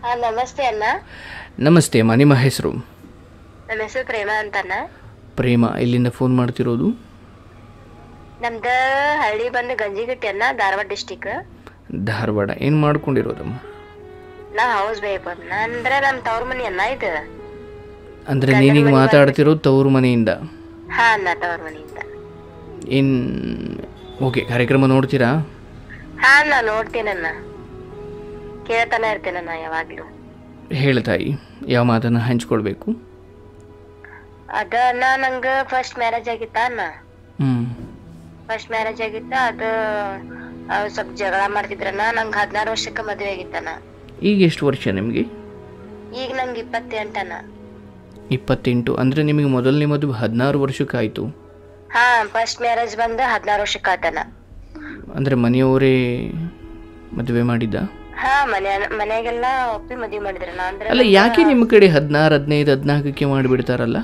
ಹಾ ನಮಸ್ತೆ ಅಣ್ಣ ನಮಸ್ತೆ ಅಮ್ಮ ನಿಮ್ಮ ಹೆಸರು ನನ್ನ ಹೆಸರು ಪ್ರೇಮ ಅಂತಣ್ಣ ಪ್ರೇಮ ಇಲ್ಲಿಂದ ಫೋನ್ ಮಾಡ್ತಿರೋದು ನಮ್ದ ಹಳ್ಳಿ ಬಂದು ಗಂಜಿಗಿಟ್ಟಿ ಅಣ್ಣ ಧಾರವಾಡ ಡಿಸ್ಟಿಕ್ ಧಾರವಾಡ ಏನು ಮಾಡ್ಕೊಂಡಿರೋದಮ್ಮ ನಾ ಹೌಸ್ ವೈಫ್ ಅಣ್ಣ ಅಂದ್ರೆ ನಮ್ ತವ್ರ ಮನಿ ಅಣ್ಣ ಇದು ಅಂದರೆ ನೀನೀಗ ಮಾತಾಡ್ತಿರೋದು ತವರು ಮನೆಯಿಂದ ಹಾ ಅಣ್ಣ ತವ್ರ ಮನಿಯಿಂದ ಏನು ಓಕೆ ಕಾರ್ಯಕ್ರಮ ನೋಡ್ತೀರಾ ಹಾ ಅಣ್ಣ ನೋಡ್ತೀನಣ್ಣ ಕೇಳ್ತಾನೆ ಇರ್ತೇನಣ್ಣ ಯಾವಾಗ್ಲೂ ಹೇಳ್ತಾಯಿ ಯಾವ ಮಾತನ್ನು ಹಂಚ್ಕೊಳ್ಬೇಕು ಅದ ಅಣ್ಣ ನಂಗ ಫಸ್ಟ್ ಮ್ಯಾರೇಜ್ ಆಗಿತ್ತ ಅಣ್ಣ ಹ್ಞೂ ಫಸ್ಟ್ ಮ್ಯಾರೇಜ್ ಆಗಿತ್ತ ಅದು ಅವ್ರು ಸ್ವಲ್ಪ ಜಗಳ ಮಾಡ್ತಿದ್ರಣ್ಣ ನಂಗ್ ಹದಿನಾರು ವರ್ಷಕ್ಕ ಮದ್ವೆ ಆಗಿತ್ತಣ್ಣ ಈಗ ಎಷ್ಟು ವರ್ಷ ನಿಮಗೆ ಈಗ ನಂಗೆ ಇಪ್ಪತ್ತೆಂಟಣ್ಣ ಇಪ್ಪತ್ತೆಂಟು ಅಂದರೆ ನಿಮಗೆ ಮೊದಲನೇ ಮದುವೆ ಹದಿನಾರು ವರ್ಷಕ್ಕಾಯಿತು ಹಾ ಫಸ್ಟ್ ಮ್ಯಾರೇಜ್ ಬಂದು ಹದಿನಾರು ವರ್ಷಕ್ಕೆ ಆತಣ್ಣ ಅಂದರೆ ಮನೆಯವರೇ ಮದುವೆ ಮಾಡಿದ್ದ ಹಾ ಮನೆ ಮನೆಗೆಲ್ಲ ಒಪ್ಪಿ ಮದ್ವಿ ಮಾಡಿದ್ರಣ್ಣ ಅಂದ್ರೆ ಅಲ್ಲ ಯಾಕೆ ನಿಮ್ಮ ಕಡೆ ಹದಿನಾರು ಹದಿನೈದು ಹದಿನಾಲ್ಕಕ್ಕೆ ಮಾಡಿಬಿಡ್ತಾರಲ್ಲ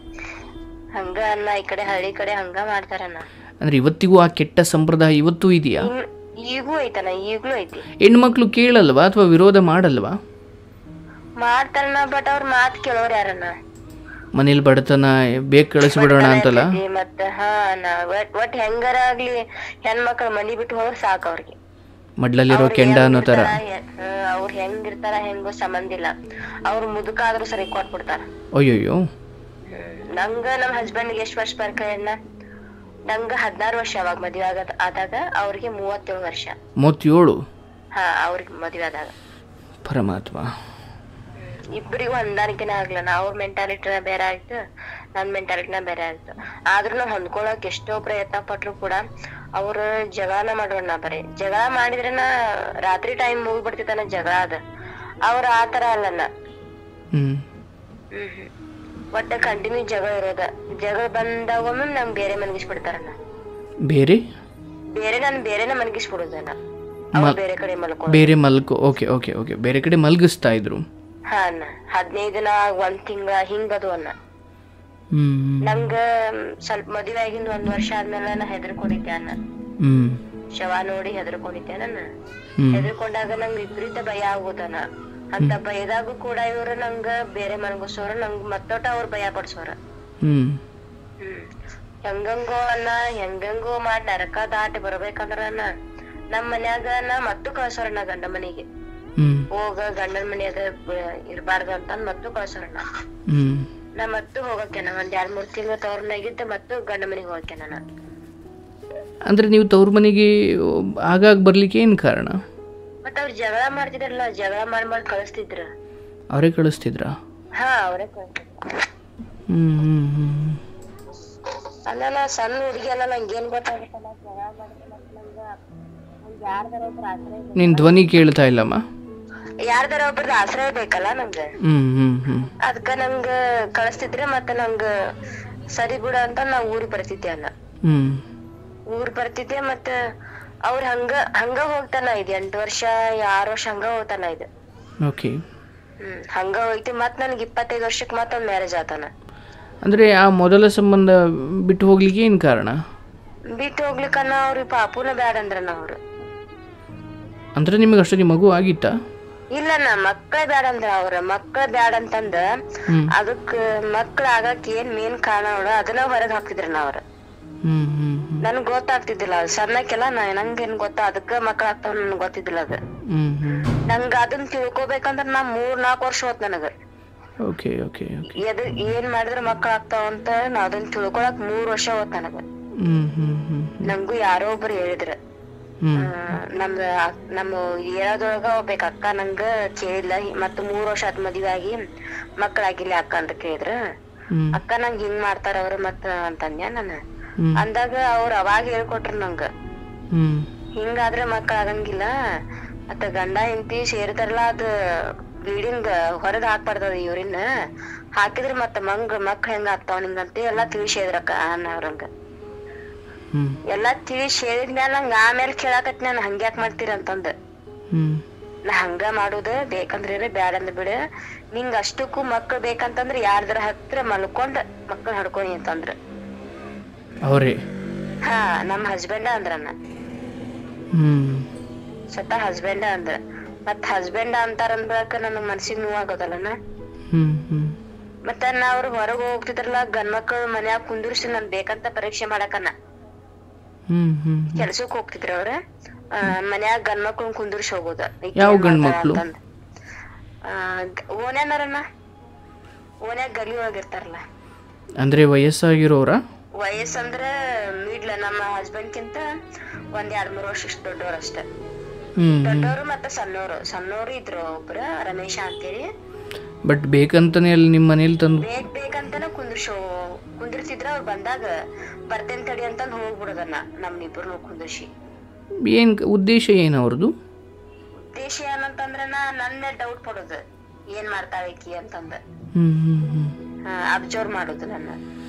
ಹಂಗ ಅನ್ನ ಈ ಕಡೆ ಹಳ್ಳಿ ಕಡೆ ಹಂಗ ಮಾಡ್ತಾರಣ್ಣ ಅಂದರೆ ಇವತ್ತಿಗೂ ಆ ಕೆಟ್ಟ ಸಂಪ್ರದಾಯ ಇವತ್ತೂ ಇದೆಯಾ ಇನ್- ಈಗೂ ಐತಣ್ಣ ಈಗ್ಲೂ ಐತಿ ಹೆಣ್ಮಕ್ಳು ಕೇಳಲ್ವಾ ಅಥವಾ ವಿರೋಧ ಮಾಡಲ್ವಾ ಮಾಡ್ತಾರಣ್ಣ ಬಟ್ ಅವ್ರ ಮಾತ್ ಕೇಳೋರ್ ಯಾರಣ್ಣ ಮನೇಲಿ ಬಡತನ ಬೇಗ ಕಳಿಸ್ಬಿಡೋಣ ಅಂತಲ್ಲ ಈ ಮತ್ತ ಹಾ ಅಣ್ಣ ಒಟ್ ಒಟ್ ಹೆಂಗಾರ ಆಗ್ಲಿ ಹೆಣ್ಮಕ್ಳು ಮನಿ ಬಿಟ್ಟು ಹೋದ್ರ ಸಾಕ್ ಅವ್ರಿಗೆ ಮಡ್ಲಲ್ಲಿರೋ ಕೆಂಡ ಅನ್ನೋ ಥರ ಅವ್ರ ಹೆಂಗಿರ್ತಾರ ಹೆಂಗೋ ಸಂಬಂಧ ಇಲ್ಲ ಅವ್ರು ಮುದುಕ ಆದ್ರೂ ಸರಿ ಕೊಟ್ಬಿಡ್ತಾರ ಅಯ್ಯೋಯ್ಯೋ ನಂಗ ನಮ್ ಹಸ್ಬೆಂಡ್ಗೆ ಎಷ್ಟ್ ವರ್ಷ ಬರ್ಕ ಅಣ್ಣ ನಂಗ ಹದಿನಾರು ವರ್ಷ ಅವಾಗ ಮದ್ವೆ ಆಗದ ಆದಾಗ ಅವ್ರಿಗೆ ಮೂವತ್ತೇಳು ವರ್ಷ ಮೂವತ್ತೇಳು ಹಾ ಅವ್ರಿಗೆ ಮದ್ವೆ ಆದಾಗ ಪರಮಾತ್ಮ ಇಬ್ಬರಿಗೂ ಹೊಂದಾಣಿಕೆನೇ ಆಗ್ಲಿಲ್ಲ ಅವ್ರ ಮೆಂಟಾಲಿಟಿನ ಬೇರೆ ಆಯ್ತು ನನ್ ಮೆಂಟಾಲಿಟಿನ ಬೇರೆ ಆಯ್ತು ಆದ್ರೂ ನಾವ್ ಹೊಂದ್ಕೊಳಕ್ ಎಷ್ಟೋ ಪ್ರಯತ್ನ ಪಟ್ರು ಕೂಡ ಅವ್ರ ಜಗಳನ ಮಾಡೋಣ ಬರೀ ಜಗಳ ಮಾಡಿದ್ರನ ರಾತ್ರಿ ಟೈಮ್ ಮುಗಿಬಿಡ್ತಿತ್ತನ ಜಗಳ ಅದ ಅವ್ರ ಆತರ ಅಲ್ಲನ ಹ್ಞೂ ಹ್ಮ್ ಹ್ಮ್ ಒಟ್ಟ ಕಂಟಿನ್ಯೂ ಜಗಳ ಇರೋದ ಜಗಳ ಬಂದಾಗ ಒಮ್ಮೆ ನಮ್ ಬೇರೆ ಮನಗಿಸ್ಬಿಡ್ತಾರಣ್ಣ ಬೇರೆ ಬೇರೆ ನಾನು ಬೇರೆನ ಮನಗಿಸ್ಬಿಡುದಣ್ಣ ಅವ್ರು ಬೇರೆ ಕಡೆ ಮಲ್ಕೊ ಬೇರೆ ಮಲ್ಕೋ ಓಕೆ ಓಕೆ ಓಕೆ ಬೇರೆ ಕಡೆ ಮಲಗಿಸ್ತಾ ಇದ್ರು ಹಾ ಅಣ್ಣ ಹದಿನೈದು ದಿನ ಒಂದ್ ತಿಂಗಳ ಹಿಂಗದು ಅಣ್ಣ ಹ್ಞೂ ನಂಗ ಮ್, ಸ್ವಲ್ಪ ಮದುವೆ ಆಗಿಂದ ಒಂದ್ ವರ್ಷ ಆದ್ಮೇಲೆ ನಾ ಹೆದರ್ಕೊಂಡಿದ್ದೆ ಅಣ್ಣ ಹ್ಞೂ ಶವ ನೋಡಿ ಹೆದರ್ಕೊಂಡಿದ್ದೆ ನನ್ನ ಹ್ಞೂ ಹೆದರ್ಕೊಂಡಾಗ ನಂಗ್ ವಿಪರೀತ ಭಯ ಆಗೋದನ ಅಂತ ಭಯದಾಗೂ ಕೂಡ ಇವ್ರು ನಂಗ ಬೇರೆ ಮನಗಸೋರ ನಂಗ್ ಮತ್ತೊಟ ಅವ್ರ ಭಯ ಪಡ್ಸೋರ ಹ್ಞೂ ಹ್ಮ್ ಹೆಂಗಂಗೋ ಅನ್ನ ಹೆಂಗಂಗೋ ಮಾಡಿ ನರಕ ದಾಟಿ ಬರ್ಬೇಕಂದ್ರ ಅಣ್ಣ ನಮ್ ಮನ್ಯಾಗ ನಾ ಮತ್ತು ಕಳ್ಸೋರಣ್ಣ ಗಂಡ ಮನೆಗೆ ಹ್ಞೂ ಹೋಗ ಗಂಡನ ಮನ್ಯಾಗ ಇರ್ಬಾರ್ದು ಅಂತ ಮತ್ತು ಕಳ್ಸೋರಣ್ಣ ಹ್ಞೂ ನಾ ಮತ್ತು ಹೋಗಕ್ಕೆ ಒಂದ್ ಎರಡ್ ಮೂರ್ ತಿಂಗಳು ತವ್ರನಾಗಿದ್ದ ಮತ್ತು ಗಂಡ ಮನೆಗೆ ಹೋಗಕ್ಕೆ ನಾನು ಅಂದರೆ ನೀವು ತವ್ರ ಮನೆಗೆ ಆಗಾಗ ಬರಲಿಕ್ಕೆ ಏನು ಕಾರಣ ಮತ್ತ ಅವ್ರು ಜಗಳ ಮಾಡ್ತಿದ್ರಲ್ಲ ಜಗಳ ಮಾಡಿ ಮಾಡಿ ಕಳಿಸ್ತಿದ್ರ ಅವರೇ ಕಳಿಸ್ತಿದ್ರಾ ಹಾ ಅವರೇ ಕಳಿಸ್ತಿದ್ರು ಹ್ಞೂ ಹ್ಞೂ ಹ್ಞೂ ಅಲ್ಲ ನಾ ಸಣ್ಣ ಹುಡುಗಿ ಅಲ್ಲ ನಂಗೆ ಏನ್ ಗೊತ್ತಾಗುತ್ತಲ್ಲ ಜಗಳ ಮಾಡಿದ್ರೆ ಮತ್ತೆ ನಂಗ ನಂಗ್ ಯಾರ್ದಾರ ಒಬ್ರ ಆಶ್ರಯ ಬೇಕು. ನಿನ್ನ ಧ್ವನಿ ಕೇಳ್ತಾ ಇಲ್ಲಮ್ಮ ಯಾರ್ದಾರ ಒಬ್ರದ್ ಆಶ್ರಯ ಬೇಕಲ್ಲ ನಂಗ ಹ್ಞೂ ಹ್ಞೂ ಹ್ಞೂ ಅದಕ್ಕ ನಂಗ ಕಳಿಸ್ತಿದ್ರೆ ಮತ್ತೆ ನಂಗ ಸರಿ ಬಿಡ ಅಂತ ನಾ ಊರಿಗೆ ಬರ್ತಿದ್ದೆ ಅಲ್ಲ ಹ್ಞೂ ಊರ್ ಬರ್ತಿದ್ದೆ ಮತ್ತ ಅವ್ರ ಹಂಗ ಹಂಗ ಹೋಗ್ತಾನ ಇದು ಎಂಟು ವರ್ಷ ಆರು ವರ್ಷ ಹಂಗ ಹೋಗ್ತಾನ ಇದು ಓಕೆ ಹ್ಮ್ ಹಂಗ ಹೋಯ್ತು ಮತ್ ನನ್ಗೆ ಇಪ್ಪತ್ತೈದು ವರ್ಷಕ್ ಮತ್ತೊಂದ್ ಮ್ಯಾರೇಜ್ ಆತಾನ ಅಂದರೆ ಆ ಮೊದಲ ಸಂಬಂಧ ಬಿಟ್ಟು ಹೋಗ್ಲಿಕ್ಕೆ ಏನು ಕಾರಣ ಬಿಟ್ಟು ಹೋಗ್ಲಿಕ್ಕನ್ನ ಅವ್ರಿಗೆ ಪಾಪುನ ಬ್ಯಾಡ ಅಂದ್ರನ ಅವ್ರು ಅಂದರೆ ನಿಮಗೆ ಅಷ್ಟೊಂದು ಮಗು ಆಗಿತ್ತಾ ಇಲ್ಲಣ್ಣ ಮಕ್ಕಳ ಬ್ಯಾಡ ಅಂದ್ರ ಅವ್ರ ಮಕ್ಕಳ ಬ್ಯಾಡ ಅಂತಂದ ಹ್ಞೂ ಅದಕ್ಕ ಮಕ್ಳ ಆಗಕ್ ಏನ್ ಮೇನ್ ಕಾರಣ ನೋಡ ಅದನ್ನ ಹೊರಗ್ ಹಾಕ್ತಿದ್ರನ ಅವ್ರ ಹ್ಞೂ ಹ್ಞೂ ಹ್ಞೂ ನನ್ಗ್ ಗೊತ್ತಾಗ್ತಿದ್ದಿಲ್ಲ ಅದು ಸಣ್ಣಕ್ಕೆಲ್ಲ ನಾ ನಂಗೇನ್ ಗೊತ್ತಾ ಅದಕ್ಕ ಮಕ್ಳ ಆಗ್ತಾವ ನನ್ಗ್ ಗೊತ್ತಿದ್ದಿಲ್ಲ ಅದ ಹ್ಞೂ ಹ್ಞೂ ನಂಗ ಅದನ್ನ ತಿಳ್ಕೊಬೇಕಂದ್ರ ನಾ ಮೂರ್ ನಾಲ್ಕು ವರ್ಷ ಹೋತ್ ನನಗ ಓಕೆ ಓಕೆ ಓಕೆ ಎದ್ ಏನ್ ಮಾಡಿದ್ರ ಮಕ್ಳ ಆಗ್ತಾವ ಅಂತ ನಾ ಅದನ್ನ ತಿಳ್ಕೊಳಕ್ ಮೂರ್ ವರ್ಷ ಹೋತ್ ನನಗ ಹ್ಞೂ ಹ್ಞೂ ಹ್ಞೂ ನಂಗೂ ಯಾರೋ ಒಬ್ರು ಹೇಳಿದ್ರ ಹ್ಞೂ ಆ, ನಮ್ದ ಅಕ್- ನಮ್ಮ ಏಳದೊಳಗ ಒಬ್ಬೇಕ ಅಕ್ಕ ನಂಗ ಕೇಳಿಲ್ಲ ಮತ್ತ ಮೂರ್ ವರ್ಷ ಆತ್ ಮದ್ವೆ ಆಗಿ ಮಕ್ಕಳಾಗಿಲ್ಲ ಅಕ್ಕ ಅಂತ ಕೇಳಿದ್ರ ಹ್ಞೂ ಅಕ್ಕ ನಂಗ್ ಹಿಂಗ್ ಮಾಡ್ತಾರ ಅವ್ರ ಮತ್ತ ಅಂತಂದ್ಯ ನಾನು ಹ್ಞೂ ಅಂದಾಗ ಅವ್ರ ಅವಾಗ ಹೇಳ್ಕೊಟ್ರ ನಂಗ ಹ್ಞೂ ಹಿಂಗಾದ್ರೆ ಮಕ್ಳ ಆಗಂಗಿಲ್ಲ ಮತ್ತ ಗಂಡ ಹೆಂಡತಿ ಸೇರ್ತಾರಲ್ಲ ಅದ ಬ್ಲೀಡಿಂಗ್ ಹೊರಗ್ ಹಾಕ್ಬಾರ್ದದ ಇವ್ರಿನ ಹಾಕಿದ್ರ ಮತ್ತ ಮಂಗ್ ಮಕ್ಳ ಹೆಂಗ ಆಗ್ತಾವ ನಿಂಗಂತ ಎಲ್ಲಾ ತಿಳಿಸಿ ಹೇಳಿದ್ರಕ್ಕ ಅವ್ರಂಗ ಹ್ಞೂ ಎಲ್ಲಾ ತಿಳಿಸಿ ಹೇಳಿದ್ಮ್ಯಾಲ ನಂಗ ಆಮೇಲೆ ಕೇಳಾಕತ್ ನಾನು ಹಂಗ್ಯಾಕ್ ಮಾಡ್ತೀರ ಅಂತಂದ ಹ್ಞೂ ನಾ ಹಂಗ ಮಾಡುದ ಬೇಕಂದ್ರೆ ಬ್ಯಾಡ ಅಂದ್ ಬಿಡ ನಿಂಗ್ ಅಷ್ಟಕ್ಕೂ ಮಕ್ಳು ಬೇಕಂತಂದ್ರ ಯಾರ್ದರ ಹತ್ರ ಮಲ್ಕೊಂಡ್ ಮಕ್ಳು ಹಡ್ಕೊನಿ ಅಂತಂದ್ರ ಅವರೇ ಹಾ ನಮ್ ಹಸ್ಬೆಂಡ ಅಂದ್ರನ್ನ ಹ್ಞೂ ಸ್ವತಃ ಹಸ್ಬೆಂಡ ಅಂದ್ರ ಮತ್ ಹಸ್ಬೆಂಡ್ ಅಂತಾರ ಅಂದ್ಬಳಕ ನನಗ್ ಮನ್ಸಿಗ್ ನೋವಾಗೋದಲ್ಲನ ಹ್ಞೂ ಹ್ಞೂ ಮತ್ತ ನಾ ಅವ್ರ ಹೊರಗ್ ಹೋಗ್ತಿದ್ರಲ್ಲ ಗಂಡ್ಮಕ್ಳು ಮನ್ಯಾಗ ಕುಂದಿರ್ಸಿ ನನ್ ಬೇಕಂತ ಪರೀಕ್ಷೆ ಮಾಡಕನ ಹ್ಞೂ ಹ್ಞೂ ಕೆಲ್ಸಕ್ ಹೋಗ್ತಿದ್ರ ಅವ್ರ ಆ, ಮನ್ಯಾಗ ಗಂಡ್ಮಕ್ಳು ಕುಂದಿರ್ಸಿ ಹೋಗೋದ ಈಕಿ ಯಾವ ಏನ್ ಮಾಡ್ತಾಳ ಗಂಡ್ಮಕ್ಳು? ಅಂತಂದ್. ಆ, ಗ- ಓನ್ಯಾನರನ್ನ ಓನ್ಯಾಗ ಗಲಿ ಒಳಗಿರ್ತಾರಲ್ಲ ಅಂದರೆ ವಯಸ್ಸಾಗಿರೋರಾ ವಯಸ್ಸಂದ್ರ ಮಿಡ್ಲ ನಮ್ಮ ಹಸ್ಬೆಂಡ್ ಕಿಂತ ಒಂದ್ ಎರಡ್ ಮೂರ್ ವರ್ಷ ಇಷ್ಟ ದೊಡ್ಡವ್ರ ಅಷ್ಟೇ ಹ್ಞೂ ದೊಡ್ಡವರು ಮತ್ತೆ ಸಣ್ಣವ್ರು ಸಣ್ಣವ್ರು ಇದ್ರು ಒಬ್ರ ರಮೇಶ ಅಂತೇಳಿ ಬಟ್ ಬೇಕಂತಾನೆ ಅಲ್ಲಿ ನಿಮ್ಮ ಮನೇಲಿ ತಂದು ಬೇಕ್ ಬೇಕಂತಾನ ಕುಂದಿರ್ಸೋ ಕುಂದಿರ್ಸಿದ್ರ ಅವ್ರು ಬಂದಾಗ ಬರ್ತೇನ್ ತಡಿ ಅಂತಂದ್ ಹೋಗ್ಬಿಡೋದನ್ನ ನಮ್ನಿಬ್ರು ಕುಂದಿರ್ಸಿ ಏನು ಉದ್ದೇಶ ಏನು ಅವ್ರದ್ದು ಉದ್ದೇಶ ಏನಂತಂದ್ರ ನಾ ನನ್ನ ಡೌಟ್ ಪಡೋದು ಏನ್ ಮಾಡ್ತಾಳ ಈಕಿ ಅಂತಂದ ಹ್ಞೂ ಹ್ಞೂ ಹ್ಞೂ ಅಬ್ಸರ್ವ್ ಮಾಡೋದು ನನ್ನ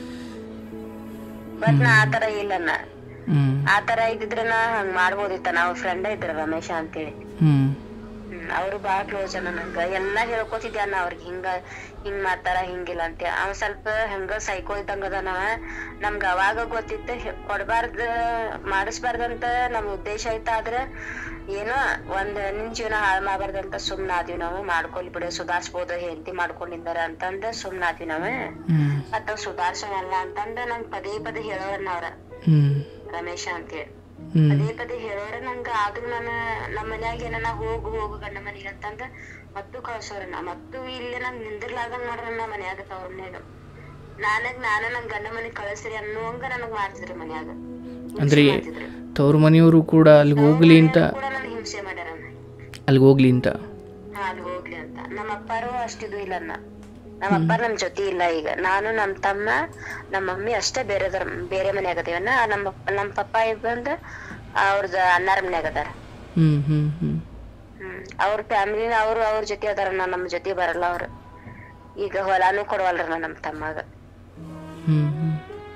ಬಟ್ ನಾ ಆತರ ಇಲ್ಲನ್ನ ಹ್ಞೂ ಆತರ ಇದ್ದಿದ್ರ ನಾ ಹಂಗ್ ಮಾಡ್ಬೋದಿತ್ತ ನಾವು ಫ್ರೆಂಡ್ ಇದ್ರ ರಮೇಶ ಅಂತೇಳಿ ಹ್ಞೂ ಹ್ಮ್ ಅವ್ರು ಬಾಳ ಕ್ಲೋಸ್ ಅನ್ನ ನಂಗ ಎಲ್ಲಾ ಹೇಳ್ಕೊತಿದ್ದೆ ಅಣ್ಣ ಅವ್ರಿಗೆ ಹಿಂಗ ಹಿಂಗ್ ಮಾಡ್ತಾರ ಹಿಂಗಿಲ್ಲ ಅಂತ ಅವ ಸ್ವಲ್ಪ ಹಂಗ ಸೈಕೋ ಇದ್ದಂಗ ಅದಾನವ ನಮ್ಗ ಅವಾಗ ಗೊತ್ತಿತ್ತ ಹೆ- ಕೊಡ್ಬಾರ್ದ ಮಾಡಿಸ್ಬಾರ್ದಂತ ನಮ್ ಉದ್ದೇಶ ಐತ ಆದ್ರ ಏನೋ ಒಂದ್ ನಿನ್ ಜೀವನ ಹಾಳ್ ಮಾಡ್ಬಾರ್ದಂತ ಸುಮ್ನ ಆದ್ವಿ ನಾವು ಮಾಡ್ಕೊಲಿ ಬಿಡು ಸುಧಾರ್ಸ್ಬೋದು ಹೆಂಡತಿ ಮಾಡ್ಕೊಂಡಿದ್ದಾರ ಅಂತಂದ ಸುಮ್ನ ಆದ್ವಿ ನಾವ ಹ್ಞೂ ಮತ್ತ ಸುಧಾರ್ಸೋಣಲ್ಲ ಅಂತಂದ ನಂಗ್ ಪದೇ ಪದೇ ಹೇಳೋರನ್ನ ಅವ್ರ ಹ್ಞೂ ರಮೇಶ ಅಂತೇಳಿ ಹ್ಞೂ ಪದೇ ಪದೇ ಹೇಳೋರ ನಂಗ ಆದ್ರೂ ನಾನು ನಮ್ಮ ಮನ್ಯಾಗ ಏನಾನ ಹೋಗು ಹೋಗು ಗಂಡ ಮನೆಗೆ ಅಂತಂದ ಮತ್ತು ಕಳ್ಸೋರನ್ನ ಮತ್ತು ಇಲ್ಲಿ ನಂಗ್ ನಿಂದಿರ್ಲಾರ್ದಂಗ್ ಮಾಡ್ರ ನಮ್ಮ ಮನ್ಯಾಗ ತವ್ರ ಮನ್ಯಾಗ ನಾನಾಗ ನಾನ ನನ್ ಗಂಡ ಮನೆಗ್ ಕಳಿಸ್ರಿ ಅನ್ನುವಂಗ ನನಗ್ ಮಾಡ್ತಿದ್ರು ಮನ್ಯಾಗ ಅಂದ್ರೆ ಹಿಂಸೆ ಮಾಡ್ತಿದ್ರು. ತವ್ರ ಮನೆಯವರು ಕೂಡ ಅಲ್ಲಿಗೆ ಹೋಗ್ಲಿ ಅಂತ ಕೂಡ ನನ್ ಹಿಂಸೆ ಮಾಡ್ಯಾರ ಅಲ್ಲಿಗೆ ಹೋಗ್ಲಿ ಅಂತ ಹಾ ಅಲ್ಲಿ ಹೋಗ್ಲಿ ಅಂತ ನಮ್ಮ ಅಪ್ಪಾರು ಅಷ್ಟಿದು ಇಲ್ಲ ಅನ್ನ ನಮ್ಮ ಅಪ್ಪ ನಮ್ ಜೊತೆ ಇಲ್ಲ ಈಗ ನಾನು ನಮ್ ತಮ್ಮ ನಮ್ಮ ಮಮ್ಮಿ ಅಷ್ಟೇ ಬೇರೆ ಬೇರೆ ಮನ್ಯಾಗ ಅದೇವನ್ನ ನಮ್ಮ ನಮ್ಮ ಪಪ್ಪ ಬಂದ್ ಅವ್ರದ್ದು ಅಣ್ಣಾರ ಮನ್ಯಾಗ ಅದಾರ ಹ್ಞೂ ಹ್ಞೂ ಹ್ಞೂ ಹ್ಮ್ ಅವ್ರ ಫ್ಯಾಮಿಲಿನ ಅವ್ರು ಅವ್ರ ಜೊತೆ ಅದಾರ ನಾ ನಮ್ಮ ಜೊತೆ ಬರಲ್ಲ ಅವ್ರು ಈಗ ಹೊಲಾನು ಕೊಡವಲ್ರ ನಾ ನಮ್ಮ ತಮ್ಮಗ ಹ್ಞೂ ಹ್ಞೂ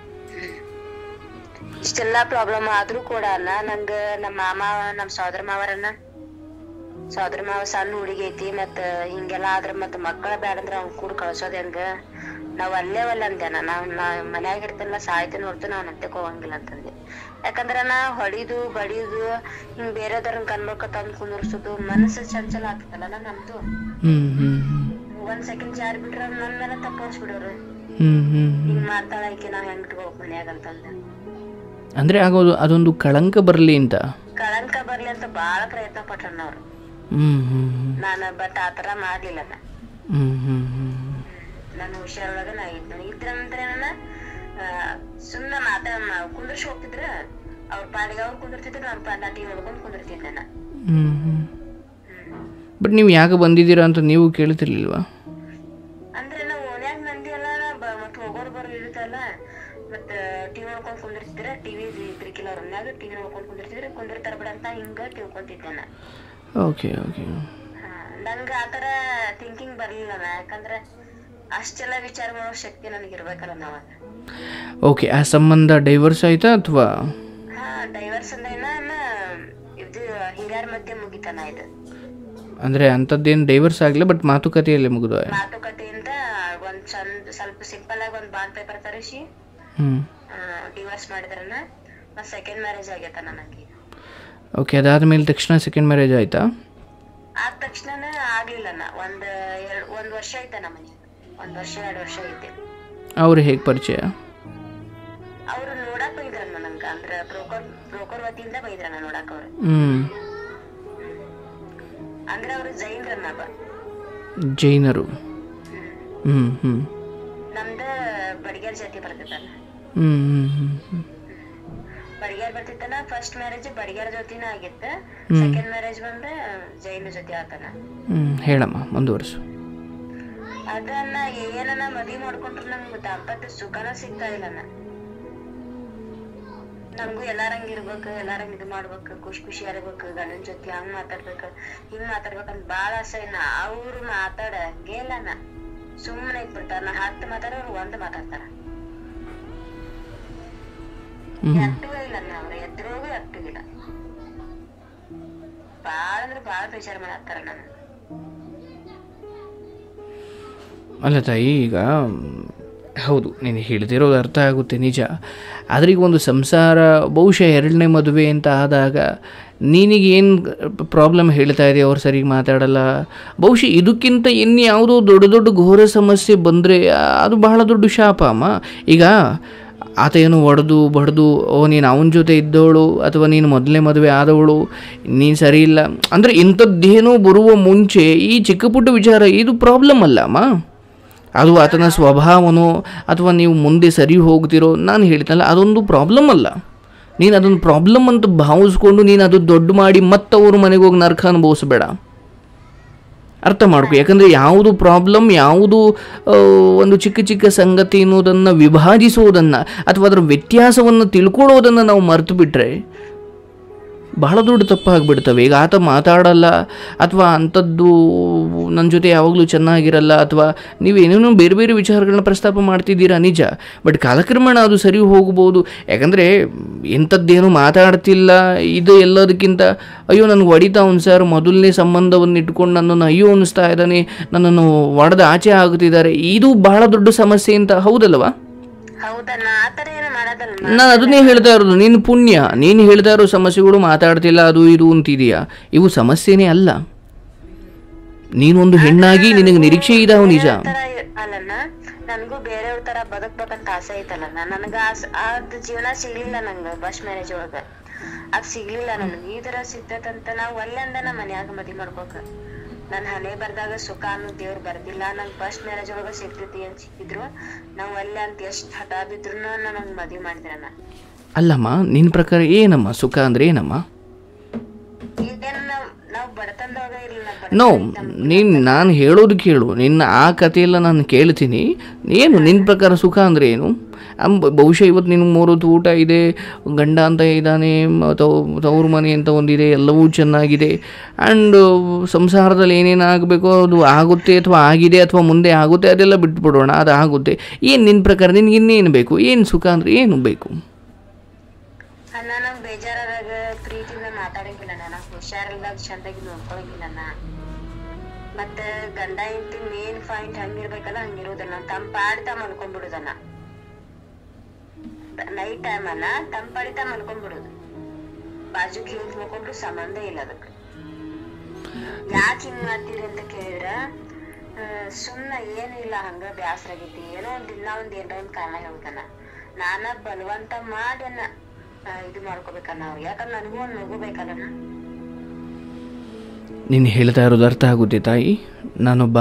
ಇಷ್ಟೆಲ್ಲಾ ಪ್ರಾಬ್ಲಮ್ ಆದ್ರೂ ಕೂಡ ಅಲ್ಲ ನಂಗ ನಮ್ಮ ಮಾಮ ನಮ್ ಸೋದರ ಮಾವರನ್ನ ಸೋದರ ಮಾವ ಸಣ್ಣ ಹುಡುಗಿ ಐತಿ ಮತ್ತ ಹಿಂಗೆಲ್ಲ ಆದ್ರ ಮತ್ತ ಮಕ್ಕಳ ಬ್ಯಾಡಂದ್ರ ಅವ್ನ್ ಕೂಡ ಕಳ್ಸೋದ್ ಹೆಂಗ ನಾವ್ ಅಲ್ಲೇ ಒಲ್ಲ ಅಂದೇನ ನಾವ್ ನಾ ಮನ್ಯಾಗ ಇರ್ತಲ್ಲ ಸಾಯ್ತೀನಿ ಹೊರ್ತು ನಾವ್ ನತ್ತಕ್ ಹೋಗಂಗಿಲ್ಲ ಅಂತಂದೆ ಯಾಕಂದ್ರ ನಾ ಹೊಡಿದು ಬಡಿದು ಹಿಂಗ್ ಬೇರೆದವ್ರನ್ ಕನ್ಮಕ್ಕ ತಂದ್ ಕುಂದರ್ಸುದು ಮನಸ್ಸು ಚಂಚಲ ಆಗ್ತದಲ್ಲ ನಮ್ದು ಹ್ಞೂ ಹ್ಞೂ ಒಂದ್ ಸೆಕೆಂಡ್ ಜಾರ್ ಬಿಟ್ರ ನನ್ ಮೇಲೆ ತಪ್ಪೋರ್ಸ್ಬಿಡೋರು ಹ್ಞೂ ಹ್ಞೂ ಹಿಂಗ್ ಮಾಡ್ತಾಳ ಈಕಿ ನಾವ್ ಹೆಂಗ್ ಇಟ್ಕೋಬೇಕು ಮನ್ಯಾಗ ಅಂತಂದ ಅಂದರೆ ಆಗೋದು ಅದೊಂದು ಕಳಂಕ ಬರಲಿ ಅಂತ ಕಳಂಕ ಬರ್ಲಿ ಅಂತ ಬಾಳ ಪ್ರಯತ್ನ ಪಟ್ರಣ್ಣ ಅವ್ರು ಹ್ಞೂ ಹ್ಞೂ ನಾನು ಬಟ್ ಆತರ ಮಾಡ್ಲಿಲ್ಲ ನಾ ಹ್ಞೂ ಹ್ಞೂ ಹ್ಞೂ ನನ್ನ ಹುಷಾರೊಳಗ ನಾ ಇದ್ನ ಇದ್ರ ನಂತರ ನನ್ನ ಸುಮ್ನೆ ಮಾತಾ ಕುಂದರ್ಸಿ ಹೋಗ್ತಿದ್ರ ಅವ್ರ ಪಾಡಿಗೆ ಅವ್ರು ಕುಂದಿರ್ತಿದ್ರು ಅವ್ರ ಪಾಡ್ ನಾ ಟಿವಿ ನೋಡ್ಕೊಂಡ್ ಕುಂದಿರ್ತಿದ್ದೆ ನಾ ಹ್ಞೂ ಹ್ಞೂ ಬಟ್ ನೀವು ಯಾಕೆ ಬಂದಿದ್ದೀರಾ ಅಂತ ನೀವು ಕೇಳ್ತಿರ್ಲಿಲ್ವಾ ಅಂದ್ರೆ ನಾವು ಓನ್ಯಾಗ ಮಂದಿ ಎಲ್ಲ ಮತ್ ಹೋಗೋರ್ ಬರೋರ್ ಇರುತ್ತಲ್ಲ ಮತ್ತ ಟಿವಿ ನೋಡ್ಕೊಂಡ್ ಕುಂದಿರ್ತಿದ್ರ ಟಿವಿ ಇದ್ರಿಕಿಲ್ಲ ಅವ್ರ ಮನ್ಯಾಗ ಟಿವಿ ನೋಡ್ಕೊಂಡ್ ಕುಂದಿರ್ತಿದ್ರ ಕುಂದಿರ್ತಾರ ಬಿಡ ಅಂತ ಹಿಂಗ ತಿಳ್ಕೊಂತಿದ್ದೆ ನಾ ಓಕೆ ಓಕೆ ಹಾ, ನಂಗ ಆತರ ಥಿಂಕಿಂಗ್ ಬರ್ಲಿಲ್ಲ ನಾ ಯಾಕಂದ್ರ ಅಷ್ಟೆಲ್ಲ ವಿಚಾರ ಮಾಡೋ ಶಕ್ತಿ ನನಗೆ ಇರ್ಬೇಕಲ್ಲ ನಾವಾಗ ಓಕೆ ಆ ಸಂಬಂಧ ಡೈವರ್ಸ್ ಆಯಿತಾ ಅಥವಾ ಹಾ ಡೈವರ್ಸ್ ಅಂದ್ರೆ ಏನ ಇದು ಹಿರಿಯರ ಮಧ್ಯೆ ಮುಗಿತನ ಇದು ಅಂದರೆ ಅಂಥದ್ದೇನು ಡೈವರ್ಸ್ ಆಗಲಿಲ್ಲ ಬಟ್ ಮಾತುಕತೆಯಲ್ಲೇ ಮುಗಿದು ಮಾತುಕತೆಯಿಂದ ಒಂದ್ ಚಂದ ಸ್ವಲ್ಪ ಸಿಂಪಲ್ ಆಗಿ ಒಂದ್ ಬಾಂಡ್ ಪೇಪರ್ ತರಿಸಿ ಹ್ಞೂ ಡಿವೋರ್ಸ್ ಮಾಡಿದ್ರನ ಮತ್ ಸೆಕೆಂಡ್ ಮ್ಯಾರೇಜ್ ಆಗೈತ ನನಗೆ ಓಕೆ ಅದಾದಮೇಲೆ ತಕ್ಷಣ ಸೆಕೆಂಡ್ ಮ್ಯಾರೇಜ್ ಆಯಿತಾ ಆದ ತಕ್ಷಣ ಆಗ್ಲಿಲ್ಲ ನಾ ಒಂದ್ ಎರಡ್ ಒಂದ್ ವರ್ಷ ಐತ ನಮ್ಮ ಮನೆ ಒಂದ್ ವರ್ಷ ಎರಡ್ ವರ್ಷ ಐತೆ ಅವ್ರು ಹೇಗೆ ಪರಿಚಯ ಅವ್ರು ನೋಡಾಕ್ ಬೈದ್ರನ್ನ ನಂಗ ಅಂದ್ರ ಬ್ರೋಕರ್ ಬ್ರೋಕರ್ ವತಿಯಿಂದ ಬೈದ್ರನ್ನ ನೋಡಾಕ್ ಅವ್ರು ಹ್ಞೂ ಅಂದ್ರೆ ಅವ್ರು ಜೈನ್ರನ್ನ ಬ ಜೈನರು ಹ್ಞೂ ಹ್ಞೂ ನಮ್ದ ಬಡಿಗೇರ್ ಜಾತಿ ಬರ್ತೈತಲ್ಲ ಹ್ಞೂ ಹ್ಞೂ ಹ್ಞೂ ಹ್ಞೂ ಬಡಿಗೇರ್ ಬರ್ತಿತ್ತಲ್ಲ ಫಸ್ಟ್ ಮ್ಯಾರೇಜ್ ಬಡಿಗೇರ್ ಜೊತಿನ ಆಗಿತ್ತ ಸೆಕೆಂಡ್ ಮ್ಯಾರೇಜ್ ಬಂದ ಜೈನ ಜೊತೆ ಆತನ ಹ್ಞೂ ಹೇಳಮ್ಮ ಮುಂದುವರ್ಸು ಅದನ್ನ ಏನನ ಮದ್ವಿ ಮಾಡ್ಕೊಂಡ್ರು ನಮ್ಗೆ ದಾಂಪತ್ಯ ಸುಖನ ಸಿಗ್ತಾ ಇಲ್ಲನ ನಮ್ಗೂ ಎಲ್ಲಾರಂಗ್ ಇರ್ಬೇಕು ಎಲ್ಲಾರಂಗ್ ಇದು ಮಾಡ್ಬೇಕು ಖುಷಿ ಖುಷಿ ಇರ್ಬೇಕು ಗಂಡನ್ ಜೊತೆ ಹಂಗ್ ಮಾತಾಡ್ಬೇಕು ಹಿಂಗ್ ಮಾತಾಡ್ಬೇಕಂತ ಬಾಳ ಆಸೆ ನಾ ಅವ್ರು ಮಾತಾಡಂಗೆ ಇಲ್ಲನ ಸುಮ್ಮನೆ ಇಟ್ಬಿಡ್ತಾರ ನಾ ಹತ್ತು ಮಾತಾಡೋರು ಒಂದ್ ಮಾತಾಡ್ತಾರ ಹ್ಞೂ ಎತ್ತೂ ಇಲ್ಲ ಅವ್ರ ಎತ್ತರೋಗು ಎತ್ತೂ ಇಲ್ಲ ಬಾಳ ಅಂದ್ರೆ ಬಾಳ ವಿಚಾರ ಮಾಡತ್ತಾರ ನಮ್ಗೆ ಅಲ್ಲ ತಾಯಿ ಈಗ ಹೌದು ನೀನು ಹೇಳ್ತಿರೋದು ಅರ್ಥ ಆಗುತ್ತೆ ನಿಜ ಆದರೆ ಈಗ ಒಂದು ಸಂಸಾರ ಬಹುಶಃ ಎರಡನೇ ಮದುವೆ ಅಂತ ಆದಾಗ ನಿನಗೇನು ಪ್ರಾಬ್ಲಮ್ ಹೇಳ್ತಾ ಇದೆ ಅವ್ರು ಸರಿಗೆ ಮಾತಾಡಲ್ಲ ಬಹುಶಃ ಇದಕ್ಕಿಂತ ಇನ್ಯಾವುದೋ ದೊಡ್ಡ ದೊಡ್ಡ ಘೋರ ಸಮಸ್ಯೆ ಬಂದರೆ ಅದು ಬಹಳ ದೊಡ್ಡ ಶಾಪ ಅಮ್ಮ ಈಗ ಆತ ಏನು ಒಡೆದು ಬಡ್ದು ಓ ನೀನು ಅವನ ಜೊತೆ ಇದ್ದವಳು ಅಥವಾ ನೀನು ಮೊದಲನೇ ಮದುವೆ ಆದವಳು ನೀನು ಸರಿ ಇಲ್ಲ ಅಂದರೆ ಇಂಥದ್ದೇನೋ ಬರುವ ಮುಂಚೆ ಈ ಚಿಕ್ಕ ಪುಟ್ಟ ವಿಚಾರ ಇದು ಪ್ರಾಬ್ಲಮ್ ಅಲ್ಲ ಅಮ್ಮ ಅದು ಆತನ ಸ್ವಭಾವನೋ ಅಥವಾ ನೀವು ಮುಂದೆ ಸರಿ ಹೋಗ್ತಿರೋ ನಾನು ಹೇಳ್ತಲ್ಲ ಅದೊಂದು ಪ್ರಾಬ್ಲಮ್ ಅಲ್ಲ ನೀನು ಅದೊಂದು ಪ್ರಾಬ್ಲಮ್ ಅಂತ ಭಾವಿಸ್ಕೊಂಡು ನೀನು ಅದು ದೊಡ್ಡ ಮಾಡಿ ಮತ್ತವ್ರ ಮನೆಗೆ ಹೋಗಿ ನರ್ಕ ಅನುಭವಿಸ್ಬೇಡ ಅರ್ಥ ಮಾಡ್ಕೊ ಯಾಕಂದರೆ ಯಾವುದು ಪ್ರಾಬ್ಲಮ್ ಯಾವುದು ಆ, ಒಂದು ಚಿಕ್ಕ ಚಿಕ್ಕ ಸಂಗತಿ ಅನ್ನೋದನ್ನು ವಿಭಾಜಿಸೋದನ್ನು ಅಥವಾ ಅದರ ವ್ಯತ್ಯಾಸವನ್ನು ತಿಳ್ಕೊಳ್ಳೋದನ್ನು ನಾವು ಮರೆತು ಬಿಟ್ಟರೆ ಬಹಳ ದೊಡ್ಡ ತಪ್ಪಾಗ್ಬಿಡ್ತವೆ ಈಗ ಆತ ಮಾತಾಡಲ್ಲ ಅಥವಾ ಅಂಥದ್ದು ನನ್ನ ಜೊತೆ ಯಾವಾಗಲೂ ಚೆನ್ನಾಗಿರಲ್ಲ ಅಥವಾ ನೀವು ಏನೇನೋ ಬೇರೆ ಬೇರೆ ವಿಚಾರಗಳನ್ನ ಪ್ರಸ್ತಾಪ ಮಾಡ್ತಿದ್ದೀರಾ ನಿಜ ಬಟ್ ಕಾಲಕ್ರಮೇಣ ಅದು ಸರಿ ಹೋಗ್ಬೋದು ಯಾಕಂದರೆ ಎಂಥದ್ದೇನೋ ಮಾತಾಡ್ತಿಲ್ಲ ಇದು ಎಲ್ಲದಕ್ಕಿಂತ ಅಯ್ಯೋ ನನಗೆ ಹೊಡಿತಾ ಅವ್ನು ಸರ್ ಮೊದಲನೇ ಸಂಬಂಧವನ್ನು ಇಟ್ಕೊಂಡು ನನ್ನನ್ನು ಅಯ್ಯೋ ಅನ್ನಿಸ್ತಾ ಇದ್ದಾನೆ ನನ್ನನ್ನು ಒಡೆದ ಆಚೆ ಆಗುತ್ತಿದ್ದಾರೆ ಇದು ಬಹಳ ದೊಡ್ಡ ಸಮಸ್ಯೆ ಅಂತ ಹೌದಲ್ವಾ ಹೌದಣ್ಣ ಆತರ ಏನು ಮಾಡೋದಲ್ಲ ನಾನು ಅದನ್ನೇ ಹೇಳ್ತಾ ಇರೋದು ನೀನು ಪುಣ್ಯ ನೀನು ಹೇಳ್ತಾ ಇರೋ ಸಮಸ್ಯೆಗಳು ಮಾತಾಡ್ತಿಲ್ಲ ಅದು ಇದು ಅಂತಿದೆಯಾ ಇವು ಸಮಸ್ಯೆನೇ ಅಲ್ಲ ನೀನೊಂದು ಹೆಣ್ಣಾಗಿ ನಿನಗೆ ನಿರೀಕ್ಷೆ ಇದಾವ ನಿಜ ತರ ಅಲ್ಲಣ್ಣ ನನ್ಗೂ ಬೇರೆಯವ್ರ ತರ ಬದುಕ್ಬೇಕಂತ ಆಸೆ ಐತಲ್ಲಣ್ಣ ನನಗ ಆಸ್- ಅದ್ ಜೀವನ ಸಿಗ್ಲಿಲ್ಲ ನಂಗ ಬಸ್ ಮ್ಯಾರೇಜ್ ಒಳಗ ಅದ್ ಸಿಗ್ಲಿಲ್ಲ ನನಗ ಈ ತರ ಸಿಗ್ತೈತಂತ ನಾವ್ ಒಲ್ಲೆ ಅಂದ ನಾ ಮನ್ಯಾಗ ಮದ್ವಿ ಮಾಡ್ಕೋಕ ನನ್ ಹಣೆ ಬರ್ದಾಗ ಸುಖ ಅನ್ನೋ ದೇವ್ರ ಬರ್ದಿಲ್ಲ ನಂಗ್ ಬಸ್ ಮ್ಯಾರೇಜ್ ಒಳಗ ಸಿಗ್ತೈತಿ ಅಂತ ಸಿಕ್ಕಿದ್ರು ನಾವ್ ಒಲ್ಲೆ ಅಂತ ಎಷ್ಟ್ ಹಠ ಬಿದ್ರು ನನಗ್ ಮದ್ವಿ ಮಾಡಿದ್ರಣ್ಣ ಅಲ್ಲಮ್ಮ ನಿನ್ನ ಪ್ರಕಾರ ಏನಮ್ಮ ಸುಖ ಅಂದರೆ ಏನಮ್ಮ ಈಗೇನ ನಾವ್ ನಾವ್ ಬಡತನದೊಳಗ ಇರ್ಲಿಲ್ಲ ನೋ ನೀನು ನಾನು ಹೇಳೋದು ಕೇಳು ನಿನ್ನ ಆ ಕಥೆಯೆಲ್ಲ ನಾನು ಕೇಳ್ತೀನಿ ಏನು ನಿನ್ನ ಪ್ರಕಾರ ಸುಖ ಅಂದರೆ ಏನು ಅಂಬ ಬಹುಶಃ ಇವತ್ತು ನಿನಗೆ ಮೂರೊತ್ತು ಊಟ ಇದೆ ಗಂಡ ಅಂತ ಇದ್ದಾನೆ ಮ- ತವ್- ತವ್ರ ಮನೆ ಅಂತ ಒಂದಿದೆ ಎಲ್ಲವೂ ಚೆನ್ನಾಗಿದೆ ಆ್ಯಂಡ್ ಸಂಸಾರದಲ್ಲಿ ಏನೇನು ಆಗಬೇಕೋ ಅದು ಆಗುತ್ತೆ ಅಥವಾ ಆಗಿದೆ ಅಥವಾ ಮುಂದೆ ಆಗುತ್ತೆ ಅದೆಲ್ಲ ಬಿಟ್ಬಿಡೋಣ ಅದು ಆಗುತ್ತೆ ಏನು ನಿನ್ನ ಪ್ರಕಾರ ನಿನಗೆ ಇನ್ನೇನು ಬೇಕು ಏನು ಸುಖ ಅಂದರೆ ಏನು ಬೇಕು ಅಣ್ಣ ನಂಗ್ ಬೇಜಾರಾದಾಗ ಪ್ರೀತಿಯಿಂದ ಮಾತಾಡಂಗಿಲ್ಲ ನಾನು ಹುಷಾರಿಲ್ದಾಗ ಚಂದಾಗಿ ನೋಡ್ಕೊಳಂಗಿಲ್ಲ ಮತ್ತ ಗಂಡ ಹೆಂಡತಿ ಮೇನ್ ಪಾಯಿಂಟ್ ಹಂಗಿರ್ಬೇಕಲ್ಲ ಹಂಗಿರೋದನ್ನ ತಂಪಾಡ್ತಾ ಮಲ್ಕೊಂಡ್ಬಿಡುದನ್ನ ನೈಟ್ ಟೈಮ್ ಅನ್ನ ತಂಪಾಡಿತಾ ಮಲ್ಕೊಂಡ್ಬಿಡುದು ಬಾಜು ಕೇಳಿ ಮಲ್ಕೊಂಡ್ರು ಸಂಬಂಧ ಇಲ್ಲ ಅದಕ್ಕೆ ಯಾಕೆ ಹಿಂಗ್ ಮಾಡ್ತೀರಿ ಅಂತ ಕೇಳಿದ್ರ ಆ, ಸುಮ್ನ ಏನು ಇಲ್ಲ ಹಂಗ ಬ್ಯಾಸರ ಆಗೈತಿ ಏನೋ ಒಂದ್ ದಿನ ಒಂದ್ ಏನ್ರ ಒಂದ್ ಕಾರಣ ಹೇಳ್ತಾನ ನಾನ ಬಲವಂತ ಮಾಡ್ಯನ್ನ ಆ, ಇದು ಮಾಡ್ಕೋಬೇಕನ್ನ ನಾವು ಯಾಕಂದ್ರೆ ನನಗೂ ಒಂದ್ ಮಗು ಬೇಕಲ್ಲಣ್ಣ ನೀನು ಹೇಳ್ತಾ ಇರೋದು ಅರ್ಥ ಆಗುತ್ತೆ ತಾಯಿ ನಾನೊಬ್ಬ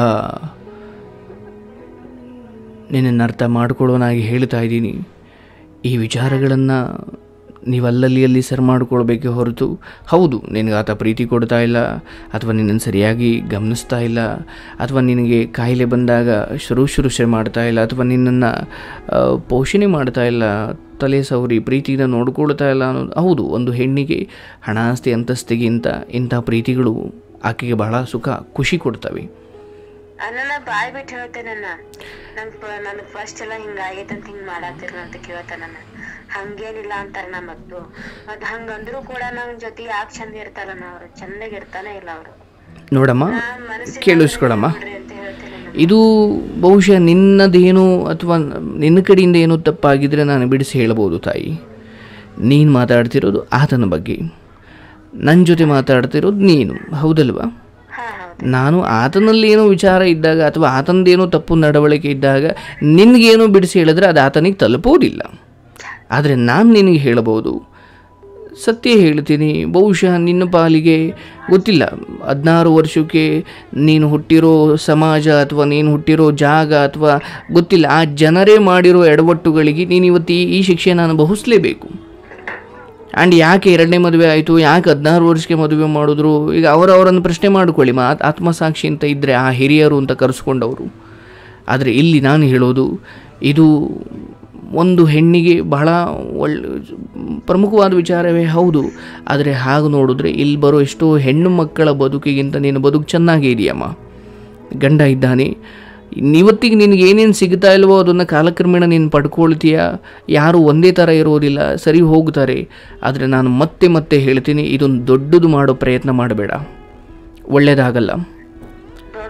ನಿನ್ನನ್ನು ಅರ್ಥ ಮಾಡ್ಕೊಳ್ಳೋನಾಗಿ ಹೇಳ್ತಾ ಇದ್ದೀನಿ ಈ ವಿಚಾರಗಳನ್ನು ನೀವು ಅಲ್ಲಲ್ಲಿ ಅಲ್ಲಿ ಸರ್ ಮಾಡ್ಕೊಳ್ಬೇಕೆ ಹೊರತು ಹೌದು ನಿನಗೆ ಆತ ಪ್ರೀತಿ ಕೊಡ್ತಾ ಇಲ್ಲ ಅಥವಾ ನಿನ್ನನ್ನು ಸರಿಯಾಗಿ ಗಮನಿಸ್ತಾ ಇಲ್ಲ ಅಥವಾ ನಿನಗೆ ಕಾಯಿಲೆ ಬಂದಾಗ ಶುಶ್ರೂಷೆ ಮಾಡ್ತಾ ಇಲ್ಲ ಅಥವಾ ನಿನ್ನನ್ನು ಪೋಷಣೆ ಮಾಡ್ತಾ ಇಲ್ಲ ತಲೆ ಸವರಿ ಪ್ರೀತಿಯಿಂದ ನೋಡ್ಕೊಳ್ತಾ ಇಲ್ಲ ಅನ್ನೋದು ಹೌದು ಒಂದು ಹೆಣ್ಣಿಗೆ ಹಣ ಆಸ್ತಿ ಅಂತಸ್ತಿಗಿಂತ ಇಂಥ ಪ್ರೀತಿಗಳು ಆಕೆಗೆ ಬಹಳ ಸುಖ ಖುಷಿ ಕೊಡ್ತವೆ ಅನ್ನ ಬಾಯ್ ಬಿಟ್ಟು ಹೇಳ್ತೇನನ್ನ ನಂಗ್ ಪ- ನನಗ್ ಫಸ್ಟ್ ಎಲ್ಲ ಹಿಂಗ ಆಗೈತೆ ಅಂತ ಹಿಂಗ್ ಮಾಡಾತಿರ ಅಂತ ಕೇಳ್ತಾನನ್ನ ಹಂಗೇನಿಲ್ಲ ಅಂತಾರಣ್ಣ ಮತ್ತು ಮತ್ ಹಂಗಂದ್ರು ಕೂಡ ನನ್ ಜೊತೆ ಯಾಕೆ ಚಂದ ಇರ್ತಾರಣ್ಣ ಅವ್ರು ಚಂದಾಗಿ ಇರ್ತಾನೆ ಇಲ್ಲ ಅವ್ರು ನೋಡಮ್ಮ ನಾನ್ ಮನಸ್ಸಿನ ಕೇಳಿಸ್ಕೊಳಮ್ಮ ನೋಡ್ರಿ ಅಂತ ಹೇಳ್ತೇನೆ ಇದು ಬಹುಶಃ ನಿನ್ನದೇನು ಅಥವಾ ನಿನ್ನ ಕಡೆಯಿಂದ ಏನೋ ತಪ್ಪಾಗಿದ್ದರೆ ನಾನು ಬಿಡಿಸಿ ಹೇಳ್ಬೋದು ತಾಯಿ ನೀನು ಮಾತಾಡ್ತಿರೋದು ಆತನ ಬಗ್ಗೆ ನನ್ನ ಜೊತೆ ಮಾತಾಡ್ತಿರೋದು ನೀನು ಹೌದಲ್ವಾ ಹಾ ಹೌದು ನಾನು ಆತನಲ್ಲಿ ಏನೋ ವಿಚಾರ ಇದ್ದಾಗ ಅಥವಾ ಆತನದೇನೋ ತಪ್ಪು ನಡವಳಿಕೆ ಇದ್ದಾಗ ನಿನಗೇನೋ ಬಿಡಿಸಿ ಹೇಳಿದ್ರೆ ಅದು ಆತನಿಗೆ ತಲುಪೋದಿಲ್ಲ ಆದರೆ ನಾನು ನಿನಗೆ ಹೇಳಬಹುದು ಸತ್ಯ ಹೇಳ್ತೀನಿ ಬಹುಶಃ ನಿನ್ನ ಪಾಲಿಗೆ ಗೊತ್ತಿಲ್ಲ ಹದಿನಾರು ವರ್ಷಕ್ಕೆ ನೀನು ಹುಟ್ಟಿರೋ ಸಮಾಜ ಅಥವಾ ನೀನು ಹುಟ್ಟಿರೋ ಜಾಗ ಅಥವಾ ಗೊತ್ತಿಲ್ಲ ಆ ಜನರೇ ಮಾಡಿರೋ ಎಡವಟ್ಟುಗಳಿಗೆ ನೀನು ಇವತ್ತು ಈ- ಈ ಶಿಕ್ಷೆಯನ್ನು ಅನುಭವಿಸಲೇಬೇಕು ಆ್ಯಂಡ್ ಯಾಕೆ ಎರಡನೇ ಮದುವೆ ಆಯಿತು ಯಾಕೆ ಹದಿನಾರು ವರ್ಷಕ್ಕೆ ಮದುವೆ ಮಾಡಿದ್ರು ಈಗ ಅವರವರನ್ನು ಪ್ರಶ್ನೆ ಮಾಡ್ಕೊಳ್ಳಿ ಮಾ ಆತ್ಮಸಾಕ್ಷಿ ಅಂತ ಇದ್ದರೆ ಆ ಹಿರಿಯರು ಅಂತ ಕರೆಸ್ಕೊಂಡವರು ಆದರೆ ಇಲ್ಲಿ ನಾನು ಹೇಳೋದು ಇದು ಒಂದು ಹೆಣ್ಣಿಗೆ ಬಹಳ ಒಳ್ಳೆ ಪ್ರಮುಖವಾದ ವಿಚಾರವೇ ಹೌದು ಆದರೆ ಹಾಗೆ ನೋಡಿದ್ರೆ ಇಲ್ಲಿ ಬರೋ ಎಷ್ಟೋ ಹೆಣ್ಣು ಮಕ್ಕಳ ಬದುಕಿಗಿಂತ ನಿನ್ನ ಬದುಕು ಚೆನ್ನಾಗೇ ಇದೆಯಮ್ಮ ಗಂಡ ಇದ್ದಾನೆ ಇವತ್ತಿಗೆ ನಿನಗೆ ಏನೇನು ಸಿಗ್ತಾ ಇಲ್ವೋ ಅದನ್ನು ಕಾಲಕ್ರಮೇಣ ನೀನು ಪಡ್ಕೊಳ್ತೀಯ ಯಾರು ಒಂದೇ ಥರ ಇರೋದಿಲ್ಲ ಸರಿ ಹೋಗ್ತಾರೆ ಆದರೆ ನಾನು ಮತ್ತೆ ಮತ್ತೆ ಹೇಳ್ತೀನಿ ಇದೊಂದು ದೊಡ್ಡದು ಮಾಡೋ ಪ್ರಯತ್ನ ಮಾಡಬೇಡ ಒಳ್ಳೆಯದಾಗಲ್ಲ ದೊಡ್ಡದ್ ಮಾಡಾತಿ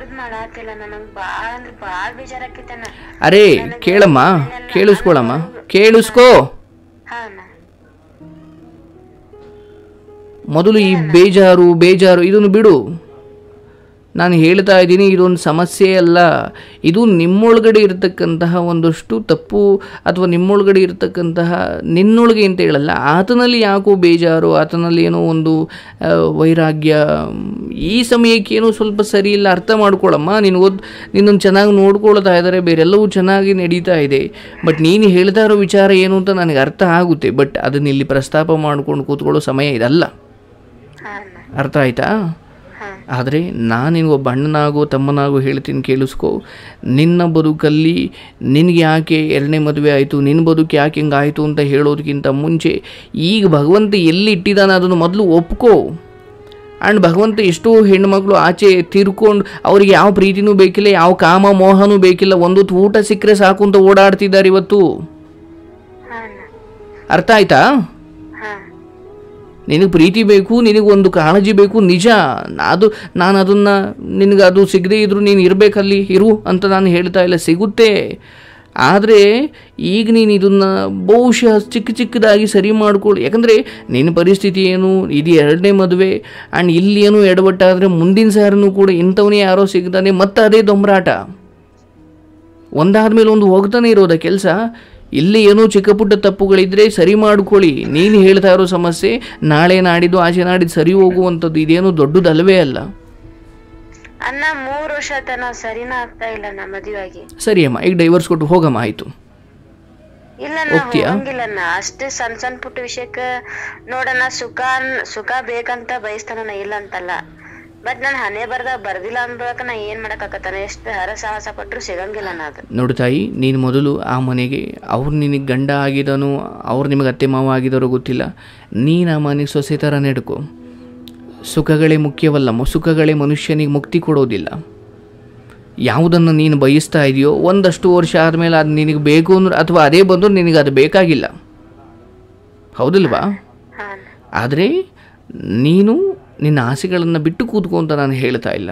ಆಗತ್ತಿಲ್ಲ ನನಗ್ ಬಾಳ ಅಂದ್ರ ಬಾಳ ಬೇಜಾರಾಕೈತಣ್ಣ ಅರೇ ಕೇಳಮ್ಮ ಕೇಳಿಸ್ಕೊಳಮ್ಮ ಕೇಳಿಸ್ಕೋ ಹಾ ಅಣ್ಣ ಮೊದಲು ಈ ಬೇಜಾರು ಬೇಜಾರು ಇದನ್ನು ಬಿಡು ನಾನು ಹೇಳ್ತಾ ಇದ್ದೀನಿ ಇದೊಂದು ಸಮಸ್ಯೆ ಅಲ್ಲ ಇದು ನಿಮ್ಮೊಳಗಡೆ ಇರತಕ್ಕಂತಹ ಒಂದಷ್ಟು ತಪ್ಪು ಅಥವಾ ನಿಮ್ಮೊಳಗಡೆ ಇರತಕ್ಕಂತಹ ನಿನ್ನೊಳಗೆ ಅಂತ ಹೇಳಲ್ಲ ಆತನಲ್ಲಿ ಯಾಕೋ ಬೇಜಾರು ಆತನಲ್ಲಿ ಏನೋ ಒಂದು ಆ, ವೈರಾಗ್ಯ ಈ ಸಮಯಕ್ಕೆ ಏನೋ ಸ್ವಲ್ಪ ಸರಿ ಇಲ್ಲ ಅರ್ಥ ಮಾಡ್ಕೊಳ್ಳಮ್ಮ ನೀನು ಓದ್ ನಿನ್ನನ್ನು ಚೆನ್ನಾಗಿ ನೋಡ್ಕೊಳ್ತಾ ಇದ್ದಾರೆ ಬೇರೆಲ್ಲವೂ ಚೆನ್ನಾಗಿ ನಡೀತಾ ಇದೆ ಬಟ್ ನೀನು ಹೇಳ್ತಾ ಇರೋ ವಿಚಾರ ಏನು ಅಂತ ನನಗೆ ಅರ್ಥ ಆಗುತ್ತೆ ಬಟ್ ಅದನ್ನ ಇಲ್ಲಿ ಪ್ರಸ್ತಾಪ ಮಾಡ್ಕೊಂಡು ಕೂತ್ಕೊಳ್ಳೋ ಸಮಯ ಇದಲ್ಲ ಹಾ ಅಣ್ಣ ಅರ್ಥ ಆಯ್ತಾ ಹಾ ಆದರೆ ನಾನು ನಿನಗೊಬ್ಬ ಅಣ್ಣನಾಗೋ ತಮ್ಮನಾಗೋ ಹೇಳ್ತೀನಿ ಕೇಳಿಸ್ಕೊ ನಿನ್ನ ಬದುಕಲ್ಲಿ ನಿನಗೆ ಯಾಕೆ ಎರಡನೇ ಮದುವೆ ಆಯಿತು ನಿನ್ನ ಬದುಕು ಯಾಕೆ ಹಿಂಗಾಯಿತು ಅಂತ ಹೇಳೋದಕ್ಕಿಂತ ಮುಂಚೆ ಈಗ ಭಗವಂತ ಎಲ್ಲಿ ಇಟ್ಟಿದ್ದಾನೆ ಅದನ್ನು ಮೊದಲು ಒಪ್ಕೋ ಆ್ಯಂಡ್ ಭಗವಂತ ಎಷ್ಟೋ ಹೆಣ್ಮಕ್ಳು ಆಚೆ ತಿರ್ಕೊಂಡು ಅವ್ರಿಗೆ ಯಾವ ಪ್ರೀತಿನೂ ಬೇಕಿಲ್ಲ ಯಾವ ಕಾಮ ಮೋಹನೂ ಬೇಕಿಲ್ಲ ಒಂದು ಹೊತ್ತು ಊಟ ಸಿಕ್ಕರೆ ಸಾಕು ಅಂತ ಓಡಾಡ್ತಿದ್ದಾರೆ ಇವತ್ತು ಹಾ ಅಣ್ಣ ಅರ್ಥ ಆಯ್ತಾ ಹಾ ನಿನಗೆ ಪ್ರೀತಿ ಬೇಕು ನಿನಗೊಂದು ಕಾಳಜಿ ಬೇಕು ನಿಜ ಅದು ನಾನು ಅದನ್ನು ನಿನಗೆ ಅದು ಸಿಗದೇ ಇದ್ರೂ ನೀನು ಇರಬೇಕಲ್ಲಿ ಇರು ಅಂತ ನಾನು ಹೇಳ್ತಾ ಇಲ್ಲ ಸಿಗುತ್ತೆ ಆದರೆ ಈಗ ನೀನು ಇದನ್ನು ಬಹುಶಃ ಚಿಕ್ಕ ಚಿಕ್ಕದಾಗಿ ಸರಿ ಮಾಡ್ಕೊಳ್ಳಿ ಯಾಕಂದರೆ ನಿನ್ನ ಪರಿಸ್ಥಿತಿ ಏನು ಇದು ಎರಡನೇ ಮದುವೆ ಆ್ಯಂಡ್ ಇಲ್ಲಿ ಏನೋ ಎಡವಟ್ಟಾದರೆ ಮುಂದಿನ ಸಾರಿನೂ ಕೂಡ ಇಂಥವನೇ ಯಾರೋ ಸಿಗ್ತಾನೆ ಮತ್ತೆ ಅದೇ ದೊಂಬರಾಟ ಒಂದಾದ ಮೇಲೆ ಒಂದು ಹೋಗ್ತಾನೆ ಇರೋದ ಕೆಲಸ ಇಲ್ಲಿ ಏನೋ ಚಿಕ್ಕ ಪುಟ್ಟ ತಪ್ಪುಗಳಿದ್ರೆ ಸರಿ ಮಾಡ್ಕೊಳ್ಳಿ ನೀನು ಹೇಳ್ತಾ ಇರೋ ಸಮಸ್ಯೆ ನಾಳೆ ನಾಡಿದ್ದು ಆಚೆ ನಾಡಿದ್ದು ಸರಿ ಹೋಗುವಂಥದ್ದು ಇದೇನು ದೊಡ್ಡದಲ್ವೇ ಅಲ್ಲ ಅಣ್ಣ ಮೂರ್ ವರ್ಷ ತನ ಸರಿನ ಆಗ್ತಾ ಇಲ್ಲ ನಾ ಮದುವಾಗಿ ಸರಿ ಅಮ್ಮ ಈಗ ಡೈವರ್ಸ್ ಕೊಟ್ಟು ಹೋಗಮ್ಮ ಆಯಿತು ಇಲ್ಲ ನಾ ಹೋಗ್ತೀಯಾ? ಹೋಗಂಗಿಲ್ಲಣ್ಣ ಅಷ್ಟೇ ಸಣ್ಣ ಸಣ್ಣ ಪುಟ್ಟ ವಿಷಯಕ್ಕ ನೋಡಣ್ಣ ಸುಖ ಅನ್- ಸುಖ ಬೇಕಂತ ಬಯಸ್ತಾನ ಇಲ್ಲ ಅಂತಲ್ಲ ಬಟ್ ನಾನು ಹಣೆ ಬರ್ದಾಗ ಬರ್ದಿಲ್ಲ ಅಂದ್ರಕ ನಾ ಏನ್ ಮಾಡಕ್ಕಾಗತ್ತಾನ ಎಷ್ಟು ಹರಸಾಹಸ ಪಟ್ರು ಸಿಗಂಗಿಲ್ಲ ನಾ ಅದು ನೋಡು ತಾಯಿ ನೀನು ಮೊದಲು ಆ ಮನೆಗೆ ಅವ್ರು ನಿನಗೆ ಗಂಡ ಆಗಿದನು ಅವ್ರು ನಿಮಗೆ ಅತ್ತೆ ಮಾವ ಆಗಿದಾರೋ ಗೊತ್ತಿಲ್ಲ ನೀನು ಆ ಮನೆಗೆ ಸೊಸೆ ಥರ ನಡ್ಕೊ ಸುಖಗಳೇ ಮುಖ್ಯವಲ್ಲ ಮ- ಸುಖಗಳೇ ಮನುಷ್ಯನಿಗೆ ಮುಕ್ತಿ ಕೊಡೋದಿಲ್ಲ ಯಾವುದನ್ನು ನೀನು ಬಯಸ್ತಾ ಇದೆಯೋ ಒಂದಷ್ಟು ವರ್ಷ ಆದಮೇಲೆ ಅದು ನಿನಗೆ ಬೇಕು ಅಂದ್ರೆ ಅಥವಾ ಅದೇ ಬಂದರೂ ನಿನಗೆ ಅದು ಬೇಕಾಗಿಲ್ಲ ಹೌದಿಲ್ವಾ ಹಾ ಅಣ್ಣ. ಆದರೆ ನೀನು ನಿನ್ನ ಆಸೆಗಳನ್ನು ಬಿಟ್ಟು ಕೂತ್ಕೊ ಅಂತ ನಾನು ಹೇಳ್ತಾ ಇಲ್ಲ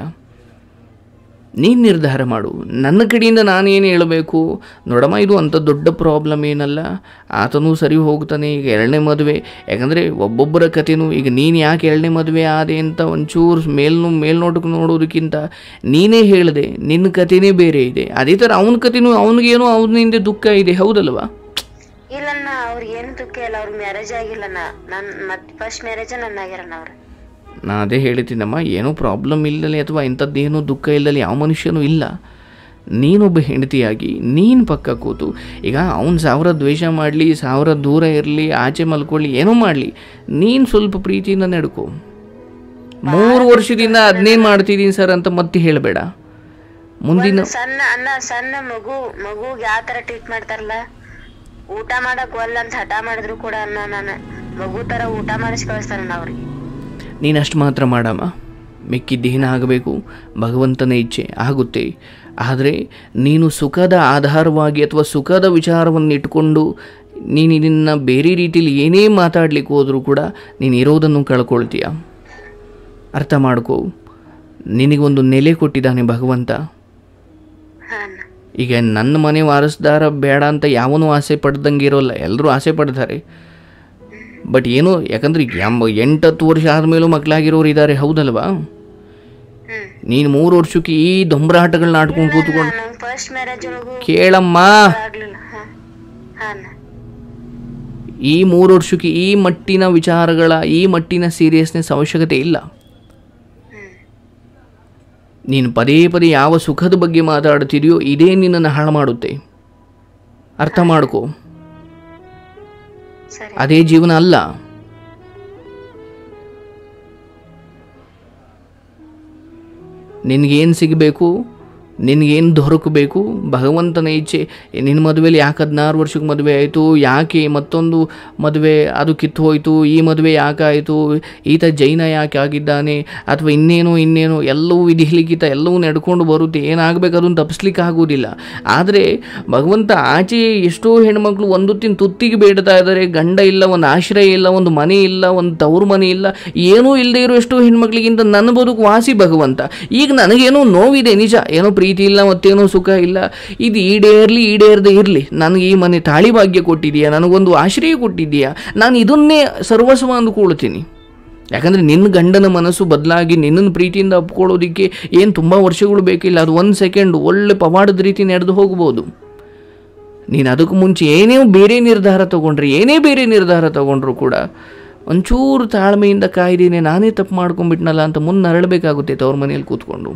ನೀನು ನಿರ್ಧಾರ ಮಾಡು ನನ್ನ ಕಡೆಯಿಂದ ನಾನೇನು ಹೇಳಬೇಕು ನೋಡಮ್ಮ ಇದು ಅಂಥ ದೊಡ್ಡ ಪ್ರಾಬ್ಲಮ್ ಏನಲ್ಲ ಆತನೂ ಸರಿ ಹೋಗ್ತಾನೆ ಈಗ ಎರಡನೇ ಮದುವೆ ಯಾಕಂದರೆ ಒಬ್ಬೊಬ್ಬರ ಕಥೆನೂ ಈಗ ನೀನು ಯಾಕೆ ಎರಡನೇ ಮದುವೆ ಆದೆ ಅಂತ ಒಂಚೂರು ಮೇಲ್ನು ಮೇಲ್ನೋಟಕ್ಕೆ ನೋಡೋದಕ್ಕಿಂತ ನೀನೇ ಹೇಳಿದೆ ನಿನ್ನ ಕಥೆನೇ ಬೇರೆ ಇದೆ ಅದೇ ಥರ ಅವನ ಕಥೆನೂ ಅವನಿಗೇನೋ ಅವನಿಂದ ದುಃಖ ಇದೆ ಹೌದಲ್ವಾ ಇಲ್ಲಣ್ಣ ಅವ್ರಿಗೆ ಏನು ದುಃಖ ಇಲ್ಲ ಅವ್ರಿಗೆ ಮ್ಯಾರೇಜ್ ಆಗಿಲ್ಲಣ್ಣ ನನ್ ಮತ್ ಫಸ್ಟ್ ಮ್ಯಾರೇಜ್ ನನ್ನ ಆಗ್ಯಾರಣ್ಣ ಅವ್ರ ನಾ ಅದೇ ಹೇಳಿದ್ದೀನಮ್ಮ ಏನೂ ಪ್ರಾಬ್ಲಮ್ ಇಲ್ಲದೆ ಅಥವಾ ಇಂಥದ್ದೇನೂ ದುಃಖ ಇಲ್ಲದೆ ಯಾವ ಮನುಷ್ಯನೂ ಇಲ್ಲ ನೀನೊಬ್ಬ ಹೆಂಡತಿಯಾಗಿ ನೀನು ಪಕ್ಕ ಕೂತು ಈಗ ಅವನು ಸಾವಿರ ದ್ವೇಷ ಮಾಡಲಿ ಸಾವಿರ ದೂರ ಇರಲಿ ಆಚೆ ಮಲ್ಕೊಳ್ಳಿ ಏನೋ ಮಾಡಲಿ ನೀನು ಸ್ವಲ್ಪ ಪ್ರೀತಿಯಿಂದ ನಡ್ಕೊ ಮೂರು ವರ್ಷದಿಂದ ಅದನ್ನೇನು ಮಾಡ್ತಿದ್ದೀನಿ ಸರ್ ಅಂತ ಮತ್ತೆ ಹೇಳಬೇಡ ಮುಂದಿನ ಸಣ್ಣ ಅಣ್ಣ ಸಣ್ಣ ಮಗು ಮಗುಗ್ ಯಾವ ತರ ಟ್ರೀಟ್ ಮಾಡ್ತಾರಲ್ಲ ಊಟ ಮಾಡಕ್ ಒಲ್ಲ ಅಂತ ಹಠ ಮಾಡಿದ್ರು ಕೂಡ ಅಣ್ಣ ನಾನು ಮಗು ತರ ಊಟ ಮಾಡಿಸಿ ಕಳಿಸ್ತಾನ ಅವ್ರಿಗೆ ನೀನು ಅಷ್ಟು ಮಾತ್ರ ಮಾಡಮ್ಮ ಮಿಕ್ಕಿದ್ದೇನು ಆಗಬೇಕು ಭಗವಂತನ ಇಚ್ಛೆ ಆಗುತ್ತೆ ಆದರೆ ನೀನು ಸುಖದ ಆಧಾರವಾಗಿ ಅಥವಾ ಸುಖದ ವಿಚಾರವನ್ನು ಇಟ್ಕೊಂಡು ನೀನು ಇದನ್ನು ಬೇರೆ ರೀತಿಯಲ್ಲಿ ಏನೇ ಮಾತಾಡ್ಲಿಕ್ಕೆ ಹೋದರೂ ಕೂಡ ನೀನು ಇರೋದನ್ನು ಕಳ್ಕೊಳ್ತೀಯ ಅರ್ಥ ಮಾಡ್ಕೋ ನಿನಗೊಂದು ನೆಲೆ ಕೊಟ್ಟಿದ್ದಾನೆ ಭಗವಂತ ಹಾ ಅಣ್ಣ ಈಗ ನನ್ನ ಮನೆ ವಾರಸ್ದಾರ ಬೇಡ ಅಂತ ಯಾವನೂ ಆಸೆ ಪಡ್ದಂಗೆ ಇರೋಲ್ಲ ಎಲ್ಲರೂ ಆಸೆ ಪಡ್ತಾರೆ ಬಟ್ ಏನು ಯಾಕಂದ್ರೆ ಈಗ ಎಂಬ ಎಂಟತ್ತು ವರ್ಷ ಆದಮೇಲೂ ಮಕ್ಕಳಾಗಿರೋರು ಇದ್ದಾರೆ ಹೌದಲ್ವಾ ಹ್ಮ್ ನೀನು ಮೂರು ವರ್ಷಕ್ಕೆ ಈ ದೊಂಬರಾಟಗಳನ್ನ ಆಡ್ಕೊಂಡು ಕೂತ್ಕೊಂಡು ನಮ್ ಫಸ್ಟ್ ಮ್ಯಾರೇಜ್ ಒಳಗು ಕೇಳಮ್ಮ ಆಗ್ಲಿಲ್ಲ ಹಾ ಹಾ ಅಣ್ಣ ಈ ಮೂರು ವರ್ಷಕ್ಕೆ ಈ ಮಟ್ಟಿನ ವಿಚಾರಗಳ ಈ ಮಟ್ಟಿನ ಸೀರಿಯಸ್ನೆಸ್ ಅವಶ್ಯಕತೆ ಇಲ್ಲ ಹ್ಮ್ ನೀನು ಪದೇ ಪದೇ ಯಾವ ಸುಖದ ಬಗ್ಗೆ ಮಾತಾಡ್ತಿದೆಯೋ ಇದೇ ನಿನ್ನನ್ನು ಹಾಳು ಮಾಡುತ್ತೆ ಅರ್ಥ ಮಾಡ್ಕೋ ಸರಿ ಅದೇ ಜೀವನ ಅಲ್ಲ ನಿನಗೇನು ಸಿಗಬೇಕು ನಿನಗೇನು ದೊರಕಬೇಕು ಭಗವಂತನ ಇಚ್ಛೆ ನಿನ್ನ ಮದುವೆಲಿ ಯಾಕೆ ಹದಿನಾರು ವರ್ಷಕ್ಕೆ ಮದುವೆ ಆಯಿತು ಯಾಕೆ ಮತ್ತೊಂದು ಮದುವೆ ಅದು ಕಿತ್ತು ಹೋಯಿತು ಈ ಮದುವೆ ಯಾಕೆ ಆಯಿತು ಈತ ಜೈನ ಯಾಕೆ ಆಗಿದ್ದಾನೆ ಅಥವಾ ಇನ್ನೇನು ಇನ್ನೇನು ಎಲ್ಲವೂ ವಿಧಿಲಿಖಿತ ಎಲ್ಲವೂ ನಡ್ಕೊಂಡು ಬರುತ್ತೆ ಏನಾಗಬೇಕು ಅದನ್ನು ತಪ್ಪಿಸ್ಲಿಕ್ಕೆ ಆಗೋದಿಲ್ಲ ಆದರೆ ಭಗವಂತ ಆಚೆ ಎಷ್ಟೋ ಹೆಣ್ಮಕ್ಳು ಒಂದು ತಿನ್ ತುತ್ತಿಗೆ ಬೇಡ್ತಾ ಇದ್ದಾರೆ ಗಂಡ ಇಲ್ಲ ಒಂದು ಆಶ್ರಯ ಇಲ್ಲ ಒಂದು ಮನೆ ಇಲ್ಲ ಒಂದು ತವರು ಮನೆ ಇಲ್ಲ ಏನೂ ಇಲ್ಲದೆ ಇರೋ ಎಷ್ಟೋ ಹೆಣ್ಮಕ್ಳಿಗಿಂತ ನನ್ನ ಬದುಕು ವಾಸಿ ಭಗವಂತ ಈಗ ನನಗೇನೋ ನೋವಿದೆ ನಿಜ ಏನೋ ಪ್ರೀತಿ ಇಲ್ಲ ಮತ್ತೇನೋ ಸುಖ ಇಲ್ಲ ಇದು ಈಡೇರ್ಲಿ ಈಡೇರದೆ ಇರಲಿ ನನಗೆ ಈ ಮನೆ ತಾಳಿ ಭಾಗ್ಯ ಕೊಟ್ಟಿದೆಯಾ ನನಗೊಂದು ಆಶ್ರಯ ಕೊಟ್ಟಿದೆಯಾ ನಾನು ಇದನ್ನೇ ಸರ್ವಸ್ವ ಅಂದುಕೊಳ್ತೀನಿ ಯಾಕಂದರೆ ನಿನ್ನ ಗಂಡನ ಮನಸ್ಸು ಬದಲಾಗಿ ನಿನ್ನನ್ನು ಪ್ರೀತಿಯಿಂದ ಒಪ್ಕೊಳ್ಳೋದಕ್ಕೆ ಏನು ತುಂಬ ವರ್ಷಗಳು ಬೇಕಿಲ್ಲ ಅದು ಒಂದು ಸೆಕೆಂಡ್ ಒಳ್ಳೆ ಪವಾಡದ ರೀತಿ ನಡೆದು ಹೋಗ್ಬೋದು ನೀನು ಅದಕ್ಕೂ ಮುಂಚೆ ಏನೇ ಬೇರೆ ನಿರ್ಧಾರ ತಗೊಂಡ್ರೆ ಏನೇ ಬೇರೆ ನಿರ್ಧಾರ ತಗೊಂಡ್ರು ಕೂಡ ಒಂಚೂರು ತಾಳ್ಮೆಯಿಂದ ಕಾಯ್ದೀನಿ ನಾನೇ ತಪ್ಪು ಮಾಡ್ಕೊಂಡ್ಬಿಟ್ನಲ್ಲ ಅಂತ ಮುನ್ನ ಅರಳಬೇಕಾಗುತ್ತೆ ತವ್ರ ಮನೆಯಲ್ಲಿ ಕೂತ್ಕೊಂಡು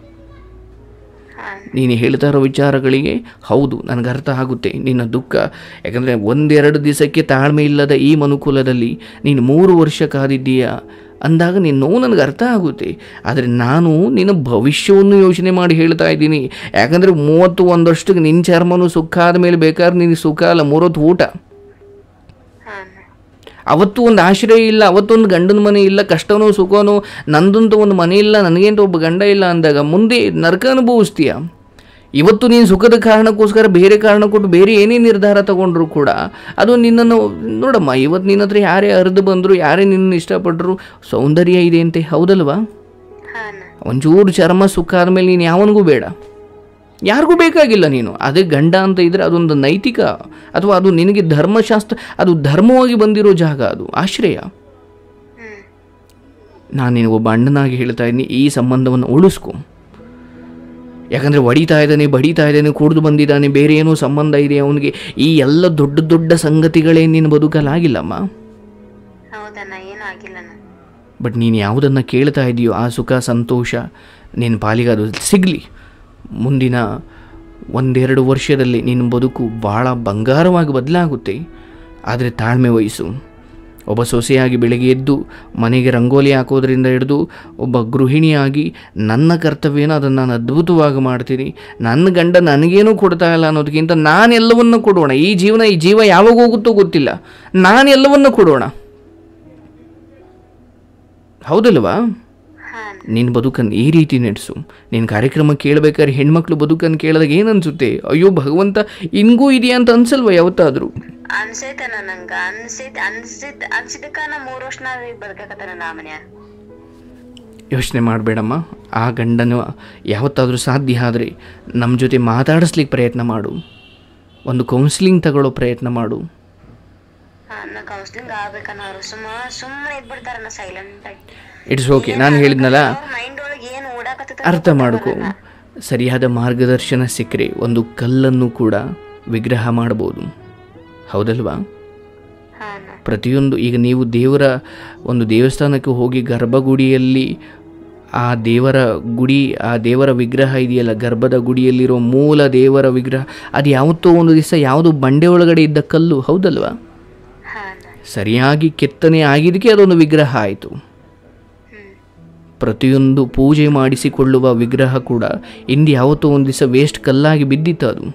ನೀನು ಹೇಳ್ತಾ ಇರೋ ವಿಚಾರಗಳಿಗೆ ಹೌದು ನನಗೆ ಅರ್ಥ ಆಗುತ್ತೆ ನಿನ್ನ ದುಃಖ ಯಾಕಂದರೆ ಒಂದೆರಡು ದಿವಸಕ್ಕೆ ತಾಳ್ಮೆ ಇಲ್ಲದ ಈ ಮನುಕುಲದಲ್ಲಿ ನೀನು ಮೂರು ವರ್ಷ ಕಾದಿದ್ದೀಯಾ ಅಂದಾಗ ನಿನ್ನ ನೋವು ನನಗೆ ಅರ್ಥ ಆಗುತ್ತೆ ಆದರೆ ನಾನು ನಿನ್ನ ಭವಿಷ್ಯವನ್ನು ಯೋಚನೆ ಮಾಡಿ ಹೇಳ್ತಾ ಇದ್ದೀನಿ ಯಾಕಂದರೆ ಮೂವತ್ತು ಒಂದಷ್ಟಕ್ಕೆ ನಿನ್ನ ಚರ್ಮನು ಸುಖ ಆದಮೇಲೆ ಬೇಕಾದ್ರೆ ನಿನಗೆ ಸುಖ ಅಲ್ಲ ಮೂರೊತ್ತು ಊಟ ಹಾ ಅವತ್ತು ಒಂದು ಆಶ್ರಯ ಇಲ್ಲ ಅವತ್ತೊಂದು ಗಂಡನ ಮನೆ ಇಲ್ಲ ಕಷ್ಟನೋ ಸುಖನೋ ನಂದಂತೂ ಒಂದು ಮನೆ ಇಲ್ಲ ನನಗೇಂತ ಒಬ್ಬ ಗಂಡ ಇಲ್ಲ ಅಂದಾಗ ಮುಂದೆ ನರಕ ಅನುಭವಿಸ್ತೀಯ ಇವತ್ತು ನೀನು ಸುಖದ ಕಾರಣಕ್ಕೋಸ್ಕರ ಬೇರೆ ಕಾರಣ ಕೊಟ್ಟು ಬೇರೆ ಏನೇ ನಿರ್ಧಾರ ತಗೊಂಡ್ರು ಕೂಡ ಅದು ನಿನ್ನನ್ನು ನೋಡಮ್ಮ ಇವತ್ತು ನಿನ್ನ ಹತ್ರ ಯಾರೇ ಹರಿದು ಬಂದರು ಯಾರೇ ನಿನ್ನ ಇಷ್ಟಪಟ್ಟರು ಸೌಂದರ್ಯ ಇದೆ ಅಂತೆ ಹೌದಲ್ವಾ ಹಾ ಒಂಚೂರು ಚರ್ಮ ಸುಖ ಆದಮೇಲೆ ನೀನು ಯಾವನಿಗೂ ಬೇಡ ಯಾರಿಗೂ ಬೇಕಾಗಿಲ್ಲ ನೀನು ಅದೇ ಗಂಡ ಅಂತ ಇದ್ದರೆ ಅದೊಂದು ನೈತಿಕ ಅಥವಾ ಅದು ನಿನಗೆ ಧರ್ಮಶಾಸ್ತ್ರ ಅದು ಧರ್ಮವಾಗಿ ಬಂದಿರೋ ಜಾಗ ಅದು ಆಶ್ರಯ ಹ್ಮ್ ನಾನು ನಿನಗೊಬ್ಬ ಅಣ್ಣನಾಗಿ ಹೇಳ್ತಾ ಇದ್ದೀನಿ ಈ ಸಂಬಂಧವನ್ನು ಉಳಿಸ್ಕೊ ಯಾಕಂದರೆ ಹೊಡಿತಾ ಇದ್ದಾನೆ ಬಡಿತಾ ಇದ್ದಾನೆ ಕುಡಿದು ಬಂದಿದ್ದಾನೆ ಬೇರೆ ಏನೋ ಸಂಬಂಧ ಇದೆ ಅವನಿಗೆ ಈ ಎಲ್ಲ ದೊಡ್ಡ ದೊಡ್ಡ ಸಂಗತಿಗಳೇ ನಿನ್ನ ಬದುಕಲಾಗಿಲ್ಲಮ್ಮ ಹೌದಣ್ಣ ಏನೂ ಆಗಿಲ್ಲಣ್ಣ ಬಟ್ ನೀನು ಯಾವುದನ್ನು ಕೇಳ್ತಾ ಇದೆಯೋ ಆ ಸುಖ ಸಂತೋಷ ನಿನ್ನ ಪಾಲಿಗೆ ಅದು ಸಿಗಲಿ ಮುಂದಿನ ಒಂದೆರಡು ವರ್ಷದಲ್ಲಿ ನಿನ್ನ ಬದುಕು ಭಾಳ ಬಂಗಾರವಾಗಿ ಬದಲಾಗುತ್ತೆ ಆದರೆ ತಾಳ್ಮೆ ವಹಿಸು ಒಬ್ಬ ಸೊಸೆಯಾಗಿ ಬೆಳಗ್ಗೆ ಎದ್ದು ಮನೆಗೆ ರಂಗೋಲಿ ಹಾಕೋದ್ರಿಂದ ಹಿಡಿದು ಒಬ್ಬ ಗೃಹಿಣಿಯಾಗಿ ನನ್ನ ಕರ್ತವ್ಯನ ಅದನ್ನು ನಾನು ಅದ್ಭುತವಾಗಿ ಮಾಡ್ತೀನಿ ನನ್ನ ಗಂಡ ನನಗೇನೂ ಕೊಡ್ತಾ ಇಲ್ಲ ಅನ್ನೋದಕ್ಕಿಂತ ನಾನೆಲ್ಲವನ್ನು ಕೊಡೋಣ ಈ ಜೀವನ ಈ ಜೀವ ಯಾವಾಗ ಹೋಗುತ್ತೋ ಗೊತ್ತಿಲ್ಲ ನಾನೆಲ್ಲವನ್ನು ಕೊಡೋಣ ಹೌದಲ್ವಾ ಹಾ ನಿನ್ನ ಬದುಕನ್ನು ಈ ರೀತಿ ನಡೆಸು ನಿನ್ನ ಕಾರ್ಯಕ್ರಮ ಕೇಳಬೇಕಾದ್ರೆ ಹೆಣ್ಮಕ್ಳು ಬದುಕನ್ನು ಕೇಳಿದಾಗ ಏನು ಅನಿಸುತ್ತೆ ಅಯ್ಯೋ ಭಗವಂತ ಹಿಂಗೂ ಇದೆಯಾ ಅಂತ ಅನ್ಸಲ್ವಾ ಯಾವತ್ತಾದರೂ ಅನ್ಸೈತಣ್ಣ ನಂಗ ಅನ್ಸೈತ್ ಅನ್ಸಿದ್ ಅನ್ಸಿದಕ್ಕ ನಾ ಮೂರ್ ವರ್ಷ ನಾ ಬದುಕಕತ್ತಾನ ನಾ ಮನ್ಯಾಗ ಯೋಚನೆ ಮಾಡಬೇಡಮ್ಮ ಆ ಗಂಡನ ಯಾವತ್ತಾದರೂ ಸಾಧ್ಯ ಆದರೆ ನಮ್ಮ ಜೊತೆ ಮಾತಾಡಿಸ್ಲಿಕ್ಕೆ ಪ್ರಯತ್ನ ಮಾಡು ಒಂದು ಕೌನ್ಸಿಲಿಂಗ್ ತಗೊಳ್ಳೋ ಪ್ರಯತ್ನ ಮಾಡು ಹಾ ನಾ ಕೌನ್ಸಿಲಿಂಗ್ ಆಗ್ಬೇಕನ್ನ ಅವ್ರು ಸುಮ್ಮ ಸುಮ್ಮನೆ ಇದ್ಬಿಡ್ತಾರಣ್ಣ ಸೈಲೆಂಟ್ ಆಗಿ ಇಟ್ಸ್ ಓಕೆ ನಾನು ಹೇಳಿದ್ನಲ್ಲ ಅವ್ರ ಮೈಂಡ್ ಒಳಗೆ ಏನು ಓಡಾಕತ್ತ ಅರ್ಥ ಮಾಡ್ಕೊ ಸರಿಯಾದ ಮಾರ್ಗದರ್ಶನ ಸಿಕ್ಕರೆ ಒಂದು ಕಲ್ಲನ್ನು ಕೂಡ ವಿಗ್ರಹ ಮಾಡ್ಬೋದು ಹೌದಲ್ವಾ ಹಾ ಅಣ್ಣ ಪ್ರತಿಯೊಂದು ಈಗ ನೀವು ದೇವರ ಒಂದು ದೇವಸ್ಥಾನಕ್ಕೆ ಹೋಗಿ ಗರ್ಭಗುಡಿಯಲ್ಲಿ ಆ ದೇವರ ಗುಡಿ ಆ ದೇವರ ವಿಗ್ರಹ ಇದೆಯಲ್ಲ ಗರ್ಭದ ಗುಡಿಯಲ್ಲಿರೋ ಮೂಲ ದೇವರ ವಿಗ್ರಹ ಅದು ಯಾವತ್ತೋ ಒಂದು ದಿವಸ ಯಾವುದು ಬಂಡೆ ಒಳಗಡೆ ಇದ್ದ ಕಲ್ಲು ಹೌದಲ್ವಾ ಹಾ ಅಣ್ಣ ಸರಿಯಾಗಿ ಕೆತ್ತನೆ ಆಗಿದ್ದಕ್ಕೆ ಅದೊಂದು ವಿಗ್ರಹ ಆಯಿತು ಹ್ಮ್ ಪ್ರತಿಯೊಂದು ಪೂಜೆ ಮಾಡಿಸಿಕೊಳ್ಳುವ ವಿಗ್ರಹ ಕೂಡ ಇಂದು ಯಾವತ್ತೋ ಒಂದು ದಿವಸ ವೇಸ್ಟ್ ಕಲ್ಲಾಗಿ ಬಿದ್ದಿತ್ತು ಅದು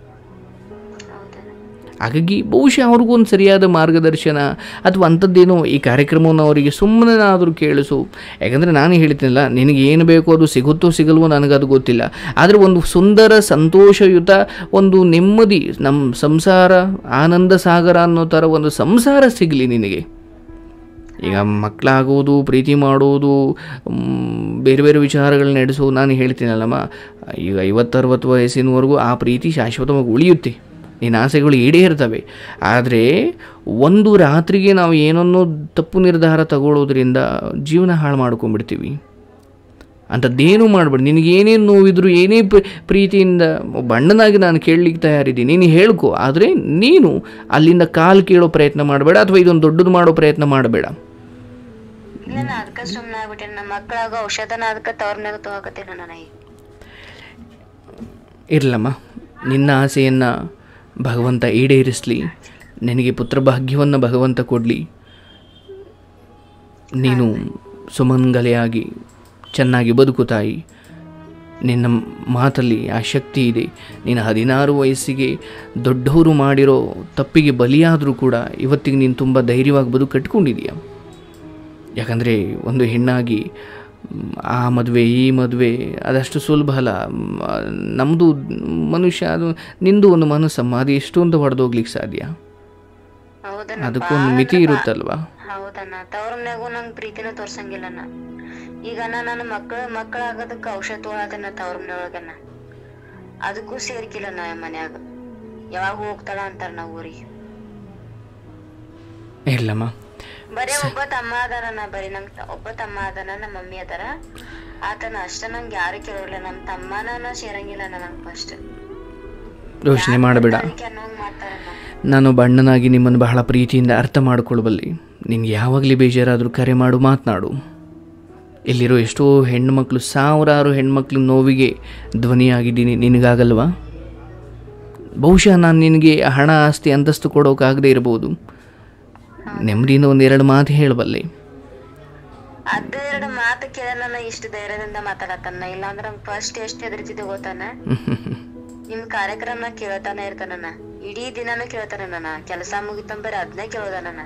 ಹೌದಣ್ಣ ಹಾಗಾಗಿ ಬಹುಶಃ ಅವ್ರಿಗೂ ಒಂದು ಸರಿಯಾದ ಮಾರ್ಗದರ್ಶನ ಅಥವಾ ಅಂಥದ್ದೇನೋ ಈ ಕಾರ್ಯಕ್ರಮವನ್ನು ಅವರಿಗೆ ಸುಮ್ಮನೆ ಆದರೂ ಕೇಳಿಸು ಯಾಕಂದರೆ ನಾನು ಹೇಳ್ತೀನಲ್ಲ ನಿನಗೆ ಏನು ಬೇಕೋ ಅದು ಸಿಗುತ್ತೋ ಸಿಗಲ್ವೋ ನನಗದು ಗೊತ್ತಿಲ್ಲ ಆದರೆ ಒಂದು ಸುಂದರ ಸಂತೋಷಯುತ ಒಂದು ನೆಮ್ಮದಿ ನಮ್ಮ ಸಂಸಾರ ಆನಂದ ಸಾಗರ ಅನ್ನೋ ಥರ ಒಂದು ಸಂಸಾರ ಸಿಗಲಿ ನಿನಗೆ ಈಗ ಮಕ್ಕಳಾಗೋದು ಪ್ರೀತಿ ಮಾಡೋದು ಮ್, ಬೇರೆ ಬೇರೆ ವಿಚಾರಗಳನ್ನ ನಡೆಸೋದು ನಾನು ಹೇಳ್ತೀನಲ್ಲಮ್ಮ ಈಗ ಐವತ್ತರವತ್ತು ವಯಸ್ಸಿನವರೆಗೂ ಆ ಪ್ರೀತಿ ಶಾಶ್ವತವಾಗಿ ಉಳಿಯುತ್ತೆ ನಿನ್ನ ಆಸೆಗಳು ಈಡೇರ್ತವೆ ಆದರೆ ಒಂದು ರಾತ್ರಿಗೆ ನಾವು ಏನನ್ನೋ ತಪ್ಪು ನಿರ್ಧಾರ ತಗೊಳ್ಳೋದ್ರಿಂದ ಜೀವನ ಹಾಳು ಮಾಡ್ಕೊಂಡ್ಬಿಡ್ತೀವಿ ಅಂಥದ್ದೇನು ಮಾಡಬೇಡಿ ನಿನಗೆ ಏನೇನು ನೋವಿದ್ರು ಏನೇ ಪ್ರ- ಪ್ರೀತಿಯಿಂದ ಒಬ್ಬ ಅಣ್ಣನಾಗಿ ನಾನು ಕೇಳಲಿಕ್ಕೆ ತಯಾರಿದ್ದೀನಿ ನೀನು ಹೇಳ್ಕೊ ಆದರೆ ನೀನು ಅಲ್ಲಿಂದ ಕಾಲು ಕೀಳೋ ಪ್ರಯತ್ನ ಮಾಡಬೇಡ ಅಥವಾ ಇದೊಂದು ದೊಡ್ಡದು ಮಾಡೋ ಪ್ರಯತ್ನ ಮಾಡಬೇಡ ಇಲ್ಲ ನಾ ಅದಕ್ಕ ಸುಮ್ಮನೆ ಆಗ್ಬಿಟ್ಟೆ ನಮ್ಮ ಮಕ್ಕಳಾಗ ಔಷಧನ ಅದಕ್ಕ ತವ್ರನಾಗ ತಗೋಕತ್ತೀನಿ ನಾನು ಈಗ ಇರಲಮ್ಮ ನಿನ್ನ ಆಸೆಯನ್ನು ಭಗವಂತ ಈಡೇರಿಸಲಿ ನಿನಗೆ ಪುತ್ರ ಭಾಗ್ಯವನ್ನು ಭಗವಂತ ಕೊಡಲಿ ನೀನು ಸುಮಂಗಲೆಯಾಗಿ ಚೆನ್ನಾಗಿ ಬದುಕು ತಾಯಿ ನಿನ್ನ ಮಾತಲ್ಲಿ ಆ ಶಕ್ತಿ ಇದೆ ನೀನು ಹದಿನಾರು ವಯಸ್ಸಿಗೆ ದೊಡ್ಡವರು ಮಾಡಿರೋ ತಪ್ಪಿಗೆ ಬಲಿಯಾದರೂ ಕೂಡ ಇವತ್ತಿಗೆ ನೀನು ತುಂಬ ಧೈರ್ಯವಾಗಿ ಬದುಕು ಕಟ್ಕೊಂಡಿದೀಯ ಯಾಕಂದರೆ ಒಂದು ಹೆಣ್ಣಾಗಿ ಮ್, ಆ ಮದುವೆ ಈ ಮದುವೆ ಅದಷ್ಟು ಸುಲಭ ಅಲ್ಲ ನಮ್ಮದು ಮನುಷ್ಯ ಅದು ನಿಂದು ಒಂದು ಮನಸ್ಸಮ್ಮ ಅದು ಎಷ್ಟು ಅಂತ ಹೊಡೆದೋಗ್ಲಿಕ್ಕೆ ಸಾಧ್ಯ ಹೌದಣ್ಣ ಅದಕ್ಕೊಂದು ಮಿತಿ ಇರುತ್ತಲ್ವಾ ಹೌದಣ್ಣ ತವ್ರ ಮನ್ಯಾಗೂ ನಂಗ್ ಪ್ರೀತಿನ ತೋರ್ಸಂಗಿಲ್ಲಣ್ಣ ಈಗ ನಾ ನನ್ನ ಮಕ್ಕಳ ಮಕ್ಕಳಾಗೋದಕ್ಕ ಔಷಧ ತೊಗೊಳತನ ತವ್ರ ಮನೆಯೊಳಗನ ಅದಕ್ಕೂ ಸೇರ್ಕಿಲ್ಲ ನಾ ಮನ್ಯಾಗ ಯಾವಾಗ ಹೋಗ್ತಾಳ ಅಂತಾರ ನಾ ಊರಿಗೆ ಇಲ್ಲಮ್ಮ ಬರೀ ಒಬ್ಬ ತಮ್ಮ ಅದಾರಣ್ಣ ಬರೀ ನಂಗ್ ತ- ಒಬ್ಬ ತಮ್ಮ ಅದಾನ ನಮ್ಮ ಮಮ್ಮಿ ಅದಾರ ಆತನ ಅಷ್ಟ ನಂಗೆ ಯಾರು ಕೇಳೋಲ್ಲ ನಮ್ ತಮ್ಮನ ಸೇರಂಗಿಲ್ಲ ನಂಗೆ ಫಸ್ಟ್ ಯೋಚನೆ ಮಾಡಬೇಡ ಅದಕ್ಕೆ ಅನ್ನೋಂಗ್ ಮಾಡ್ತಾರಣ್ಣ ನಾನು ಬಣ್ಣನಾಗಿ ನಿಮ್ಮನ್ನು ಬಹಳ ಪ್ರೀತಿಯಿಂದ ಅರ್ಥ ಮಾಡಿಕೊಳ್ಳಬಲ್ಲಿ ನಿನ್ಗೆ ಯಾವಾಗಲೇ ಬೇಜಾರಾದರೂ ಕರೆ ಮಾಡು ಮಾತನಾಡು ಇಲ್ಲಿರೋ ಎಷ್ಟೋ ಹೆಣ್ಮಕ್ಳು ಸಾವಿರಾರು ಹೆಣ್ಮಕ್ಳು ನೋವಿಗೆ ಧ್ವನಿಯಾಗಿದ್ದೀನಿ ನಿನಗಾಗಲ್ವಾ ಬಹುಶಃ ನಾನು ನಿನಗೆ ಹಣ ಆಸ್ತಿ ಅಂತಸ್ತು ಕೊಡೋಕ್ಕಾಗದೇ ಇರ್ಬೋದು ನೆಮ್ಮದಿಯಿಂದ ಒಂದೆರಡು ಮಾತು ಹೇಳಬಲ್ಲೆ ಅದ ಎರಡು ಮಾತು ಕೇಳ ನನ್ನ ಇಷ್ಟು ಧೈರ್ಯದಿಂದ ಮಾತಾಡತನ ಇಲ್ಲಾಂದ್ರ ಫಸ್ಟ್ ಎಷ್ಟ್ ಹೆದರ್ತಿದ್ದೆ ಗೊತ್ತಾನ ನಿಮ್ ಕಾರ್ಯಕ್ರಮ ಕೇಳ್ತಾನೆ ಇರ್ತಾನ ಇಡೀ ದಿನಾನು ಕೇಳ್ತಾನ ನನ್ನ ಕೆಲಸ ಮುಗಿತಂಬರ ಅದನ್ನೇ ಕೇಳೋದ ನನ್ನ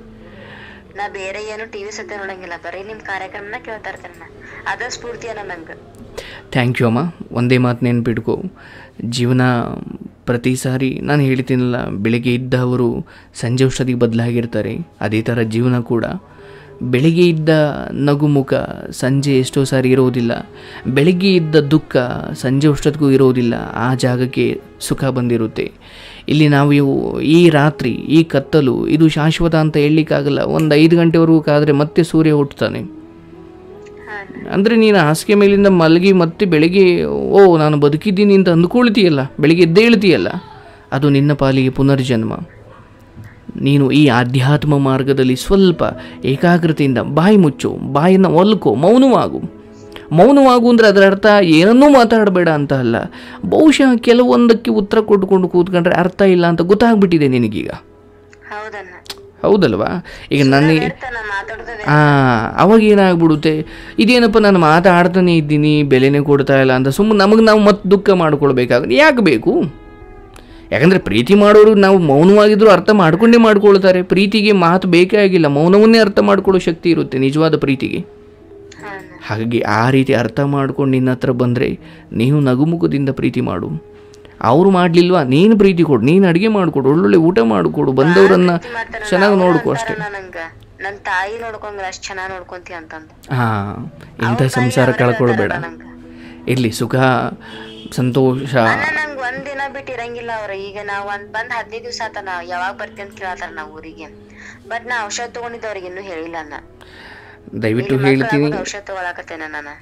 ನಾ ಬೇರೆ ಏನು ಟಿವಿ ಸತ್ಯ ನೋಡಂಗಿಲ್ಲ ಬರೀ ನಿಮ್ ಕಾರ್ಯಕ್ರಮನ ಕೇಳ್ತಾ ಇರ್ತಾನ ಅದ ಸ್ಫೂರ್ತಿ ಅನ್ನ ನಂಗ ಥ್ಯಾಂಕ್ ಯು ಅಮ್ಮ ಒಂದೇ ಮಾತು ನೆನ್ಪಿಟ್ಕೋ ಜೀವನ ಪ್ರತಿ ಸಾರಿ ನಾನು ಹೇಳ್ತೀನಲ್ಲ ಬೆಳಿಗ್ಗೆ ಇದ್ದವರು ಸಂಜೆ ಅಷ್ಟೊತ್ತಿಗೆ ಬದಲಾಗಿರ್ತಾರೆ ಅದೇ ಥರ ಜೀವನ ಕೂಡ ಬೆಳಿಗ್ಗೆ ಇದ್ದ ನಗುಮುಖ ಸಂಜೆ ಎಷ್ಟೋ ಸಾರಿ ಇರೋದಿಲ್ಲ ಬೆಳಿಗ್ಗೆ ಇದ್ದ ದುಃಖ ಸಂಜೆ ಅಷ್ಟೊತ್ತಿಗೂ ಇರೋದಿಲ್ಲ ಆ ಜಾಗಕ್ಕೆ ಸುಖ ಬಂದಿರುತ್ತೆ ಇಲ್ಲಿ ನಾವು ಇವು ಈ ರಾತ್ರಿ ಈ ಕತ್ತಲು ಇದು ಶಾಶ್ವತ ಅಂತ ಹೇಳಲಿಕ್ಕಾಗಲ್ಲ ಒಂದು ಐದು ಗಂಟೆವರೆಗೂ ಕಾದರೆ ಮತ್ತೆ ಸೂರ್ಯ ಹುಟ್ಟುತ್ತಾನೆ ಹಾ ಅಂದರೆ ನೀನು ಹಾಸಿಗೆ ಮೇಲಿಂದ ಮಲಗಿ ಮತ್ತೆ ಬೆಳಿಗ್ಗೆ ಓ ನಾನು ಬದುಕಿದ್ದೀನಿ ಅಂತ ಅಂದ್ಕೊಳ್ತೀಯಲ್ಲ ಬೆಳಿಗ್ಗೆ ಎದ್ದೇಳ್ತೀಯಲ್ಲ ಅದು ನಿನ್ನ ಪಾಲಿಗೆ ಪುನರ್ಜನ್ಮ ನೀನು ಈ ಆಧ್ಯಾತ್ಮ ಮಾರ್ಗದಲ್ಲಿ ಸ್ವಲ್ಪ ಏಕಾಗ್ರತೆಯಿಂದ ಬಾಯಿ ಮುಚ್ಚು ಬಾಯನ್ನು ಒಲ್ಕೋ ಮೌನವಾಗು ಮೌನವಾಗು ಅಂದರೆ ಅದರ ಅರ್ಥ ಏನನ್ನೂ ಮಾತಾಡಬೇಡ ಅಂತ ಅಲ್ಲ ಬಹುಶಃ ಕೆಲವೊಂದಕ್ಕೆ ಉತ್ತರ ಕೊಟ್ಟುಕೊಂಡು ಕೂತ್ಕೊಂಡ್ರೆ ಅರ್ಥ ಇಲ್ಲ ಅಂತ ಗೊತ್ತಾಗ್ಬಿಟ್ಟಿದೆ ನಿನಗೀಗ ಹೌದನ್ನ ಹೌದಲ್ವಾ ಈಗ ನನಗೆ ಇರ್ತಾನ ಮಾತಾಡೋದ ಆ ಅವಾಗ ಏನಾಗ್ಬಿಡುತ್ತೆ ಇದೇನಪ್ಪ ನಾನು ಮಾತಾಡ್ತಾನೆ ಇದ್ದೀನಿ ಬೆಲೆನೇ ಕೊಡ್ತಾ ಇಲ್ಲ ಅಂತ ಸುಮ್ಮನೆ ನಮಗೆ ನಾವು ಮತ್ತೆ ದುಃಖ ಮಾಡ್ಕೊಳ್ಬೇಕಾಗುತ್ತೆ ಯಾಕೆ ಬೇಕು ಯಾಕಂದರೆ ಪ್ರೀತಿ ಮಾಡೋರು ನಾವು ಮೌನವಾಗಿದ್ದರೂ ಅರ್ಥ ಮಾಡ್ಕೊಂಡೇ ಮಾಡ್ಕೊಳ್ತಾರೆ ಪ್ರೀತಿಗೆ ಮಾತು ಬೇಕೇ ಆಗಿಲ್ಲ ಮೌನವನ್ನೇ ಅರ್ಥ ಮಾಡ್ಕೊಳ್ಳೋ ಶಕ್ತಿ ಇರುತ್ತೆ ನಿಜವಾದ ಪ್ರೀತಿಗೆ ಹಾ ಹಾಗಾಗಿ ಆ ರೀತಿ ಅರ್ಥ ಮಾಡ್ಕೊಂಡು ನಿನ್ನ ಹತ್ರ ಬಂದರೆ ನೀನು ನಗುಮುಖದಿಂದ ಪ್ರೀತಿ ಮಾಡು ಅವ್ರು ಮಾಡಲಿಲ್ವಾ ನೀನು ಪ್ರೀತಿ ಕೊಡು ನೀನು ಅಡುಗೆ ಮಾಡಿಕೊಡು ಒಳ್ಳೊಳ್ಳೆ ಊಟ ಮಾಡಿಕೊಡು ಬಂದವರನ್ನು ಚೆನ್ನಾಗಿ ನೋಡ್ಕೊ ಅಷ್ಟೇ ನಂಗ ನನ್ ತಾಯಿ ನೋಡ್ಕೊಂಡ್ರ ಅಷ್ಟ್ ಚೆನ್ನಾಗ್ ನೋಡ್ಕೊಂತಿ ಅಂತಂದು ಹಾಂ ಇಂಥ ಸಂಸಾರ ಕಳ್ಕೊಳ್ಬೇಡ ನಂಗ ಇರಲಿ ಸುಖ ಸಂತೋಷ ಅಣ್ಣ ನಂಗ್ ಒಂದ್ ದಿನ ಬಿಟ್ಟು ಇರಂಗಿಲ್ಲ ಅವ್ರ ಈಗ ನಾವ್ ಒಂದ್ ಬಂದ್ ಹದಿನೈದು ದಿವ್ಸ ಆತ ನಾವ್ ಯಾವಾಗ ಬರ್ತಿ ಅಂತ ಕೇಳತ್ತಾರ ನಾವ್ ಊರಿಗೆ ಬಟ್ ನಾ ಔಷಧ ತಗೊಂಡಿದ್ದ ಅವ್ರಿಗೆ ಇನ್ನೂ ಹೇಳಿಲ್ಲ ಅಣ್ಣ ದಯವಿಟ್ಟು ಹೇಳ್ತೀನಿ ಔಷಧ ತಗೊಳಕತ್ತೇನ ನಾನು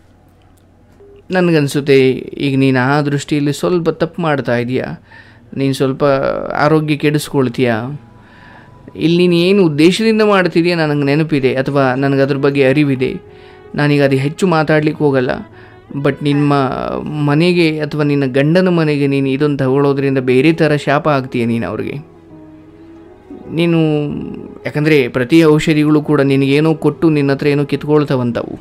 ನನಗನ್ಸುತ್ತೆ ಈಗ ನೀನು ಆ ದೃಷ್ಟಿಯಲ್ಲಿ ಸ್ವಲ್ಪ ತಪ್ಪು ಮಾಡ್ತಾ ಇದೀಯಾ ನೀನು ಸ್ವಲ್ಪ ಆರೋಗ್ಯ ಕೆಡಿಸ್ಕೊಳ್ತೀಯಾ ಇಲ್ಲಿ ನೀನು ಏನು ಉದ್ದೇಶದಿಂದ ಮಾಡ್ತಿದೆಯಾ ನನಗೆ ನೆನಪಿದೆ ಅಥವಾ ನನಗೆ ಅದ್ರ ಬಗ್ಗೆ ಅರಿವಿದೆ ನಾನೀಗ ಅದು ಹೆಚ್ಚು ಮಾತಾಡ್ಲಿಕ್ಕೆ ಹೋಗಲ್ಲ ಬಟ್ ನಿಮ್ಮ ಮನೆಗೆ ಅಥವಾ ನಿನ್ನ ಗಂಡನ ಮನೆಗೆ ನೀನು ಇದನ್ನು ತಗೊಳ್ಳೋದ್ರಿಂದ ಬೇರೆ ಥರ ಶಾಪ ಆಗ್ತೀಯ ನೀನು ಅವ್ರಿಗೆ ನೀನು ಯಾಕಂದರೆ ಪ್ರತಿ ಔಷಧಿಗಳು ಕೂಡ ನಿನಗೇನೋ ಕೊಟ್ಟು ನಿನ್ನ ಹತ್ರ ಏನೋ ಕಿತ್ಕೊಳ್ತಾವಂತವು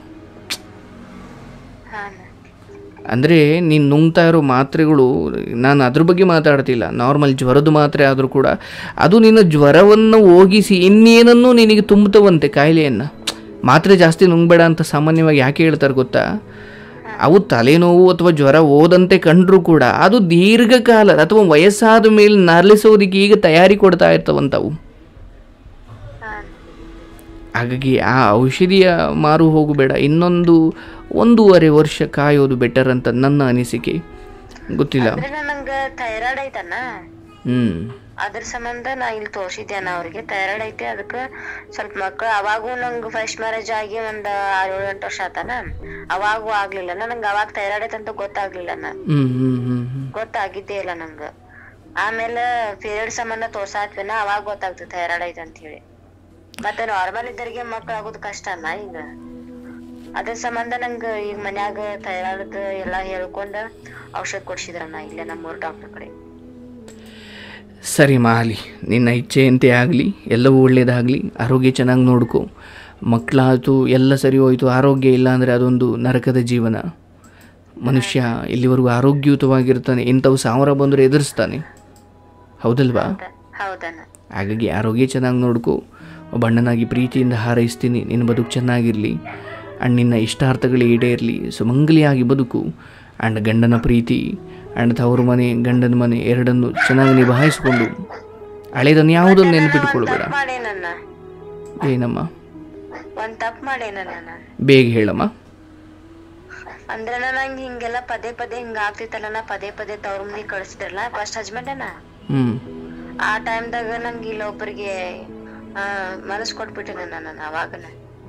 ಹಾ ಅಣ್ಣ. ಅಂದರೆ ನೀನು ನುಂಗ್ತಾ ಇರೋ ಮಾತ್ರೆಗಳು ನಾನು ಅದ್ರ ಬಗ್ಗೆ ಮಾತಾಡ್ತಿಲ್ಲ ನಾರ್ಮಲ್ ಜ್ವರದ ಮಾತ್ರೆ ಆದರೂ ಕೂಡ ಅದು ನಿನ್ನ ಜ್ವರವನ್ನು ಹೋಗಿಸಿ ಇನ್ನೇನನ್ನೂ ನಿನಗೆ ತುಂಬುತ್ತವಂತೆ ಕಾಯಿಲೆಯನ್ನು ಮಾತ್ರೆ ಜಾಸ್ತಿ ನುಂಗಬೇಡ ಅಂತ ಸಾಮಾನ್ಯವಾಗಿ ಯಾಕೆ ಹೇಳ್ತಾರೆ ಗೊತ್ತಾ ಅವು ತಲೆನೋವು ಅಥವಾ ಜ್ವರ ಹೋದಂತೆ ಕಂಡರೂ ಕೂಡ ಅದು ದೀರ್ಘಕಾಲ ಅಥವಾ ವಯಸ್ಸಾದ ಮೇಲೆ ನರಳಿಸೋದಕ್ಕೆ ಈಗ ತಯಾರಿ ಕೊಡ್ತಾ ಇರ್ತವಂತವು ಹಾ ಅಣ್ಣ. ಹಾಗಾಗಿ ಆ ಔಷಧಿಯ ಮಾರು ಹೋಗಬೇಡ ಇನ್ನೊಂದು ಒಂದೂವರೆ ವರ್ಷ ಕಾಯೋದು ಬೆಟರ್ ಅಂತ ನನ್ನ ಅನಿಸಿಕೆ ಗೊತ್ತಿಲ್ಲ ಅಂದ್ರೆ ನಂಗ ಥೈರಾಯ್ಡ್ ಐತಣ್ಣ ಹ್ಞೂ ಅದ್ರ ಸಂಬಂಧ ನಾ ಇಲ್ಲಿ ತೋರ್ಸಿದ್ದೆ ಅಣ್ಣ ಅವ್ರಿಗೆ ಥೈರಾಯ್ಡ್ ಐತಿ ಅದಕ್ಕ ಸ್ವಲ್ಪ ಮಕ್ಳು ಅವಾಗೂ ನಂಗ್ ಫಸ್ಟ್ ಮ್ಯಾರೇಜ್ ಆಗಿ ಒಂದ್ ಆರ್ ಏಳು ಎಂಟು ವರ್ಷ ಆತನ ಅವಾಗೂ ಆಗ್ಲಿಲ್ಲ ನಂಗ ಅವಾಗ ಥೈರಾಯ್ಡ್ ಐತೆ ಅಂತ ಗೊತ್ತಾಗ್ಲಿಲ್ಲ ಅಣ್ಣ ಹ್ಞೂ ಹ್ಞೂ ಹ್ಞೂ ಹ್ಞೂ ಗೊತ್ತಾಗಿದ್ದೇ ಇಲ್ಲ ನಂಗ ಆಮೇಲೆ ಪೀರಿಯಡ್ ಸಂಬಂಧ ತೋರ್ಸಾತ್ವಿನ ಅವಾಗ ಗೊತ್ತಾಗ್ತದೆ ಥೈರಾಯ್ಡ್ ಐತೆ ಅಂತ ಹೇಳಿ ಮತ್ತೆ ನಾರ್ಮಲ್ ಇದ್ದರಿಗೆ ಮಕ್ಳು ಆಗೋದು ಕಷ್ಟ ಅಲ್ಲ ಈಗ ಅದ್ರ ಸಂಬಂಧ ನಂಗ ಈಗ ಮನ್ಯಾಗ ಥೈರಾಯ್ಡ್ ಎಲ್ಲಾ ಹೇಳ್ಕೊಂಡ ಔಷಧ ಕೊಡ್ಸಿದ್ರಣ್ಣ ಇಲ್ಲೇ ನಮ್ಮೂರ್ ಡಾಕ್ಟರ್ ಕಡೆ ಸರಿ ಮಾಲಿ ನಿನ್ನ ಇಚ್ಛೆಯಂತೆ ಆಗಲಿ ಎಲ್ಲವೂ ಒಳ್ಳೆಯದಾಗಲಿ ಆರೋಗ್ಯ ಚೆನ್ನಾಗಿ ನೋಡ್ಕೊ ಮಕ್ಕಳಾಯ್ತು ಎಲ್ಲ ಸರಿ ಹೋಯ್ತು ಆರೋಗ್ಯ ಇಲ್ಲ ಅಂದರೆ ಅದೊಂದು ನರಕದ ಜೀವನ ಮನುಷ್ಯ ಇಲ್ಲಿವರೆಗೂ ಆರೋಗ್ಯಯುತವಾಗಿರ್ತಾನೆ ಇಂಥವು ಸಾವಿರ ಬಂದರೆ ಎದುರಿಸ್ತಾನೆ ಹೌದಲ್ವಾ ಹೌದಣ್ಣ ಹಾಗಾಗಿ ಆರೋಗ್ಯ ಚೆನ್ನಾಗಿ ನೋಡ್ಕೊ ಒಬ್ಬ ಅಣ್ಣನಾಗಿ ಪ್ರೀತಿಯಿಂದ ಹಾರೈಸ್ತೀನಿ ನಿನ್ನ ಬದುಕು ಚೆನ್ನಾಗಿರಲಿ ಆ್ಯಂಡ್ ನಿನ್ನ ಇಷ್ಟಾರ್ಥಗಳು ಈಡೇರಲಿ ಸುಮಂಗಲಿಯಾಗಿ ಬದುಕು ಆ್ಯಂಡ್ ಗಂಡನ ಪ್ರೀತಿ ಆ್ಯಂಡ್ ತವರು ಮನೆ ಗಂಡನ ಮನೆ ಎರಡನ್ನು ಚೆನ್ನಾಗಿ ನಿಭಾಯಿಸ್ಕೊಂಡು ಹಳೇದನ್ನು ಯಾವುದನ್ನು ನೆನಪಿಟ್ಕೊಳ್ಬೇಡ ತಪ್ಪು ಮಾಡೇನಣ್ಣ ಏನಮ್ಮ ಒಂದ್ ತಪ್ಪು ಮಾಡೇನಣ್ಣ ನಾನು ಬೇಗ ಹೇಳಮ್ಮ ಅಂದ್ರೆ ನಂಗೆ ಹಿಂಗೆಲ್ಲ ಪದೇ ಪದೇ ಹಿಂಗ ಆಗ್ತಿತ್ತಲ್ಲ ನಾ ಪದೇ ಪದೇ ತವ್ರ ಮನೆಗ್ ಕಳಿಸಿದ್ರಲ್ಲ ಫಸ್ಟ್ ಹಸ್ಬೆಂಡ್ ಅಣ್ಣ ಹ್ಞೂ ಆ ಟೈಮ್ದಾಗ ನಂಗೆ ಇಲ್ಲೊಬ್ಬರಿಗೆ ಆ ಮನಸ್ ಕೊಟ್ಬಿಟ್ಟೆ ನಾನು ಅವಾಗನ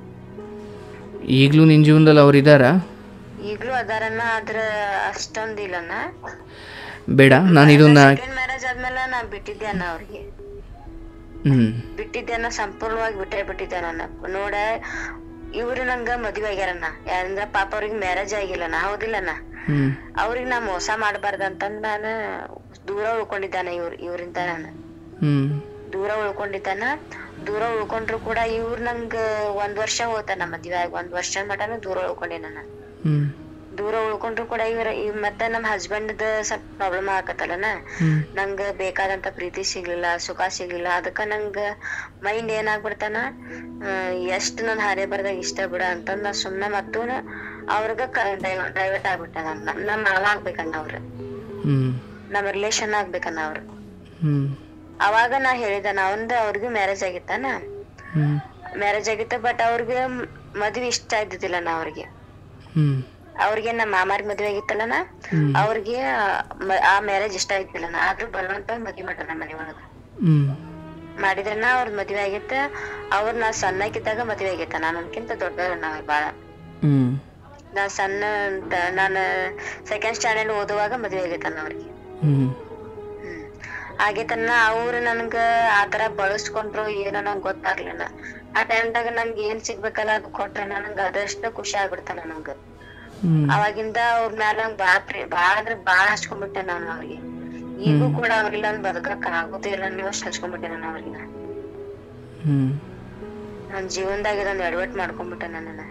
ಈಗಲೂ ನಿನ್ನ ಜೀವನದಲ್ಲಿ ಅವ್ರು ಇದ್ದಾರಾ ಈಗ್ಲೂ ಅದಾರನ್ನ ಆದ್ರ ಅಷ್ಟೊಂದ್ ಇಲ್ಲಣ್ಣ ಬೇಡ ನಾನು ಇದನ್ನ ಸೆಕೆಂಡ್ ಮ್ಯಾರೇಜ್ ಆದ್ಮೇಲೆ ನಾ ಬಿಟ್ಟಿದ್ದೆ ಅಣ್ಣ ಅವ್ರಿಗೆ ಹ್ಞೂ ಬಿಟ್ಟಿದ್ದೆ ಅಣ್ಣ ಸಂಪೂರ್ಣವಾಗಿ ಬಿಟ್ಟೇ ಬಿಟ್ಟಿದ್ದೆ ನನ್ನ ನೋಡ ಇವ್ರು ನಂಗ ಮದ್ವೆ ಆಗ್ಯಾರಣ್ಣ ಯಾರಂದ್ರ ಪಾಪ ಅವ್ರಿಗೆ ಮ್ಯಾರೇಜ್ ಆಗಿಲ್ಲಣ್ಣ ಹೌದಿಲ್ಲಣ್ಣ ಹ್ಞೂ ಅವ್ರಿಗೆ ನಾ ಮೋಸ ಮಾಡ್ಬಾರ್ದಂತಂದ್ ನಾನು ದೂರ ಉಳ್ಕೊಂಡಿದ್ದಾನೆ ಇವ್ರ ಇವ್ರಿಂದ ನಾನು ಹ್ಞೂ ದೂರ ಉಳ್ಕೊಂಡಿದ್ದಾನ ದೂರ ಉಳ್ಕೊಂಡ್ರು ಕೂಡ ಇವ್ರ ನಂಗ ಒಂದ್ ವರ್ಷ ಹೋತಾನ ಮದ್ವೆ ಆಗಿ ಒಂದ್ ವರ್ಷ ಮಟನು ದೂರ ಉಳ್ಕೊಂಡೆ ನಾನು ಹ್ಞೂ ದೂರ ಉಳ್ಕೊಂಡ್ರು ಕೂಡ ಇವ್ರ ಇವ್ ಮತ್ತೆ ನಮ್ ಹಸ್ಬೆಂಡ್ ಸ್ವಲ್ಪ ಪ್ರಾಬ್ಲಮ್ ಆಗತ್ತಲ್ಲನ ಹ್ಞೂ ನಂಗ ಬೇಕಾದಂತ ಪ್ರೀತಿ ಸಿಗ್ಲಿಲ್ಲ ಸುಖ ಸಿಗ್ಲಿಲ್ಲ ಅದಕ್ಕ ನಂಗ ಮೈಂಡ್ ಏನಾಗ್ಬಿಡ್ತಾನ ಎಷ್ಟ್ ನನ್ ಹರೆ ಬರ್ದಾಗ ಇಷ್ಟ ಬಿಡ ಅಂತಂದ್ ನಾ ಸುಮ್ನೆ ಮತ್ತೂ ಅವ್ರಿಗ ಡೈವರ್ಟ್ ಆಗ್ಬಿಟ್ಟ ನನ್ ನಮ್ಮ ಮಾವ ಆಗ್ಬೇಕಣ್ಣ ಅವ್ರ ಹ್ಞೂ ನಮ್ಮ ರಿಲೇಶನ್ ಆಗ್ಬೇಕಣ್ಣ ಅವ್ರು ಹ್ಞೂ ಅವಾಗ ನಾ ಹೇಳಿದ ನಾವಂದ ಅವ್ರಿಗೂ ಮ್ಯಾರೇಜ್ ಆಗಿತ್ತಾನ ಹ್ಞೂ ಮ್ಯಾರೇಜ್ ಆಗಿತ್ತ ಬಟ್ ಅವ್ರಿಗೆ ಮದ್ವೆ ಇಷ್ಟ ಇದ್ದಿದ್ದಿಲ್ಲ ನಾ ಅವ್ರಿಗೆ ಹ್ಞೂ ಅವ್ರಿಗೆ ನಮ್ಮ ಮಾಮಾರ್ ಮದ್ವೆ ಆಗಿತ್ತಲ್ಲನ ಹ್ಮ್. ಅವ್ರಿಗೆ ಮ- ಆ ಮ್ಯಾರೇಜ್ ಇಷ್ಟ ಆಗಿತ್ತಿಲ್ಲನ ಆದ್ರೂ ಬಲವಂತ ಮದ್ವೆ ಮಾಡ್ರ ನಮ್ಮ ಮನೆ ಒಳಗ ಹ್ಞೂ ಮಾಡಿದ್ರನ ಅವ್ರ ಮದ್ವೆ ಆಗಿತ್ತ ಅವ್ರ ನಾ ಸಣ್ಣಕ್ಕಿದ್ದಾಗ ಮದ್ವೆ ಆಗೈತ ನಾನು ಅನ್ಕಿಂತ ದೊಡ್ಡವ್ರ ನಾವ್ ಬಾಳ ಹ್ಞೂ ನಾ ಸಣ್ಣ ಅಂತ ನಾನು ಸೆಕೆಂಡ್ ಸ್ಟ್ಯಾಂಡರ್ಡ್ ಓದುವಾಗ ಮದ್ವೆ ಆಗೈತನ ಅವ್ರಿಗೆ ಹ್ಞೂ ಹ್ಮ್ ಆಗೈತನ ಅವ್ರು ನನ್ಗ ಆತರ ಬಳಸ್ಕೊಂಡ್ರು ಏನೋ ನಂಗ್ ಗೊತ್ತಾಗ್ಲಿಲ್ಲ ಆ ಟೈಮ್ದಾಗ ನನ್ಗೆ ಏನ್ ಸಿಗ್ಬೇಕಲ್ಲ ಅದು ಕೊಟ್ರ ನನಗ ಅದಷ್ಟ ಖುಷಿ ಆಗ್ಬಿಡ್ತಾನ ನಂಗ ಹ್ಞೂ ಅವಾಗಿಂದ ಅವ್ರ ಮ್ಯಾಲ ನಂಗ್ ಬಾಳ ಪ್ರೀ ಬಾಳ ಅಂದ್ರೆ ಬಾಳ ಹಚ್ಕೊಂಡ್ಬಿಟ್ಟೆ ನಾನು ಅವ್ರಿಗೆ ಈಗೂ ಕೂಡ ಅವ್ರಿಲ್ಲ ಅಂದ್ ಬದುಕಕ್ ಆಗೋದಿಲ್ಲ ನೀವು ಅಷ್ಟ್ ಹಚ್ಕೊಂಡ್ಬಿಟ್ಟೆ ನಾನು ಅವ್ರಿಗೆ ಹ್ಞೂ ನನ್ ಜೀವನದಾಗ ಇದೊಂದ್ ಎಡವಟ್ ಮಾಡ್ಕೊಂಡ್ಬಿಟ್ಟೆ ನನ್ನ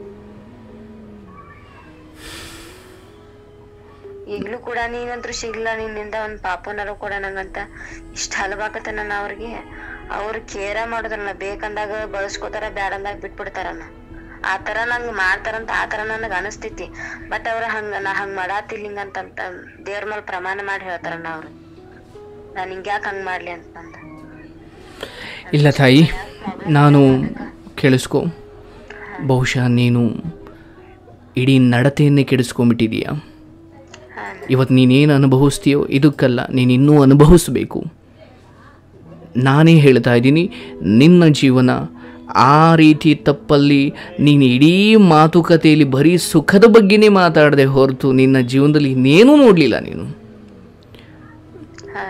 ಈಗ್ಲೂ ಕೂಡ ನೀನಂತ್ರು ಸಿಗ್ಲಿಲ್ಲ ನಿನ್ನಿಂದ ಒಂದ್ ಪಾಪನಾರು ಕೂಡ ನಂಗಂತ ಇಷ್ಟ ಹಲವಾಕತ್ತ ನನ್ನ ಅವ್ರಿಗೆ ಅವ್ರ ಕೇರ ಮಾಡೋದ್ರಲ್ಲ ಬೇಕಂದಾಗ ಬಳಸ್ಕೋತಾರ ಬ್ಯಾಡಂದಾಗ ಬಿಟ್ಬಿಡ್ತಾರನ್ನ ಆತರ ನಂಗ್ ಮಾಡ್ತಾರಂತ ಆತರ ನನಗ್ ಅನಸ್ತೈತಿ ಬಟ್ ಅವ್ರ ಹಂಗ ನಾ ಹಂಗ್ ಮಾಡಾತಿಲ್ಲ ಹಿಂಗಂತ ದೇವ್ರ ಮೇಲೆ ಪ್ರಮಾಣ ಮಾಡಿ ಹೇಳ್ತಾರಣ್ಣ ಅವ್ರು ನಾನ್ ಹಿಂಗ್ಯಾಕ್ ಹಂಗ್ ಮಾಡ್ಲಿ ಅಂತಂದ ಇಲ್ಲ ತಾಯಿ ನಾನು ಕೇಳಿಸ್ಕೊ ಬಹುಶಃ ನೀನು ಇಡೀ ನಡತೆಯನ್ನೇ ಕೆಡಿಸ್ಕೊಂಬಿಟ್ಟಿದೀಯ ಹಾ ಇವತ್ತು ನೀನೇನು ಅನುಭವಿಸ್ತೀಯೋ ಇದಕ್ಕಲ್ಲ ನೀನು ಇನ್ನೂ ಅನುಭವಿಸ್ಬೇಕು ನಾನೇ ಹೇಳ್ತಾ ಇದ್ದೀನಿ ನಿನ್ನ ಜೀವನ ಆ ರೀತಿ ತಪ್ಪಲ್ಲಿ ನೀನು ಇಡೀ ಮಾತುಕತೆಯಲ್ಲಿ ಬರೀ ಸುಖದ ಬಗ್ಗೆನೇ ಮಾತಾಡದೆ ಹೊರತು ನಿನ್ನ ಜೀವನದಲ್ಲಿ ಇನ್ನೇನೂ ನೋಡಲಿಲ್ಲ ನೀನು ಹಾ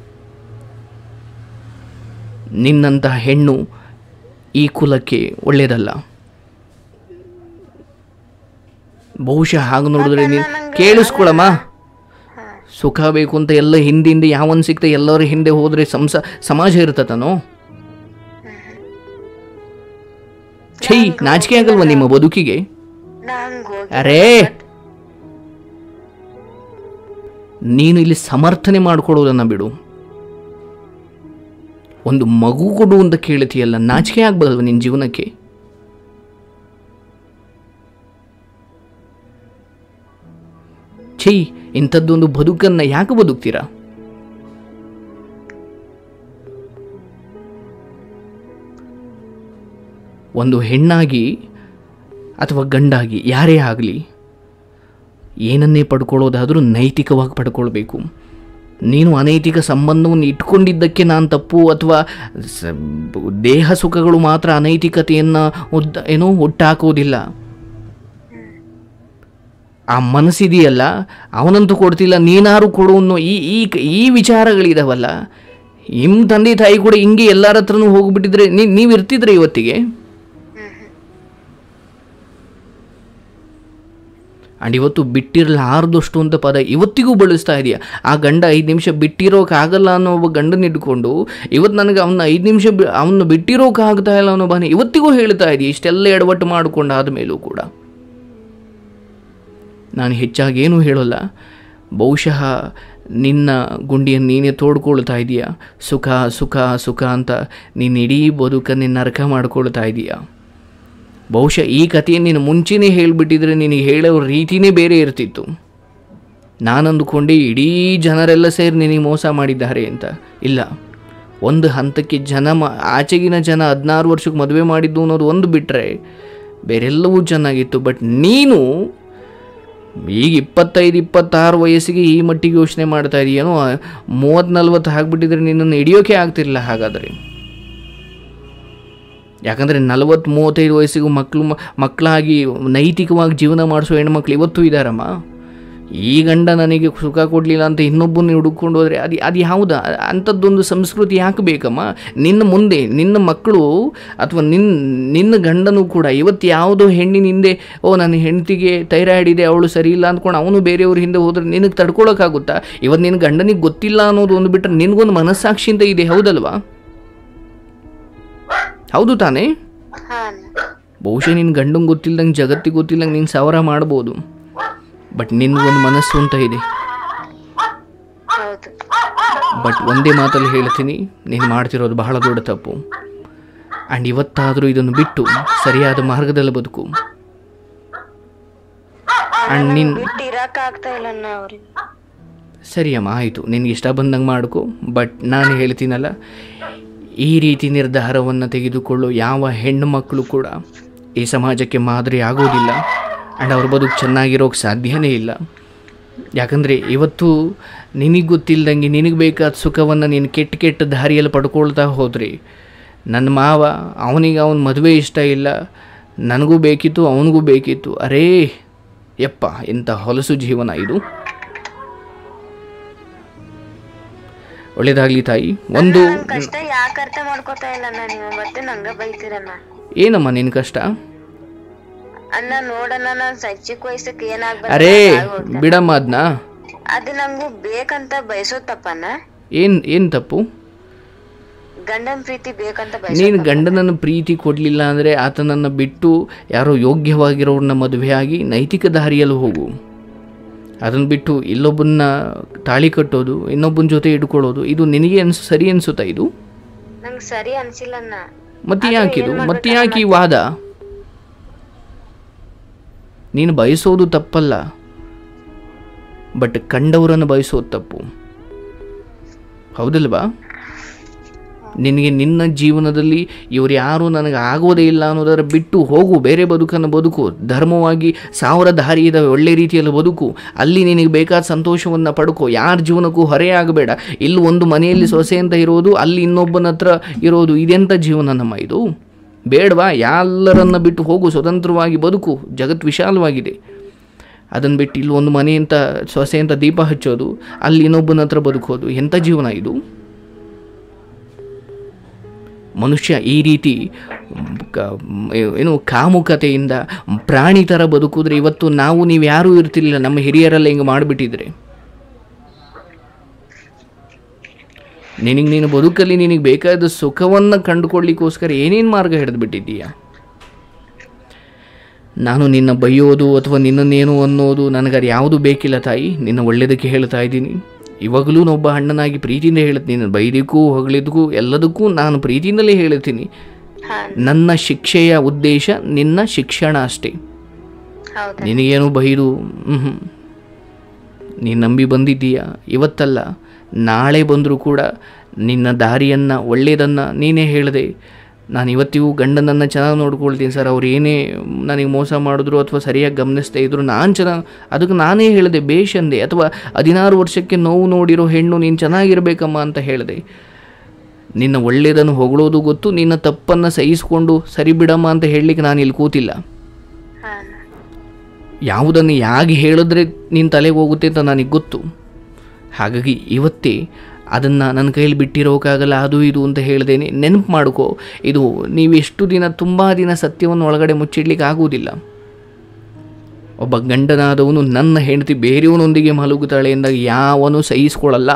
ನಿನ್ನಂತಹ ಹೆಣ್ಣು ಈ ಕುಲಕ್ಕೆ ಒಳ್ಳೆಯದಲ್ಲ ಬಹುಶಃ ಹಾಗೆ ನೋಡಿದ್ರೆ ನೀನು ಕೇಳಿಸ್ಕೊಳಮ್ಮ ಸುಖ ಬೇಕು ಅಂತ ಎಲ್ಲ ಹಿಂದಿಂದ ಯಾವನ್ ಸಿಕ್ತ ಎಲ್ಲರ ಹಿಂದೆ ಹೋದ್ರೆ ಸಂಸ ಸಮಾಜ ಇರ್ತತನೋ ಛೈ ನಾಚಿಕೆ ಆಗಲ್ವಾ ನಿಮ್ಮ ಬದುಕಿಗೆ ನಾ ಹಂಗ್ ಹೋಗಿ ಅರೇ ನೀನು ಇಲ್ಲಿ ಸಮರ್ಥನೆ ಮಾಡ್ಕೊಡೋದನ್ನ ಬಿಡು ಒಂದು ಮಗು ಕೊಡು ಅಂತ ಕೇಳ್ತೀಯಲ್ಲ ನಾಚಿಕೆ ಆಗ್ಬಲ್ವ ನಿನ್ನ ಜೀವನಕ್ಕೆ ಛೈ ಇಂಥದ್ದೊಂದು ಬದುಕನ್ನ ಯಾಕೆ ಬದುಕ್ತೀರಾ ಒಂದು ಹೆಣ್ಣಾಗಿ ಅಥವಾ ಗಂಡಾಗಿ ಯಾರೇ ಆಗಲಿ ಏನನ್ನೇ ಪಡ್ಕೊಳ್ಳೋದಾದರೂ ನೈತಿಕವಾಗಿ ಪಡ್ಕೊಳ್ಬೇಕು ನೀನು ಅನೈತಿಕ ಸಂಬಂಧವನ್ನು ಇಟ್ಕೊಂಡಿದ್ದಕ್ಕೆ ನಾನು ತಪ್ಪು ಅಥವಾ ಸ- ದೇಹ ಸುಖಗಳು ಮಾತ್ರ ಅನೈತಿಕತೆಯನ್ನು ಉದ್ದ ಏನೋ ಹುಟ್ಟಾಕೋದಿಲ್ಲ ಆ ಮನಸ್ಸಿದೆಯಲ್ಲ ಅವನಂತೂ ಕೊಡ್ತಿಲ್ಲ ನೀನಾರು ಕೊಡು ಅನ್ನೋ ಈ ಈ ಈ ವಿಚಾರಗಳಿದಾವಲ್ಲ ನಿಮ್ಮ ತಂದೆ ತಾಯಿ ಕೂಡ ಹಿಂಗೆ ಎಲ್ಲರ ಹತ್ರನೂ ಹೋಗ್ಬಿಟ್ಟಿದ್ರೆ ನೀ ನೀವು ಇರ್ತಿದ್ರೆ ಇವತ್ತಿಗೆ ಆ್ಯಂಡ್ ಇವತ್ತು ಬಿಟ್ಟಿರಲಾರ್ದಷ್ಟು ಅಂತ ಪದ ಇವತ್ತಿಗೂ ಬಳಸ್ತಾ ಇದೆಯಾ ಆ ಗಂಡ ಐದು ನಿಮಿಷ ಬಿಟ್ಟಿರೋಕ್ಕಾಗಲ್ಲ ಅನ್ನೋ ಒಬ್ಬ ಗಂಡನ ಇಟ್ಕೊಂಡು ಇವತ್ತು ನನಗೆ ಅವನ್ನ ಐದು ನಿಮಿಷ ಬಿ ಅವನ್ನ ಬಿಟ್ಟಿರೋಕ್ಕಾಗ್ತಾ ಇಲ್ಲ ಅನ್ನೋ ಬಾನೆ ಇವತ್ತಿಗೂ ಹೇಳ್ತಾ ಇದೆಯಾ ಇಷ್ಟೆಲ್ಲ ಎಡವಟ್ಟು ಮಾಡಿಕೊಂಡು ಆದಮೇಲೂ ಕೂಡ ನಾನು ಹೆಚ್ಚಾಗಿ ಏನೂ ಹೇಳೋಲ್ಲ ಬಹುಶಃ ನಿನ್ನ ಗುಂಡಿಯನ್ನು ನೀನೇ ತೋಡ್ಕೊಳ್ತಾ ಇದೀಯ ಸುಖ ಸುಖ ಸುಖ ಅಂತ ನೀನು ಇಡೀ ಬದುಕನ್ನೇ ನರಕ ಮಾಡ್ಕೊಳ್ತಾ ಇದೀಯ ಬಹುಶಃ ಈ ಕಥೆಯನ್ನು ನೀನು ಮುಂಚೆನೇ ಹೇಳಿಬಿಟ್ಟಿದ್ರೆ ನಿನಗೆ ಹೇಳೋ ರೀತಿನೇ ಬೇರೆ ಇರ್ತಿತ್ತು ನಾನಂದುಕೊಂಡೆ ಇಡೀ ಜನರೆಲ್ಲ ಸೇರಿ ನಿನಗೆ ಮೋಸ ಮಾಡಿದ್ದಾರೆ ಅಂತ ಇಲ್ಲ ಒಂದು ಹಂತಕ್ಕೆ ಜನ ಮ ಆಚೆಗಿನ ಜನ ಹದಿನಾರು ವರ್ಷಕ್ಕೆ ಮದುವೆ ಮಾಡಿದ್ದು ಅನ್ನೋದು ಒಂದು ಬಿಟ್ಟರೆ ಬೇರೆಲ್ಲವೂ ಚೆನ್ನಾಗಿತ್ತು ಬಟ್ ನೀನು ಈಗ ಇಪ್ಪತ್ತೈದು ಇಪ್ಪತ್ತಾರು ವಯಸ್ಸಿಗೆ ಈ ಮಟ್ಟಿಗೆ ಯೋಚನೆ ಮಾಡ್ತಾ ಇದೀಯೇನೋ ಮೂವತ್ತು ನಲ್ವತ್ತು ಆಗಿಬಿಟ್ಟಿದ್ರೆ ನಿನ್ನನ್ನು ಹಿಡಿಯೋಕೆ ಆಗ್ತಿರಲಿಲ್ಲ ಹಾಗಾದರೆ ಯಾಕಂದರೆ ನಲವತ್ತು ಮೂವತ್ತೈದು ವಯಸ್ಸಿಗೂ ಮಕ್ಕಳು ಮಕ್ಕಳಾಗಿ ನೈತಿಕವಾಗಿ ಜೀವನ ಮಾಡಿಸೋ ಹೆಣ್ಮಕ್ಳು ಇವತ್ತೂ ಇದ್ದಾರಮ್ಮ ಈ ಗಂಡ ನನಗೆ ಸುಖ ಕೊಡಲಿಲ್ಲ ಅಂತ ಇನ್ನೊಬ್ಬನ ಹುಡುಕೊಂಡು ಹೋದರೆ ಅದು ಅದು ಯಾವುದು ಅಂಥದ್ದೊಂದು ಸಂಸ್ಕೃತಿ ಯಾಕೆ ಬೇಕಮ್ಮ ನಿನ್ನ ಮುಂದೆ ನಿನ್ನ ಮಕ್ಕಳು ಅಥವಾ ನಿನ್ನ ನಿನ್ನ ಗಂಡನೂ ಕೂಡ ಇವತ್ತು ಯಾವುದೋ ಹೆಣ್ಣಿನ ಹಿಂದೆ ಓ ನನ್ನ ಹೆಂಡತಿಗೆ ಥೈರಾಯ್ಡ್ ಇದೆ ಅವಳು ಸರಿ ಇಲ್ಲ ಅಂದ್ಕೊಂಡು ಅವನು ಬೇರೆಯವ್ರ ಹಿಂದೆ ಹೋದ್ರೆ ನಿನಗೆ ತಡ್ಕೊಳಕ್ಕಾಗುತ್ತಾ ಇವತ್ತು ನಿನ್ನ ಗಂಡನಿಗೆ ಗೊತ್ತಿಲ್ಲ ಅನ್ನೋದು ಒಂದು ಬಿಟ್ಟರೆ ನಿನಗೊಂದು ಮನಸ್ಸಾಕ್ಷಿ ಅಂತ ಇದೆ ಹೌದಲ್ವಾ ಹೌದು ತಾನೇ ಹಾ ಅಣ್ಣ ಬಹುಶಃ ನಿನ್ನ ಗಂಡಂಗೆ ಗೊತ್ತಿಲ್ದಂಗೆ ಜಗತ್ತಿಗೆ ಗೊತ್ತಿಲ್ಲಂಗೆ ನೀನು ಸಾವಿರ ಮಾಡ್ಬೋದು ಬಟ್ ನಿನ್ಗೊಂದು ಮನಸ್ಸು ಅಂತ ಇದೆ ಹೌದು ಬಟ್ ಒಂದೇ ಮಾತಲ್ಲಿ ಹೇಳ್ತೀನಿ ನೀನು ಮಾಡ್ತಿರೋದು ಬಹಳ ದೊಡ್ಡ ತಪ್ಪು ಆ್ಯಂಡ್ ಇವತ್ತಾದರೂ ಇದನ್ನು ಬಿಟ್ಟು ಸರಿಯಾದ ಮಾರ್ಗದಲ್ಲಿ ಬದುಕು ಆ್ಯಂಡ್ ನಿನ್ನ ಬಿಟ್ಟು ಇರಕ್ ಆಗ್ತಾ ಇಲ್ಲ ಅಣ್ಣ ಅವ್ರಿಗೆ ಸರಿ ಅಮ್ಮ ಆಯಿತು ನಿನಗೆ ಇಷ್ಟ ಬಂದಂಗೆ ಮಾಡ್ಕೊ ಬಟ್ ನಾನು ಹೇಳ್ತೀನಲ್ಲ ಈ ರೀತಿ ನಿರ್ಧಾರವನ್ನು ತೆಗೆದುಕೊಳ್ಳೋ ಯಾವ ಹೆಣ್ಣು ಮಕ್ಕಳು ಕೂಡ ಈ ಸಮಾಜಕ್ಕೆ ಮಾದರಿ ಆಗೋದಿಲ್ಲ ಆ್ಯಂಡ್ ಅವ್ರ ಬದುಕು ಚೆನ್ನಾಗಿರೋಕ್ಕೆ ಸಾಧ್ಯನೇ ಇಲ್ಲ ಯಾಕಂದರೆ ಇವತ್ತು ನಿನಗೆ ಗೊತ್ತಿಲ್ದಂಗೆ ನಿನಗೆ ಬೇಕಾದ ಸುಖವನ್ನು ನೀನು ಕೆಟ್ಟ ಕೆಟ್ಟ ದಾರಿಯಲ್ಲಿ ಪಡ್ಕೊಳ್ತಾ ಹೋದ್ರಿ ನನ್ನ ಮಾವ ಅವನಿಗೆ ಅವನ ಮದುವೆ ಇಷ್ಟ ಇಲ್ಲ ನನಗೂ ಬೇಕಿತ್ತು ಅವನಿಗೂ ಬೇಕಿತ್ತು ಅರೇ ಯಪ್ಪ ಎಂಥ ಹೊಲಸು ಜೀವನ ಇದು ಒಳ್ಳೇದಾಗಲಿ ತಾಯಿ ಒಂದು ನನ್ ಕಷ್ಟ ಯಾಕೆ ಅರ್ಥ ಮಾಡ್ಕೋತಾ ಇಲ್ಲ ಅಣ್ಣ ನೀವು ಮತ್ತೆ ನಂಗ ಬೈತೀರಣ್ಣ ಏನಮ್ಮ ನಿನ್ನ ಕಷ್ಟ ಅಣ್ಣ ನೋಡಣ್ಣ ನಾನ್ ಸ- ಚಿಕ್ಕ ವಯಸ್ಸಕ್ಕೆ ಏನಾಗ್ಬೇಕು ಅರೇ ಬಿಡಮ್ಮ ಅದನ್ನ ಅದು ನಂಗೂ ಬೇಕಂತ ಬಯಸೋ ತಪ್ಪಣ್ಣ ಏನು ಏನು ತಪ್ಪು ಗಂಡನ್ ಪ್ರೀತಿ ಬೇಕಂತ ಬಯಸೋ ನೀನು ಗಂಡನನ್ನು ಪ್ರೀತಿ ಕೊಡಲಿಲ್ಲ ಅಂದರೆ ಆತನನ್ನು ಬಿಟ್ಟು ಯಾರೋ ಯೋಗ್ಯವಾಗಿರೋರನ್ನ ಮದುವೆಯಾಗಿ ನೈತಿಕ ದಾರಿಯಲ್ಲಿ ಹೋಗು ಅದನ್ನು ಬಿಟ್ಟು ಇಲ್ಲೊಬ್ಬನ್ನ ತಾಳಿ ಕಟ್ಟೋದು ಇನ್ನೊಬ್ಬನ ಜೊತೆ ಇಟ್ಕೊಳ್ಳೋದು ಇದು ನಿನಗೆ ಅನ್ಸ್ ಸರಿ ಅನಿಸುತ್ತಾ ಇದು ನಂಗ್ ಸರಿ ಅನ್ಸಿಲ್ಲ ಅಣ್ಣ ಮತ್ತೆ ಯಾಕಿದು ಮತ್ತೆ ಯಾಕೆ ಈ ವಾದ ನೀನು ಬಯಸೋದು ತಪ್ಪಲ್ಲ ಬಟ್ ಕಂಡವರನ್ನು ಬಯಸೋದು ತಪ್ಪು ಹೌದಲ್ವಾ ನಿನಗೆ ನಿನ್ನ ಜೀವನದಲ್ಲಿ ಇವ್ರು ಯಾರು ನನಗೆ ಆಗೋದೇ ಇಲ್ಲ ಅನ್ನೋದರ ಬಿಟ್ಟು ಹೋಗು ಬೇರೆ ಬದುಕನ್ನು ಬದುಕು ಧರ್ಮವಾಗಿ ಸಾವಿರ ದಾರಿ ಇದ್ದಾವೆ ಒಳ್ಳೆ ರೀತಿಯಲ್ಲಿ ಬದುಕು ಅಲ್ಲಿ ನಿನಗೆ ಬೇಕಾದ ಸಂತೋಷವನ್ನು ಪಡ್ಕೋ ಯಾರ ಜೀವನಕ್ಕೂ ಹೊರೆಯಾಗಬೇಡ ಇಲ್ಲಿ ಒಂದು ಮನೆಯಲ್ಲಿ ಸೊಸೆ ಅಂತ ಇರೋದು ಅಲ್ಲಿ ಇನ್ನೊಬ್ಬನ ಹತ್ರ ಇರೋದು ಇದೆಂಥ ಜೀವನ ನಮ್ಮ ಇದು ಬೇಡವಾ ಎಲ್ಲರನ್ನ ಬಿಟ್ಟು ಹೋಗು ಸ್ವತಂತ್ರವಾಗಿ ಬದುಕು ಜಗತ್ತು ವಿಶಾಲವಾಗಿದೆ ಅದನ್ನು ಬಿಟ್ಟು ಇಲ್ಲಿ ಒಂದು ಮನೆ ಅಂತ ಸೊಸೆ ಅಂತ ದೀಪ ಹಚ್ಚೋದು ಅಲ್ಲಿ ಇನ್ನೊಬ್ಬನ ಹತ್ರ ಬದುಕೋದು ಎಂಥ ಜೀವನ ಇದು ಮನುಷ್ಯ ಈ ರೀತಿ ಕ- ಏನು ಕಾಮುಕತೆಯಿಂದ ಪ್ರಾಣಿ ಥರ ಬದುಕಿದ್ರೆ ಇವತ್ತು ನಾವು ನೀವು ಯಾರೂ ಇರ್ತಿರ್ಲಿಲ್ಲ ನಮ್ಮ ಹಿರಿಯರೆಲ್ಲ ಹಿಂಗೆ ಮಾಡಿಬಿಟ್ಟಿದ್ರೆ ನಿನಗೆ ನೀನು ಬದುಕಲ್ಲಿ ನಿನಗೆ ಬೇಕಾದ ಸುಖವನ್ನು ಕಂಡುಕೊಳ್ಳಿಕ್ಕೋಸ್ಕರ ಏನೇನು ಮಾರ್ಗ ಹಿಡಿದು ಬಿಟ್ಟಿದ್ದೀಯ ನಾನು ನಿನ್ನ ಬೈಯೋದು ಅಥವಾ ನಿನ್ನನ್ನೇನು ಅನ್ನೋದು ನನಗದು ಯಾವುದು ಬೇಕಿಲ್ಲ ತಾಯಿ ನಿನ್ನ ಒಳ್ಳೆಯದಕ್ಕೆ ಹೇಳ್ತಾ ಇದ್ದೀನಿ ಇವಾಗಲೂ ಒಬ್ಬ ಅಣ್ಣನಾಗಿ ಪ್ರೀತಿಯಿಂದ ಹೇಳ್ತೀನಿ ನಿನ್ನ ಬೈದಕ್ಕೂ ಹೊಗಳಿದ್ದಕ್ಕೂ ಎಲ್ಲದಕ್ಕೂ ನಾನು ಪ್ರೀತಿಯಿಂದಲೇ ಹೇಳ್ತೀನಿ ಹಾ ನನ್ನ ಶಿಕ್ಷೆಯ ಉದ್ದೇಶ ನಿನ್ನ ಶಿಕ್ಷಣ ಅಷ್ಟೇ ಹೌದಾ ನಿನಗೇನು ಬೈದು ಹ್ಞೂ ನೀನು ನಂಬಿ ಬಂದಿದ್ದೀಯ ಇವತ್ತಲ್ಲ ನಾಳೆ ಬಂದರೂ ಕೂಡ ನಿನ್ನ ದಾರಿಯನ್ನು ಒಳ್ಳೆಯದನ್ನು ನೀನೇ ಹೇಳಿದೆ ನಾನು ಇವತ್ತಿಗೂ ಗಂಡನನ್ನು ಚೆನ್ನಾಗಿ ನೋಡ್ಕೊಳ್ತೀನಿ ಸರ್ ಅವ್ರು ಏನೇ ನನಗೆ ಮೋಸ ಮಾಡಿದ್ರು ಅಥವಾ ಸರಿಯಾಗಿ ಗಮನಿಸ್ತಾ ಇದ್ರು ನಾನು ಚೆನ್ನಾಗಿ ಅದಕ್ಕೆ ನಾನೇ ಹೇಳಿದೆ ಬೇಷ್ ಅಂದೆ ಅಥವಾ ಹದಿನಾರು ವರ್ಷಕ್ಕೆ ನೋವು ನೋಡಿರೋ ಹೆಣ್ಣು ನೀನು ಚೆನ್ನಾಗಿರ್ಬೇಕಮ್ಮ ಅಂತ ಹೇಳಿದೆ ನಿನ್ನ ಒಳ್ಳೆಯದನ್ನು ಹೊಗಳೋದು ಗೊತ್ತು ನಿನ್ನ ತಪ್ಪನ್ನು ಸಹಿಸ್ಕೊಂಡು ಸರಿ ಬಿಡಮ್ಮ ಅಂತ ಹೇಳಲಿಕ್ಕೆ ನಾನು ಇಲ್ಲಿ ಕೂತಿಲ್ಲ ಹಾ ಯಾವುದನ್ನು ಯಾಕೆ ಹೇಳಿದ್ರೆ ನಿನ್ನ ತಲೆಗೆ ಹೋಗುತ್ತೆ ಅಂತ ನನಗೆ ಗೊತ್ತು ಹಾಗಾಗಿ ಇವತ್ತೇ ಅದನ್ನು ನನ್ನ ಕೈಯಲ್ಲಿ ಬಿಟ್ಟಿರೋಕ್ಕಾಗಲ್ಲ ಅದು ಇದು ಅಂತ ಹೇಳ್ದೇನೆ ನೆನಪು ಮಾಡ್ಕೋ ಇದು ನೀವು ಎಷ್ಟು ದಿನ ತುಂಬ ದಿನ ಸತ್ಯವನ್ನು ಒಳಗಡೆ ಮುಚ್ಚಿಡ್ಲಿಕ್ಕೆ ಆಗುವುದಿಲ್ಲ ಒಬ್ಬ ಗಂಡನಾದವನು ನನ್ನ ಹೆಂಡತಿ ಬೇರೆಯವನೊಂದಿಗೆ ಮಲಗುತ್ತಾಳೆ ಎಂದಾಗ ಯಾವನು ಸಹಿಸ್ಕೊಳ್ಳಲ್ಲ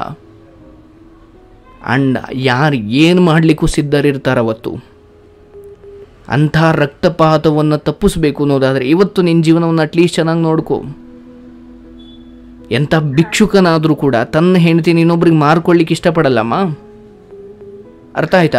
ಅಂಡ್ ಯಾರು ಏನು ಮಾಡಲಿಕ್ಕೂ ಸಿದ್ಧರಿರ್ತಾರೆ ಅವತ್ತು ಅಂಥ ರಕ್ತಪಾತವನ್ನು ತಪ್ಪಿಸ್ಬೇಕು ಅನ್ನೋದಾದರೆ ಇವತ್ತು ನಿನ್ನ ಜೀವನವನ್ನು ಅಟ್ಲೀಸ್ಟ್ ಚೆನ್ನಾಗಿ ನೋಡ್ಕೋ ಎಂಥ ಭಿಕ್ಷುಕನಾದರೂ ಕೂಡ ತನ್ನ ಹೆಂಡತಿನ ಇನ್ನೊಬ್ರಿಗೆ ಮಾರ್ಕೊಳ್ಳಿಕ್ಕೆ ಇಷ್ಟಪಡಲ್ಲಮ್ಮ ಅರ್ಥ ಆಯ್ತಾ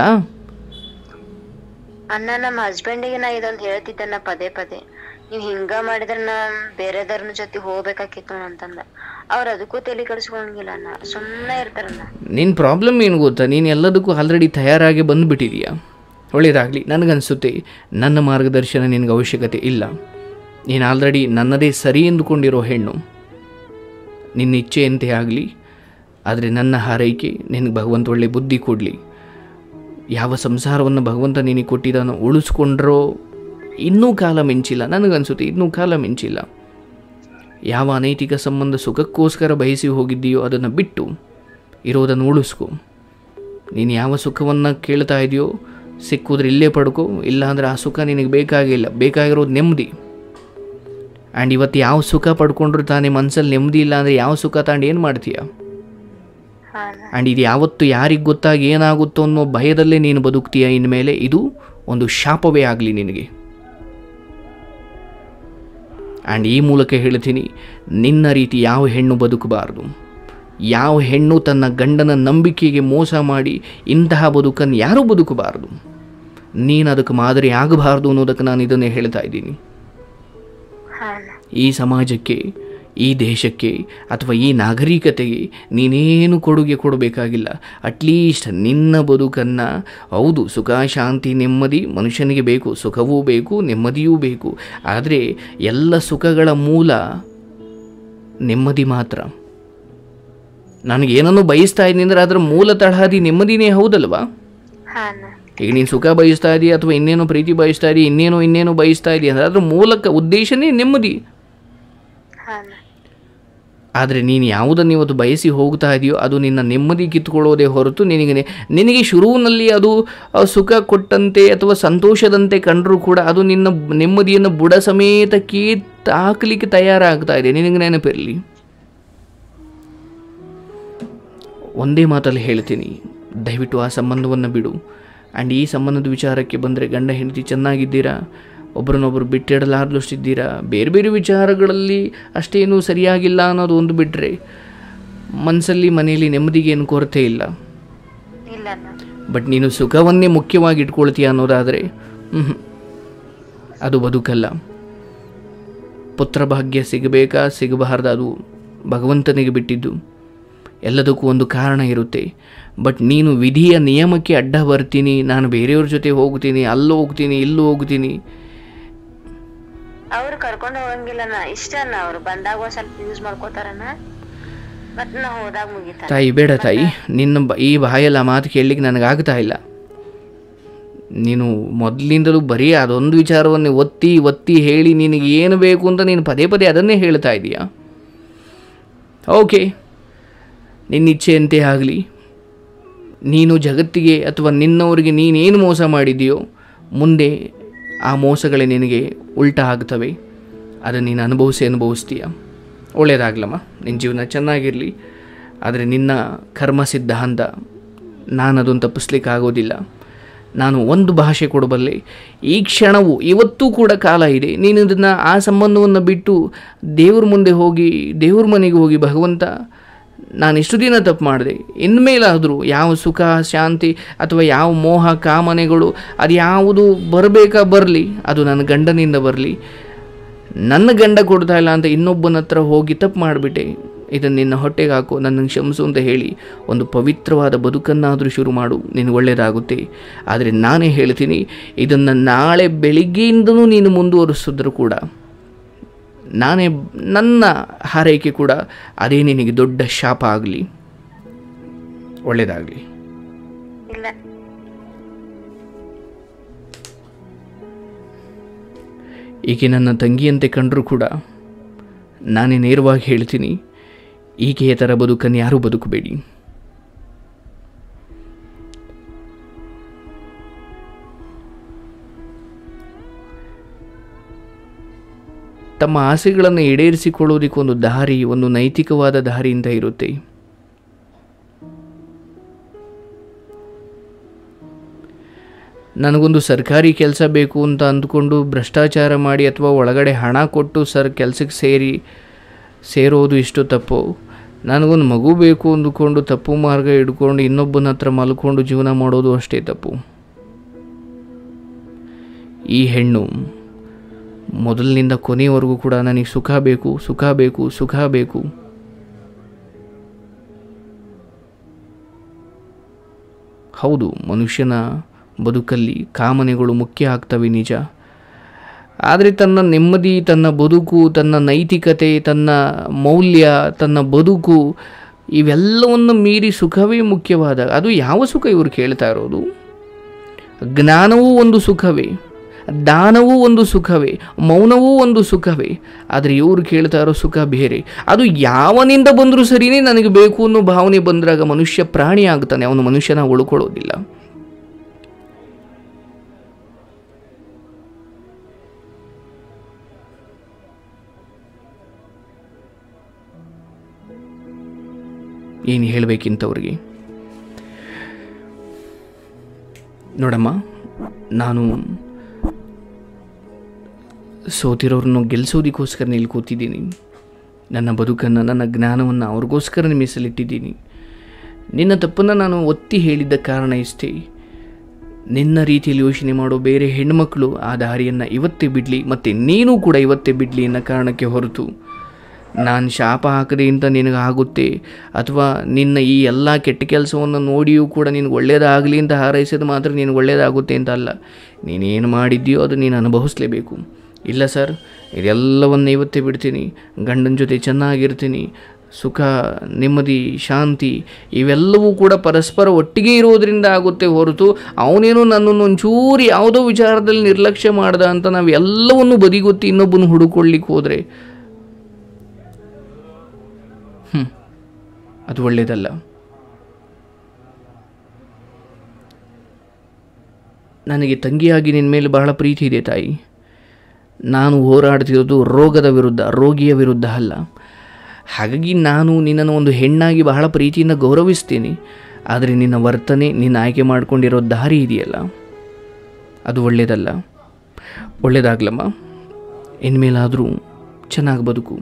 ಅಣ್ಣ ನಮ್ಮ ಹಸ್ಬೆಂಡಿಗೆ ನಾ ಇದೊಂದ್ ಹೇಳ್ತಿದ್ದನ್ನ ಪದೇ ಪದೇ ನೀವ್ ಹಿಂಗ ಮಾಡಿದ್ರ ನಾ ಬೇರೆದವ್ರನ ಜೊತೆ ಹೋಗ್ಬೇಕಾಕಿತ್ತು ಅಂತಂದ ಅವ್ರ ಅದಕ್ಕೂ ತಲೆ ಕೆಡಿಸ್ಕೊಂಗಿಲ್ಲ ಅಣ್ಣ ಸುಮ್ಮನೆ ಇರ್ತಾರಣ್ಣ ನಿನ್ನ ಪ್ರಾಬ್ಲಮ್ ಏನು ಗೊತ್ತಾ ನೀನು ಎಲ್ಲದಕ್ಕೂ ಆಲ್ರೆಡಿ ತಯಾರಾಗಿ ಬಂದುಬಿಟ್ಟಿದೀಯಾ ಒಳ್ಳೆಯದಾಗಲಿ ನನಗನ್ಸುತ್ತೆ ನನ್ನ ಮಾರ್ಗದರ್ಶನ ನಿನಗೆ ಅವಶ್ಯಕತೆ ಇಲ್ಲ ನೀನು ಆಲ್ರೆಡಿ ನನ್ನದೇ ಸರಿ ಎಂದುಕೊಂಡಿರೋ ಹೆಣ್ಣು ನಿನ್ನ ಇಚ್ಛೆಯಂತೆ ಆಗಲಿ ಆದರೆ ನನ್ನ ಹಾರೈಕೆ ನಿನಗೆ ಭಗವಂತ ಒಳ್ಳೆ ಬುದ್ಧಿ ಕೊಡಲಿ ಯಾವ ಸಂಸಾರವನ್ನು ಭಗವಂತ ನಿನಗೆ ಕೊಟ್ಟಿದ್ದಾನೋ ಉಳಿಸ್ಕೊಂಡ್ರೋ ಇನ್ನೂ ಕಾಲ ಮಿಂಚಿಲ್ಲ ನನಗನ್ಸುತ್ತೆ ಇನ್ನೂ ಕಾಲ ಮಿಂಚಿಲ್ಲ ಯಾವ ಅನೈತಿಕ ಸಂಬಂಧ ಸುಖಕ್ಕೋಸ್ಕರ ಬಯಸಿ ಹೋಗಿದ್ದೀಯೋ ಅದನ್ನು ಬಿಟ್ಟು ಇರೋದನ್ನು ಉಳಿಸ್ಕೊ ನೀನು ಯಾವ ಸುಖವನ್ನು ಕೇಳ್ತಾ ಇದೆಯೋ ಸಿಕ್ಕಿದ್ರೆ ಇಲ್ಲೇ ಪಡ್ಕೊ ಇಲ್ಲಾಂದ್ರೆ ಆ ಸುಖ ನಿನಗೆ ಬೇಕಾಗಿಲ್ಲ ಬೇಕಾಗಿರೋದು ನೆಮ್ಮದಿ ಆ್ಯಂಡ್ ಇವತ್ತು ಯಾವ ಸುಖ ಪಡ್ಕೊಂಡ್ರು ತಾನೇ ಮನಸ್ಸಲ್ಲಿ ನೆಮ್ಮದಿ ಇಲ್ಲ ಅಂದರೆ ಯಾವ ಸುಖ ತಗೊಂಡು ಏನು ಮಾಡ್ತೀಯ ಹಾ ಅಣ್ಣ ಆ್ಯಂಡ್ ಇದು ಯಾವತ್ತು ಯಾರಿಗೆ ಗೊತ್ತಾಗಿ ಏನಾಗುತ್ತೋ ಅನ್ನೋ ಭಯದಲ್ಲೇ ನೀನು ಬದುಕ್ತೀಯ ಇನ್ಮೇಲೆ ಇದು ಒಂದು ಶಾಪವೇ ಆಗಲಿ ನಿನಗೆ ಆ್ಯಂಡ್ ಈ ಮೂಲಕ ಹೇಳ್ತೀನಿ ನಿನ್ನ ರೀತಿ ಯಾವ ಹೆಣ್ಣು ಬದುಕಬಾರ್ದು ಯಾವ ಹೆಣ್ಣು ತನ್ನ ಗಂಡನ ನಂಬಿಕೆಗೆ ಮೋಸ ಮಾಡಿ ಇಂತಹ ಬದುಕನ್ನು ಯಾರೂ ಬದುಕಬಾರ್ದು ನೀನು ಅದಕ್ಕೆ ಮಾದರಿ ಆಗಬಾರ್ದು ಅನ್ನೋದಕ್ಕೆ ನಾನು ಇದನ್ನೇ ಹೇಳ್ತಾ ಇದ್ದೀನಿ ಹಾ ಅಣ್ಣ ಈ ಸಮಾಜಕ್ಕೆ ಈ ದೇಶಕ್ಕೆ ಅಥವಾ ಈ ನಾಗರಿಕತೆಗೆ ನೀನೇನು ಕೊಡುಗೆ ಕೊಡಬೇಕಾಗಿಲ್ಲ ಅಟ್ಲೀಸ್ಟ್ ನಿನ್ನ ಬದುಕನ್ನು ಹೌದು ಸುಖ ಶಾಂತಿ ನೆಮ್ಮದಿ ಮನುಷ್ಯನಿಗೆ ಬೇಕು ಸುಖವೂ ಬೇಕು ನೆಮ್ಮದಿಯೂ ಬೇಕು ಆದರೆ ಎಲ್ಲ ಸುಖಗಳ ಮೂಲ ನೆಮ್ಮದಿ ಮಾತ್ರ ನನಗೇನನ್ನು ಬಯಸ್ತಾ ಇದ್ದೀನಿ ಅಂದರೆ ಅದರ ಮೂಲ ತಳಹದಿ ನೆಮ್ಮದಿನೇ ಹೌದಲ್ವಾ ಹಾ ಅಣ್ಣ ಈಗ ನೀನು ಸುಖ ಬಯಸ್ತಾ ಇದೀಯ ಅಥವಾ ಇನ್ನೇನೋ ಪ್ರೀತಿ ಬಯಸ್ತಾ ಇದೀಯ ಇನ್ನೇನೋ ಇನ್ನೇನೋ ಬಯಸ್ತಾ ಇದೀಯ ಅಂದರೆ ಅದ್ರ ಮೂಲಕ ಉದ್ದೇಶನೇ ನೆಮ್ಮದಿ ಹಾ ಅಣ್ಣ ಆದರೆ ನೀನು ಯಾವುದನ್ನು ಇವತ್ತು ಬಯಸಿ ಹೋಗ್ತಾ ಇದೆಯೋ ಅದು ನಿನ್ನ ನೆಮ್ಮದಿ ಕಿತ್ಕೊಳ್ಳೋದೇ ಹೊರತು ನಿನಗೆ ನೆ- ನಿನಗೆ ಶುರುವಿನಲ್ಲಿ ಅದು ಆ, ಸುಖ ಕೊಟ್ಟಂತೆ ಅಥವಾ ಸಂತೋಷದಂತೆ ಕಂಡರೂ ಕೂಡ ಅದು ನಿನ್ನ ನೆಮ್ಮದಿಯನ್ನು ಬುಡ ಸಮೇತ ಕೀತ್ ಹಾಕಲಿಕ್ಕೆ ತಯಾರಾಗ್ತಾ ಇದೆ ನಿನಗೆ ನೆನಪಿರಲಿ ಒಂದೇ ಮಾತಲ್ಲಿ ಹೇಳ್ತೀನಿ ದಯವಿಟ್ಟು ಆ ಸಂಬಂಧವನ್ನು ಬಿಡು ಆ್ಯಂಡ್ ಈ ಸಂಬಂಧದ ವಿಚಾರಕ್ಕೆ ಬಂದರೆ ಗಂಡ ಹೆಂಡತಿ ಚೆನ್ನಾಗಿದ್ದೀರಾ ಒಬ್ಬರನ್ನೊಬ್ಬರು ಬಿಟ್ಟಿಡಲಾರ್ದಷ್ಟಿದ್ದೀರಾ ಬೇರೆ ಬೇರೆ ವಿಚಾರಗಳಲ್ಲಿ ಅಷ್ಟೇನು ಸರಿಯಾಗಿಲ್ಲ ಅನ್ನೋದು ಒಂದು ಬಿಟ್ಟರೆ ಮನಸ್ಸಲ್ಲಿ ಮನೆಯಲ್ಲಿ ನೆಮ್ಮದಿಗೆ ಏನು ಕೊರತೆ ಇಲ್ಲ ಇಲ್ಲ ಅಣ್ಣ ಬಟ್ ನೀನು ಸುಖವನ್ನೇ ಮುಖ್ಯವಾಗಿ ಇಟ್ಕೊಳ್ತೀಯ ಅನ್ನೋದಾದರೆ ಮ್ಹೂ. ಅದು ಬದುಕಲ್ಲ ಪುತ್ರ ಭಾಗ್ಯ ಸಿಗಬೇಕಾ ಸಿಗಬಾರ್ದು ಅದು ಭಗವಂತನಿಗೆ ಬಿಟ್ಟಿದ್ದು ಎಲ್ಲದಕ್ಕೂ ಒಂದು ಕಾರಣ ಇರುತ್ತೆ ಬಟ್ ನೀನು ವಿಧಿಯ ನಿಯಮಕ್ಕೆ ಅಡ್ಡ ಬರ್ತೀನಿ ನಾನು ಬೇರೆಯವ್ರ ಜೊತೆ ಹೋಗ್ತೀನಿ ಅಲ್ಲೂ ಹೋಗ್ತೀನಿ ಇಲ್ಲೂ ಹೋಗ್ತೀನಿ ಅವ್ರು ಕರ್ಕೊಂಡು ಹೋಗಂಗಿಲ್ಲಣ್ಣ ಇಷ್ಟ ಅಣ್ಣ ಅವ್ರು ಬಂದಾಗ ಒಂದ್ ಸ್ವಲ್ಪ ಯೂಸ್ ಮಾಡ್ಕೋತಾರಣ್ಣ ಮತ್ ನಾ ಹೋದಾಗ ಮುಗಿತಾರ ತಾಯಿ ಬೇಡ ತಾಯಿ ನಿನ್ನ ಬ- ಈ ಬಾಯಲ್ಲಿ ಆ ಮಾತು ಕೇಳಲಿಕ್ಕೆ ನನಗಾಗ್ತಾ ಇಲ್ಲ ನೀನು ಮೊದಲಿಂದಲೂ ಬರೀ ಅದೊಂದು ವಿಚಾರವನ್ನೇ ಒತ್ತಿ ಒತ್ತಿ ಹೇಳಿ ನಿನಗೆ ಏನು ಬೇಕು ಅಂತ ನೀನು ಪದೇ ಪದೇ ಅದನ್ನೇ ಹೇಳ್ತಾ ಇದೀಯಾ ಓಕೆ ನಿನ್ನ ಇಚ್ಛೆಯಂತೆ ಆಗಲಿ ನೀನು ಜಗತ್ತಿಗೆ ಅಥವಾ ನಿನ್ನವರಿಗೆ ನೀನೇನು ಮೋಸ ಮಾಡಿದೆಯೋ ಮುಂದೆ ಆ ಮೋಸಗಳೇ ನಿನಗೆ ಉಲ್ಟಾ ಆಗ್ತವೆ ಅದನ್ನು ನೀನು ಅನುಭವಿಸಿ ಅನುಭವಿಸ್ತೀಯ ಒಳ್ಳೆಯದಾಗ್ಲಮ್ಮ ನಿನ್ನ ಜೀವನ ಚೆನ್ನಾಗಿರಲಿ ಆದರೆ ನಿನ್ನ ಕರ್ಮ ಸಿದ್ಧಾಂತ ನಾನು ಅದನ್ನು ತಪ್ಪಿಸ್ಲಿಕ್ಕೆ ಆಗೋದಿಲ್ಲ ನಾನು ಒಂದು ಭಾಷೆ ಕೊಡಬಲ್ಲೆ ಈ ಕ್ಷಣವು ಇವತ್ತೂ ಕೂಡ ಕಾಲ ಇದೆ ನೀನು ಇದನ್ನು ಆ ಸಂಬಂಧವನ್ನು ಬಿಟ್ಟು ದೇವ್ರ ಮುಂದೆ ಹೋಗಿ ದೇವ್ರ ಮನೆಗೆ ಹೋಗಿ ಭಗವಂತ ನಾನು ಇಷ್ಟು ದಿನ ತಪ್ಪು ಮಾಡಿದೆ ಇನ್ಮೇಲಾದರೂ ಯಾವ ಸುಖ ಶಾಂತಿ ಅಥವಾ ಯಾವ ಮೋಹ ಕಾಮನೆಗಳು ಅದು ಯಾವುದು ಬರಬೇಕಾ ಬರಲಿ ಅದು ನನ್ನ ಗಂಡನಿಂದ ಬರಲಿ ನನ್ನ ಗಂಡ ಕೊಡ್ತಾ ಇಲ್ಲ ಅಂತ ಇನ್ನೊಬ್ಬನ ಹತ್ರ ಹೋಗಿ ತಪ್ಪು ಮಾಡಿಬಿಟ್ಟೆ ಇದನ್ನು ನಿನ್ನ ಹೊಟ್ಟೆಗೆ ಹಾಕು ನನ್ನನ್ನು ಕ್ಷಮಿಸು ಅಂತ ಹೇಳಿ ಒಂದು ಪವಿತ್ರವಾದ ಬದುಕನ್ನಾದರೂ ಶುರು ಮಾಡು ನಿನಗೆ ಒಳ್ಳೆಯದಾಗುತ್ತೆ ಆದರೆ ನಾನೇ ಹೇಳ್ತೀನಿ ಇದನ್ನು ನಾಳೆ ಬೆಳಿಗ್ಗೆಯಿಂದನೂ ನೀನು ಮುಂದುವರಿಸಿದ್ರು ಕೂಡ ನಾನೇ ನನ್ನ ಹಾರೈಕೆ ಕೂಡ ಅದೇ ನಿನಗೆ ದೊಡ್ಡ ಶಾಪ ಆಗಲಿ ಒಳ್ಳೆಯದಾಗಲಿ ಇಲ್ಲ ಈಕೆ ನನ್ನ ತಂಗಿಯಂತೆ ಕಂಡರೂ ಕೂಡ ನಾನೇ ನೇರವಾಗಿ ಹೇಳ್ತೀನಿ ಈಕೆಯ ಥರ ಬದುಕನ್ನು ಯಾರೂ ಬದುಕಬೇಡಿ ತಮ್ಮ ಆಸೆಗಳನ್ನು ಈಡೇರಿಸಿಕೊಳ್ಳೋದಕ್ಕೆ ಒಂದು ದಾರಿ ಒಂದು ನೈತಿಕವಾದ ದಾರಿ ಅಂತ ಇರುತ್ತೆ ನನಗೊಂದು ಸರ್ಕಾರಿ ಕೆಲಸ ಬೇಕು ಅಂತ ಅಂದ್ಕೊಂಡು ಭ್ರಷ್ಟಾಚಾರ ಮಾಡಿ ಅಥವಾ ಒಳಗಡೆ ಹಣ ಕೊಟ್ಟು ಸರ್ ಕೆಲಸಕ್ಕೆ ಸೇರಿ ಸೇರೋದು ಇಷ್ಟು ತಪ್ಪು ನನಗೊಂದು ಮಗು ಬೇಕು ಅಂದುಕೊಂಡು ತಪ್ಪು ಮಾರ್ಗ ಹಿಡ್ಕೊಂಡು ಇನ್ನೊಬ್ಬನ ಹತ್ರ ಮಲ್ಕೊಂಡು ಜೀವನ ಮಾಡೋದು ಅಷ್ಟೇ ತಪ್ಪು ಈ ಹೆಣ್ಣು ಮೊದಲಿನಿಂದ ಕೊನೆಯವರೆಗೂ ಕೂಡ ನನಗೆ ಸುಖ ಬೇಕು ಸುಖ ಬೇಕು ಸುಖ ಬೇಕು ಹೌದು ಮನುಷ್ಯನ ಬದುಕಲ್ಲಿ ಕಾಮನೆಗಳು ಮುಖ್ಯ ಆಗ್ತವೆ ನಿಜ ಆದರೆ ತನ್ನ ನೆಮ್ಮದಿ ತನ್ನ ಬದುಕು ತನ್ನ ನೈತಿಕತೆ ತನ್ನ ಮೌಲ್ಯ ತನ್ನ ಬದುಕು ಇವೆಲ್ಲವನ್ನು ಮೀರಿ ಸುಖವೇ ಮುಖ್ಯವಾದ ಅದು ಯಾವ ಸುಖ ಇವರು ಕೇಳ್ತಾ ಇರೋದು ಜ್ಞಾನವೂ ಒಂದು ಸುಖವೇ ದಾನವೂ ಒಂದು ಸುಖವೇ ಮೌನವೂ ಒಂದು ಸುಖವೇ ಆದರೆ ಇವರು ಕೇಳ್ತಾ ಇರೋ ಸುಖ ಬೇರೆ ಅದು ಯಾವನಿಂದ ಬಂದರೂ ಸರಿಯೇ ನನಗೆ ಬೇಕು ಅನ್ನೋ ಭಾವನೆ ಬಂದಾಗ ಮನುಷ್ಯ ಪ್ರಾಣಿ ಆಗ್ತಾನೆ ಅವನು ಮನುಷ್ಯನ ಉಳ್ಕೊಳ್ಳೋದಿಲ್ಲ ಏನು ಹೇಳಬೇಕಿಂತವ್ರಿಗೆ ನೋಡಮ್ಮ ನಾನು ಸೋತಿರೋರನ್ನು ಗೆಲ್ಲಿಸೋದಕ್ಕೋಸ್ಕರ ಇಲ್ಲಿ ಕೂತಿದ್ದೀನಿ ನನ್ನ ಬದುಕನ್ನು ನನ್ನ ಜ್ಞಾನವನ್ನು ಅವ್ರಿಗೋಸ್ಕರ ಮೀಸಲಿಟ್ಟಿದ್ದೀನಿ ನಿನ್ನ ತಪ್ಪನ್ನು ನಾನು ಒತ್ತಿ ಹೇಳಿದ್ದ ಕಾರಣ ಇಷ್ಟೇ ನಿನ್ನ ರೀತಿಯಲ್ಲಿ ಯೋಚನೆ ಮಾಡೋ ಬೇರೆ ಹೆಣ್ಮಕ್ಳು ಆ ದಾರಿಯನ್ನು ಇವತ್ತೇ ಬಿಡಲಿ ಮತ್ತು ನೀನು ಕೂಡ ಇವತ್ತೇ ಬಿಡಲಿ ಅನ್ನೋ ಕಾರಣಕ್ಕೆ ಹೊರತು ನಾನು ಶಾಪ ಹಾಕದೆ ಅಂತ ನಿನಗೆ ಆಗುತ್ತೆ ಅಥವಾ ನಿನ್ನ ಈ ಎಲ್ಲ ಕೆಟ್ಟ ಕೆಲಸವನ್ನು ನೋಡಿಯೂ ಕೂಡ ನಿನಗೆ ಒಳ್ಳೆಯದಾಗಲಿ ಅಂತ ಹಾರೈಸಿದ ಮಾತ್ರ ನಿನಗೆ ಒಳ್ಳೆಯದಾಗುತ್ತೆ ಅಂತ ಅಲ್ಲ ನೀನೇನು ಮಾಡಿದ್ದೀಯೋ ಅದು ನೀನು ಅನುಭವಿಸ್ಲೇಬೇಕು ಇಲ್ಲ ಸರ್ ಇದೆಲ್ಲವನ್ನು ಇವತ್ತೇ ಬಿಡ್ತೀನಿ ಗಂಡನ ಜೊತೆ ಚೆನ್ನಾಗಿರ್ತೀನಿ ಸುಖ ನೆಮ್ಮದಿ ಶಾಂತಿ ಇವೆಲ್ಲವೂ ಕೂಡ ಪರಸ್ಪರ ಒಟ್ಟಿಗೆ ಇರೋದರಿಂದ ಆಗುತ್ತೆ ಹೊರತು ಅವನೇನೋ ನನ್ನನ್ನು ಒಂಚೂರು ಯಾವುದೋ ವಿಚಾರದಲ್ಲಿ ನಿರ್ಲಕ್ಷ್ಯ ಮಾಡ್ದ ಅಂತ ನಾವು ಎಲ್ಲವನ್ನು ಬದಿಗೊತ್ತಿ ಇನ್ನೊಬ್ಬನ ಹುಡುಕೊಳ್ಳಿಕ್ಕೆ ಹೋದರೆ ಹ್ಞೂ ಅದು ಒಳ್ಳೆಯದಲ್ಲ ನನಗೆ ತಂಗಿಯಾಗಿ ನಿನ್ನ ಮೇಲೆ ಬಹಳ ಪ್ರೀತಿ ಇದೆ ತಾಯಿ ನಾನು ಹೋರಾಡ್ತಿರೋದು ರೋಗದ ವಿರುದ್ಧ ರೋಗಿಯ ವಿರುದ್ಧ ಅಲ್ಲ ಹಾಗಾಗಿ ನಾನು ನಿನ್ನನ್ನು ಒಂದು ಹೆಣ್ಣಾಗಿ ಬಹಳ ಪ್ರೀತಿಯಿಂದ ಗೌರವಿಸ್ತೀನಿ ಆದರೆ ನಿನ್ನ ವರ್ತನೆ ನಿನ್ನ ಆಯ್ಕೆ ಮಾಡ್ಕೊಂಡಿರೋ ದಾರಿ ಇದೆಯಲ್ಲ ಅದು ಒಳ್ಳೆಯದಲ್ಲ ಒಳ್ಳೆಯದಾಗ್ಲಮ್ಮ ಇನ್ಮೇಲಾದರೂ ಚೆನ್ನಾಗಿ ಬದುಕು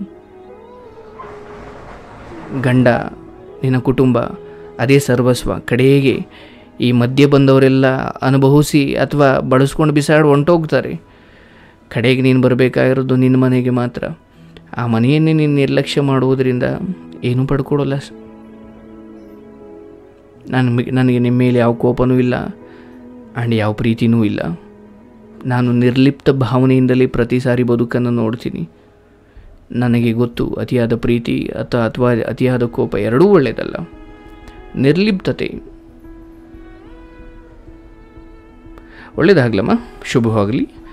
ಗಂಡ ನಿನ್ನ ಕುಟುಂಬ ಅದೇ ಸರ್ವಸ್ವ ಕಡೆಗೆ ಈ ಮಧ್ಯೆ ಬಂದವರೆಲ್ಲ ಅನುಭವಿಸಿ ಅಥವಾ ಬಳಸ್ಕೊಂಡು ಬಿಸಾಡಿ ಹೊಂಟೋಗ್ತಾರೆ ಕಡೆಗೆ ನೀನು ಬರಬೇಕಾಗಿರೋದು ನಿನ್ನ ಮನೆಗೆ ಮಾತ್ರ ಆ ಮನೆಯನ್ನೇ ನೀನು ನಿರ್ಲಕ್ಷ್ಯ ಮಾಡುವುದರಿಂದ ಏನೂ ಪಡ್ಕೊಡೋಲ್ಲ ನನ್ನ ನನಗೆ ನಿಮ್ಮ ಮೇಲೆ ಯಾವ ಕೋಪನೂ ಇಲ್ಲ ಆ್ಯಂಡ್ ಯಾವ ಪ್ರೀತಿನೂ ಇಲ್ಲ ನಾನು ನಿರ್ಲಿಪ್ತ ಭಾವನೆಯಿಂದಲೇ ಪ್ರತಿ ಸಾರಿ ಬದುಕನ್ನು ನೋಡ್ತೀನಿ ನನಗೆ ಗೊತ್ತು ಅತಿಯಾದ ಪ್ರೀತಿ ಅಥವಾ ಅಥವಾ ಅತಿಯಾದ ಕೋಪ ಎರಡೂ ಒಳ್ಳೆಯದಲ್ಲ ನಿರ್ಲಿಪ್ತತೆ ಒಳ್ಳೆಯದಾಗಲಮ್ಮ ಶುಭವಾಗಲಿ